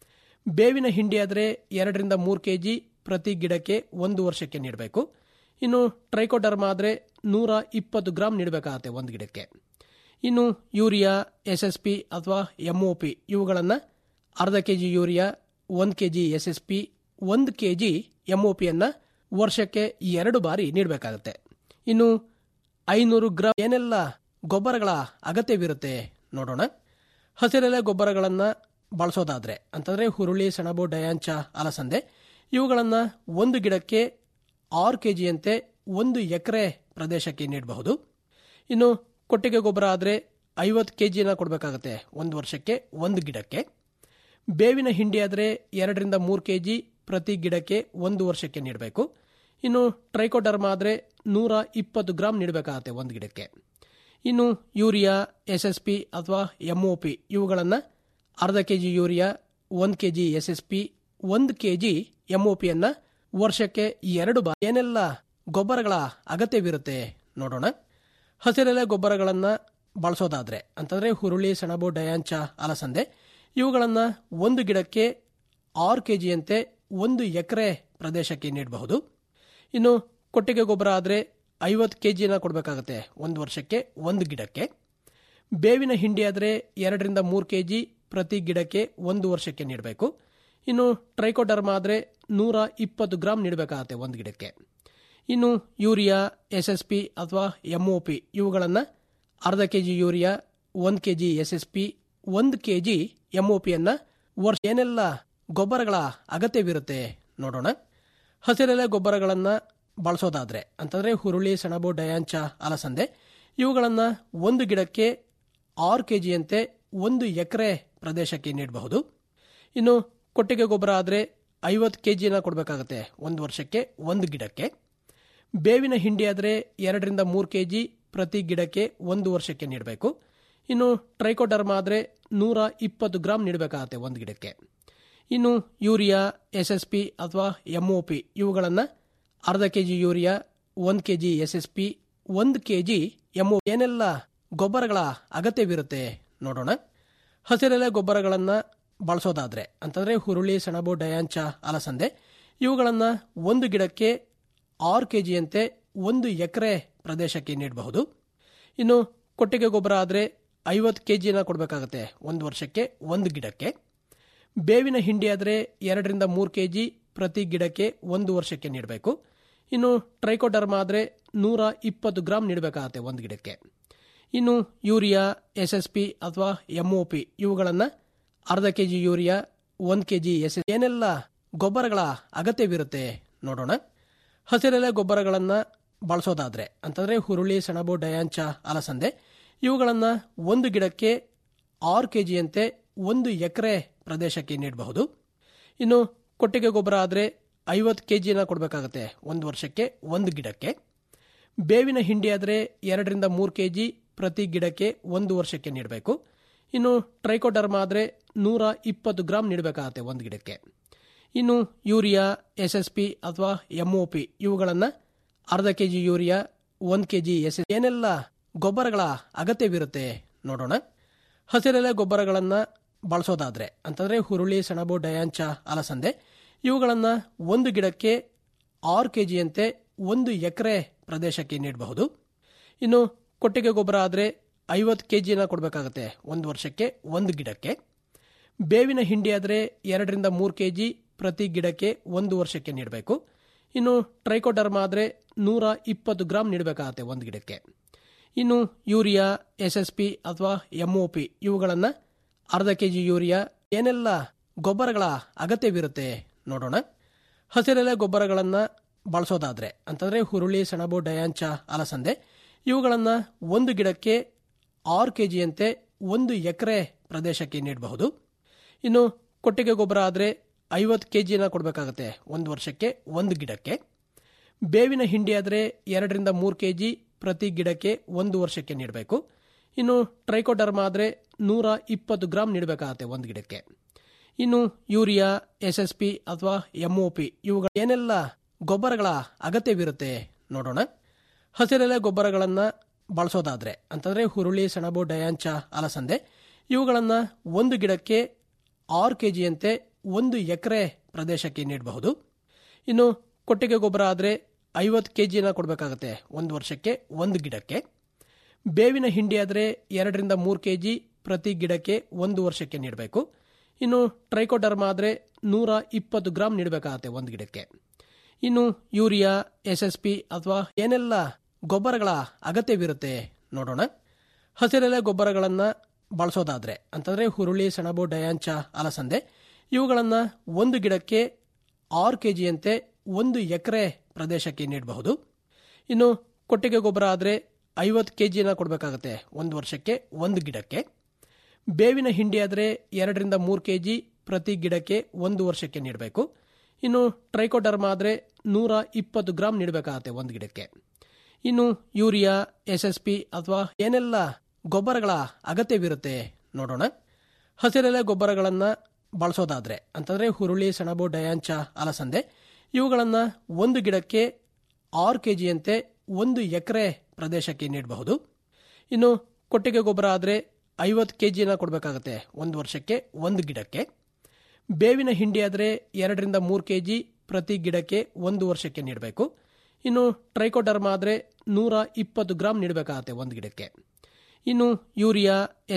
ಬೇವಿನ ಹಿಂಡಿ ಆದರೆ ಎರಡರಿಂದ ಮೂರು ಕೆ ಜಿ ಪ್ರತಿ ಗಿಡಕ್ಕೆ ಒಂದು ವರ್ಷಕ್ಕೆ ನೀಡಬೇಕು ಇನ್ನು ಟ್ರೈಕೋಡರ್ಮ ಆದರೆ ನೂರ ಇಪ್ಪತ್ತು ಗ್ರಾಂ ನೀಡಬೇಕಾಗತ್ತೆ ಒಂದು ಗಿಡಕ್ಕೆ ಇನ್ನು ಯೂರಿಯಾ ಎಸ್ ಎಸ್ ಪಿ ಅಥವಾ ಎಂ ಒ ಪಿ ಇವುಗಳನ್ನು ಅರ್ಧ ಕೆ ಜಿ ಯೂರಿಯಾ ಒಂದು K G S S P ಒಂದು ಕೆ ಜಿ ಎಂ ಒ ಪಿಯನ್ನು ವರ್ಷಕ್ಕೆ ಎರಡು ಬಾರಿ ನೀಡಬೇಕಾಗುತ್ತೆ ಇನ್ನು ಐನೂರು ಗ್ರಾಂ ಏನೆಲ್ಲ ಗೊಬ್ಬರಗಳ ಅಗತ್ಯವಿರುತ್ತೆ ನೋಡೋಣ ಹಸಿರೆಲೆ ಗೊಬ್ಬರಗಳನ್ನು ಬಳಸೋದಾದ್ರೆ ಅಂತಂದ್ರೆ ಹುರುಳಿ ಸೆಣಬು ಡಯಾಂಚ ಅಲಸಂದೆ ಇವುಗಳನ್ನು ಒಂದು ಗಿಡಕ್ಕೆ ಆರು ಕೆ ಜಿಯಂತೆ ಒಂದು ಎಕರೆ ಪ್ರದೇಶಕ್ಕೆ ನೀಡಬಹುದು ಇನ್ನು ಕೊಟ್ಟಿಗೆ ಗೊಬ್ಬರ ಆದರೆ ಐವತ್ತು ಕೆ ಜಿನ ಕೊಡಬೇಕಾಗುತ್ತೆ ಒಂದು ವರ್ಷಕ್ಕೆ ಒಂದು ಗಿಡಕ್ಕೆ ಬೇವಿನ ಹಿಂಡಿ ಆದರೆ ಎರಡರಿಂದ ಮೂರು ಕೆ ಜಿ ಪ್ರತಿ ಗಿಡಕ್ಕೆ ಒಂದು ವರ್ಷಕ್ಕೆ ನೀಡಬೇಕು ಇನ್ನು ಟ್ರೈಕೋಡರ್ಮ ಆದರೆ ನೂರ ಇಪ್ಪತ್ತು ಗ್ರಾಂ ನೀಡಬೇಕಾಗತ್ತೆ ಒಂದು ಗಿಡಕ್ಕೆ ಇನ್ನು ಯೂರಿಯಾ ಎಸ್ ಎಸ್ ಪಿ ಅಥವಾ ಎಂ ಒ ಪಿ ಇವುಗಳನ್ನು ಅರ್ಧ ಕೆ ಜಿ ಯೂರಿಯಾ ಒಂದು K G S S P ಒಂದು ಕೆ ಜಿ ಎಂ ಒ ಪಿಯನ್ನು ವರ್ಷಕ್ಕೆ ಎರಡು ಬಾರಿ ಏನೆಲ್ಲ ಗೊಬ್ಬರಗಳ ಅಗತ್ಯವಿರುತ್ತೆ ನೋಡೋಣ ಹಸಿರೆಲೆ ಗೊಬ್ಬರಗಳನ್ನು ಬಳಸೋದಾದ್ರೆ ಅಂತಂದ್ರೆ ಹುರುಳಿ ಸೆಣಬು ಡಯಾಂಚ ಅಲಸಂದೆ ಇವುಗಳನ್ನು ಒಂದು ಗಿಡಕ್ಕೆ ಆರು ಕೆ ಜಿಯಂತೆ ಒಂದು ಎಕರೆ ಪ್ರದೇಶಕ್ಕೆ ನೀಡಬಹುದು ಇನ್ನು ಕೊಟ್ಟಿಗೆ ಗೊಬ್ಬರ ಆದರೆ ಐವತ್ತು ಕೆ ಜಿನ ಕೊಡಬೇಕಾಗುತ್ತೆ ಒಂದು ವರ್ಷಕ್ಕೆ ಒಂದು ಗಿಡಕ್ಕೆ ಬೇವಿನ ಹಿಂಡಿ ಆದರೆ ಎರಡರಿಂದ ಮೂರು ಕೆ ಜಿ ಪ್ರತಿ ಗಿಡಕ್ಕೆ ಒಂದು ವರ್ಷಕ್ಕೆ ನೀಡಬೇಕು ಇನ್ನು ಟ್ರೈಕೋಡರ್ಮ ಆದರೆ ನೂರ ಇಪ್ಪತ್ತು ಗ್ರಾಂ ನೀಡಬೇಕಾಗತ್ತೆ ಒಂದು ಗಿಡಕ್ಕೆ ಇನ್ನು ಯೂರಿಯಾ ಎಸ್ ಎಸ್ ಪಿ ಅಥವಾ ಎಂ ಒ ಪಿ ಇವುಗಳನ್ನು ಅರ್ಧ ಕೆ ಜಿ ಯೂರಿಯಾ ಒಂದು K G S S P ಒಂದು ಕೆ ಜಿ ಎಂ ಒ ಪಿಯನ್ನು ವರ್ಷ ಏನೆಲ್ಲ ಗೊಬ್ಬರಗಳ ಅಗತ್ಯವಿರುತ್ತೆ ನೋಡೋಣ ಹಸಿರೆಲೆ ಗೊಬ್ಬರಗಳನ್ನು ಬಳಸೋದಾದ್ರೆ ಅಂತಂದ್ರೆ ಹುರುಳಿ ಸೆಣಬು ಡಯಾಂಚ ಅಲಸಂದೆ ಇವುಗಳನ್ನು ಒಂದು ಗಿಡಕ್ಕೆ ಆರು ಕೆ ಜಿಯಂತೆ ಒಂದು ಎಕರೆ ಪ್ರದೇಶಕ್ಕೆ ನೀಡಬಹುದು ಇನ್ನು ಕೊಟ್ಟಿಗೆ ಗೊಬ್ಬರ ಆದರೆ ಐವತ್ತು ಕೆ ಜಿನ ಕೊಡಬೇಕಾಗುತ್ತೆ ಒಂದು ವರ್ಷಕ್ಕೆ ಒಂದು ಗಿಡಕ್ಕೆ ಬೇವಿನ ಹಿಂಡಿ ಆದರೆ ಎರಡರಿಂದ ಮೂರು ಕೆ ಜಿ ಪ್ರತಿ ಗಿಡಕ್ಕೆ ಒಂದು ವರ್ಷಕ್ಕೆ ನೀಡಬೇಕು ಇನ್ನು ಟ್ರೈಕೋಡರ್ಮ ಆದರೆ ನೂರ ಇಪ್ಪತ್ತು ಗ್ರಾಂ ನೀಡಬೇಕಾಗತ್ತೆ ಒಂದು ಗಿಡಕ್ಕೆ ಇನ್ನು ಯೂರಿಯಾ ಎಸ್ ಎಸ್ ಪಿ ಅಥವಾ ಎಂ ಒ ಪಿ ಇವುಗಳನ್ನು ಅರ್ಧ ಕೆ ಜಿ ಯೂರಿಯಾ ಒಂದು K G S S P ಒಂದು ಕೆ ಜಿ ಎಂ ಒ ಏನೆಲ್ಲ ಗೊಬ್ಬರಗಳ ಅಗತ್ಯವಿರುತ್ತೆ ನೋಡೋಣ ಹಸಿರೆಲೆ ಗೊಬ್ಬರಗಳನ್ನು ಬಳಸೋದಾದ್ರೆ ಅಂತಂದ್ರೆ ಹುರುಳಿ ಸೆಣಬು ಡಯಾಂಚ ಅಲಸಂದೆ ಇವುಗಳನ್ನು ಒಂದು ಗಿಡಕ್ಕೆ ಆರು ಕೆ ಜಿಯಂತೆ ಒಂದು ಎಕರೆ ಪ್ರದೇಶಕ್ಕೆ ನೀಡಬಹುದು ಇನ್ನು ಕೊಟ್ಟಿಗೆ ಗೊಬ್ಬರ ಆದರೆ ಐವತ್ತು ಕೆ ಜಿನ ಕೊಡಬೇಕಾಗತ್ತೆ ಒಂದು ವರ್ಷಕ್ಕೆ ಒಂದು ಗಿಡಕ್ಕೆ ಬೇವಿನ ಹಿಂಡಿ ಆದರೆ ಎರಡರಿಂದ ಮೂರು ಕೆ ಜಿ ಪ್ರತಿ ಗಿಡಕ್ಕೆ ಒಂದು ವರ್ಷಕ್ಕೆ ನೀಡಬೇಕು ಇನ್ನು ಟ್ರೈಕೋಡರ್ಮ ಆದರೆ ನೂರ ಇಪ್ಪತ್ತು ಗ್ರಾಂ ನೀಡಬೇಕಾಗತ್ತೆ ಒಂದು ಗಿಡಕ್ಕೆ ಇನ್ನು ಯೂರಿಯಾ ಎಸ್ ಎಸ್ ಪಿ ಅಥವಾ ಎಂ ಒ ಪಿ ಇವುಗಳನ್ನು ಅರ್ಧ ಕೆ ಜಿ ಯೂರಿಯಾ ಒಂದು ಕೆ ಜಿ ಎಸ್ ಏನೆಲ್ಲ ಗೊಬ್ಬರಗಳ ಅಗತ್ಯವಿರುತ್ತೆ ನೋಡೋಣ ಹಸಿರೆಲೆ ಗೊಬ್ಬರಗಳನ್ನು ಬಳಸೋದಾದ್ರೆ ಅಂತಂದ್ರೆ ಹುರುಳಿ ಸೆಣಬು ಡಯಾಂಚ ಅಲಸಂದೆ ಇವುಗಳನ್ನು ಒಂದು ಗಿಡಕ್ಕೆ ಆರು ಕೆ ಜಿಯಂತೆ ಒಂದು ಎಕರೆ ಪ್ರದೇಶಕ್ಕೆ ನೀಡಬಹುದು ಇನ್ನು ಕೊಟ್ಟಿಗೆ ಗೊಬ್ಬರ ಆದರೆ ಐವತ್ತು ಕೆ ಜಿನ ಕೊಡಬೇಕಾಗತ್ತೆ ಒಂದು ವರ್ಷಕ್ಕೆ ಒಂದು ಗಿಡಕ್ಕೆ ಬೇವಿನ ಹಿಂಡಿ ಆದರೆ ಎರಡರಿಂದ ಮೂರು ಕೆ ಜಿ ಪ್ರತಿ ಗಿಡಕ್ಕೆ ಒಂದು ವರ್ಷಕ್ಕೆ ನೀಡಬೇಕು ಇನ್ನು ಟ್ರೈಕೋಡರ್ಮ ಆದರೆ ನೂರ ಇಪ್ಪತ್ತು ಗ್ರಾಂ ನೀಡಬೇಕಾಗತ್ತೆ ಒಂದು ಗಿಡಕ್ಕೆ ಇನ್ನು ಯೂರಿಯಾ ಎಸ್ ಎಸ್ ಪಿ ಅಥವಾ ಎಂ ಒ ಪಿ ಇವುಗಳನ್ನು ಅರ್ಧ ಕೆ ಜಿ ಯೂರಿಯಾ ಒಂದು ಕೆ ಜಿ ಎಸ್ ಏನೆಲ್ಲ ಗೊಬ್ಬರಗಳ ಅಗತ್ಯವಿರುತ್ತೆ ನೋಡೋಣ ಹಸಿರೆಲೆ ಗೊಬ್ಬರಗಳನ್ನು ಬಳಸೋದಾದ್ರೆ ಅಂತಂದ್ರೆ ಹುರುಳಿ ಸೆಣಬು ಡಯಾಂಚ ಅಲಸಂದೆ ಇವುಗಳನ್ನು ಒಂದು ಗಿಡಕ್ಕೆ ಆರು ಕೆ ಜಿಯಂತೆ ಒಂದು ಎಕರೆ ಪ್ರದೇಶಕ್ಕೆ ನೀಡಬಹುದು ಇನ್ನು ಕೊಟ್ಟಿಗೆ ಗೊಬ್ಬರ ಆದರೆ ಐವತ್ತು ಕೆ ಜಿನ ಕೊಡಬೇಕಾಗತ್ತೆ ಒಂದು ವರ್ಷಕ್ಕೆ ಒಂದು ಗಿಡಕ್ಕೆ ಬೇವಿನ ಹಿಂಡಿ ಆದರೆ ಎರಡರಿಂದ ಮೂರು ಕೆ ಜಿ ಪ್ರತಿ ಗಿಡಕ್ಕೆ ಒಂದು ವರ್ಷಕ್ಕೆ ನೀಡಬೇಕು ಇನ್ನು ಟ್ರೈಕೋಡರ್ಮ ಆದರೆ ನೂರ ಇಪ್ಪತ್ತು ಗ್ರಾಂ ನೀಡಬೇಕಾಗತ್ತೆ ಒಂದು ಗಿಡಕ್ಕೆ ಇನ್ನು ಯೂರಿಯಾ ಎಸ್ ಎಸ್ ಪಿ ಅಥವಾ ಎಂ ಒ ಪಿ ಇವುಗಳನ್ನು ಅರ್ಧ ಕೆ ಜಿ ಯೂರಿಯಾ ಏನೆಲ್ಲ ಗೊಬ್ಬರಗಳ ಅಗತ್ಯವಿರುತ್ತೆ ನೋಡೋಣ ಹಸಿರೆಲೆ ಗೊಬ್ಬರಗಳನ್ನು ಬಳಸೋದಾದ್ರೆ ಅಂತಂದ್ರೆ ಹುರುಳಿ ಸೆಣಬು ಡಯಾಂಚ ಅಲಸಂದೆ ಇವುಗಳನ್ನು ಒಂದು ಗಿಡಕ್ಕೆ ಆರು ಕೆ ಜಿಯಂತೆ ಒಂದು ಎಕರೆ ಪ್ರದೇಶಕ್ಕೆ ನೀಡಬಹುದು ಇನ್ನು ಕೊಟ್ಟಿಗೆ ಗೊಬ್ಬರ ಆದರೆ ಐವತ್ತು ಕೆ ಜಿನ ಕೊಡಬೇಕಾಗತ್ತೆ ಒಂದು ವರ್ಷಕ್ಕೆ ಒಂದು ಗಿಡಕ್ಕೆ ಬೇವಿನ ಹಿಂಡಿ ಆದರೆ ಎರಡರಿಂದ ಮೂರು ಕೆ ಜಿ ಪ್ರತಿ ಗಿಡಕ್ಕೆ ಒಂದು ವರ್ಷಕ್ಕೆ ನೀಡಬೇಕು ಇನ್ನು ಟ್ರೈಕೋಡರ್ಮ ಆದರೆ ನೂರ ಇಪ್ಪತ್ತು ಗ್ರಾಂ ನೀಡಬೇಕಾಗತ್ತೆ ಒಂದು ಗಿಡಕ್ಕೆ ಇನ್ನು ಯೂರಿಯಾ ಎಸ್ ಎಸ್ ಪಿ ಅಥವಾ ಎಂ ಒ ಪಿ ಇವುಗಳ ಏನೆಲ್ಲ ಗೊಬ್ಬರಗಳ ಅಗತ್ಯವಿರುತ್ತೆ ನೋಡೋಣ ಹಸಿರೆಲೆ ಗೊಬ್ಬರಗಳನ್ನು ಬಳಸೋದಾದ್ರೆ ಅಂತಂದ್ರೆ ಹುರುಳಿ ಸೆಣಬು ಡಯಾಂಚ ಅಲಸಂದೆ ಇವುಗಳನ್ನು ಒಂದು ಗಿಡಕ್ಕೆ ಆರು ಕೆ ಜಿಯಂತೆ ಒಂದು ಎಕರೆ ಪ್ರದೇಶಕ್ಕೆ ನೀಡಬಹುದು ಇನ್ನು ಕೊಟ್ಟಿಗೆ ಗೊಬ್ಬರ ಆದರೆ ಐವತ್ತು ಕೆ ಜಿನ ಕೊಡಬೇಕಾಗತ್ತೆ ಒಂದು ವರ್ಷಕ್ಕೆ ಒಂದು ಗಿಡಕ್ಕೆ ಬೇವಿನ ಹಿಂಡಿ ಆದರೆ ಎರಡರಿಂದ ಮೂರು ಕೆ ಜಿ ಪ್ರತಿ ಗಿಡಕ್ಕೆ ಒಂದು ವರ್ಷಕ್ಕೆ ನೀಡಬೇಕು ಇನ್ನು ಟ್ರೈಕೋಡರ್ಮ ಆದರೆ ನೂರ ಇಪ್ಪತ್ತು ಗ್ರಾಂ ನೀಡಬೇಕಾಗತ್ತೆ ಒಂದು ಗಿಡಕ್ಕೆ ಇನ್ನು ಯೂರಿಯಾ ಎಸ್ ಎಸ್ ಪಿ ಅಥವಾ ಏನೆಲ್ಲ ಗೊಬ್ಬರಗಳ ಅಗತ್ಯವಿರುತ್ತೆ ನೋಡೋಣ ಹಸಿರೆಲೆ ಗೊಬ್ಬರಗಳನ್ನು ಬಳಸೋದಾದ್ರೆ ಅಂತಂದ್ರೆ ಹುರುಳಿ ಸೆಣಬು ಡಯಾಂಚ ಅಲಸಂದೆ ಇವುಗಳನ್ನು ಒಂದು ಗಿಡಕ್ಕೆ ಆರು ಕೆ ಜಿಯಂತೆ ಒಂದು ಎಕರೆ ಪ್ರದೇಶಕ್ಕೆ ನೀಡಬಹುದು ಇನ್ನು ಕೊಟ್ಟಿಗೆ ಗೊಬ್ಬರ ಆದರೆ ಐವತ್ತು ಕೆ ಜಿನ ಕೊಡಬೇಕಾಗತ್ತೆ ಒಂದು ವರ್ಷಕ್ಕೆ ಒಂದು ಗಿಡಕ್ಕೆ ಬೇವಿನ ಹಿಂಡಿ ಆದರೆ ಎರಡರಿಂದ ಮೂರು ಕೆ ಜಿ ಪ್ರತಿ ಗಿಡಕ್ಕೆ ಒಂದು ವರ್ಷಕ್ಕೆ ನೀಡಬೇಕು ಇನ್ನು ಟ್ರೈಕೋಡರ್ಮ ಆದರೆ ನೂರ ಇಪ್ಪತ್ತು ಗ್ರಾಂ ನೀಡಬೇಕಾಗತ್ತೆ ಒಂದು ಗಿಡಕ್ಕೆ ಇನ್ನು ಯೂರಿಯಾ ಎಸ್ ಎಸ್ ಪಿ ಅಥವಾ ಏನೆಲ್ಲ ಗೊಬ್ಬರಗಳ ಅಗತ್ಯವಿರುತ್ತೆ ನೋಡೋಣ ಹಸಿರೆಲೆ ಗೊಬ್ಬರಗಳನ್ನು ಬಳಸೋದಾದ್ರೆ ಅಂತಂದ್ರೆ ಹುರುಳಿ ಸೆಣಬು ಡಯಾಂಚ ಅಲಸಂದೆ ಇವುಗಳನ್ನು ಒಂದು ಗಿಡಕ್ಕೆ ಆರು ಕೆ ಜಿಯಂತೆ ಒಂದು ಎಕರೆ ಪ್ರದೇಶಕ್ಕೆ ನೀಡಬಹುದು ಇನ್ನು ಕೊಟ್ಟಿಗೆ ಗೊಬ್ಬರ ಆದರೆ ಐವತ್ತು ಕೆ ಜಿನ ಕೊಡಬೇಕಾಗತ್ತೆ ಒಂದು ವರ್ಷಕ್ಕೆ ಒಂದು ಗಿಡಕ್ಕೆ ಬೇವಿನ ಹಿಂಡಿ ಆದರೆ ಎರಡರಿಂದ ಮೂರು ಕೆ ಜಿ ಪ್ರತಿ ಗಿಡಕ್ಕೆ ಒಂದು ವರ್ಷಕ್ಕೆ ನೀಡಬೇಕು ಇನ್ನು ಟ್ರೈಕೋಡರ್ಮ ಆದರೆ ನೂರ ಇಪ್ಪತ್ತು ಗ್ರಾಂ ನೀಡಬೇಕಾಗತ್ತೆ ಒಂದು ಗಿಡಕ್ಕೆ ಇನ್ನು ಯೂರಿಯಾ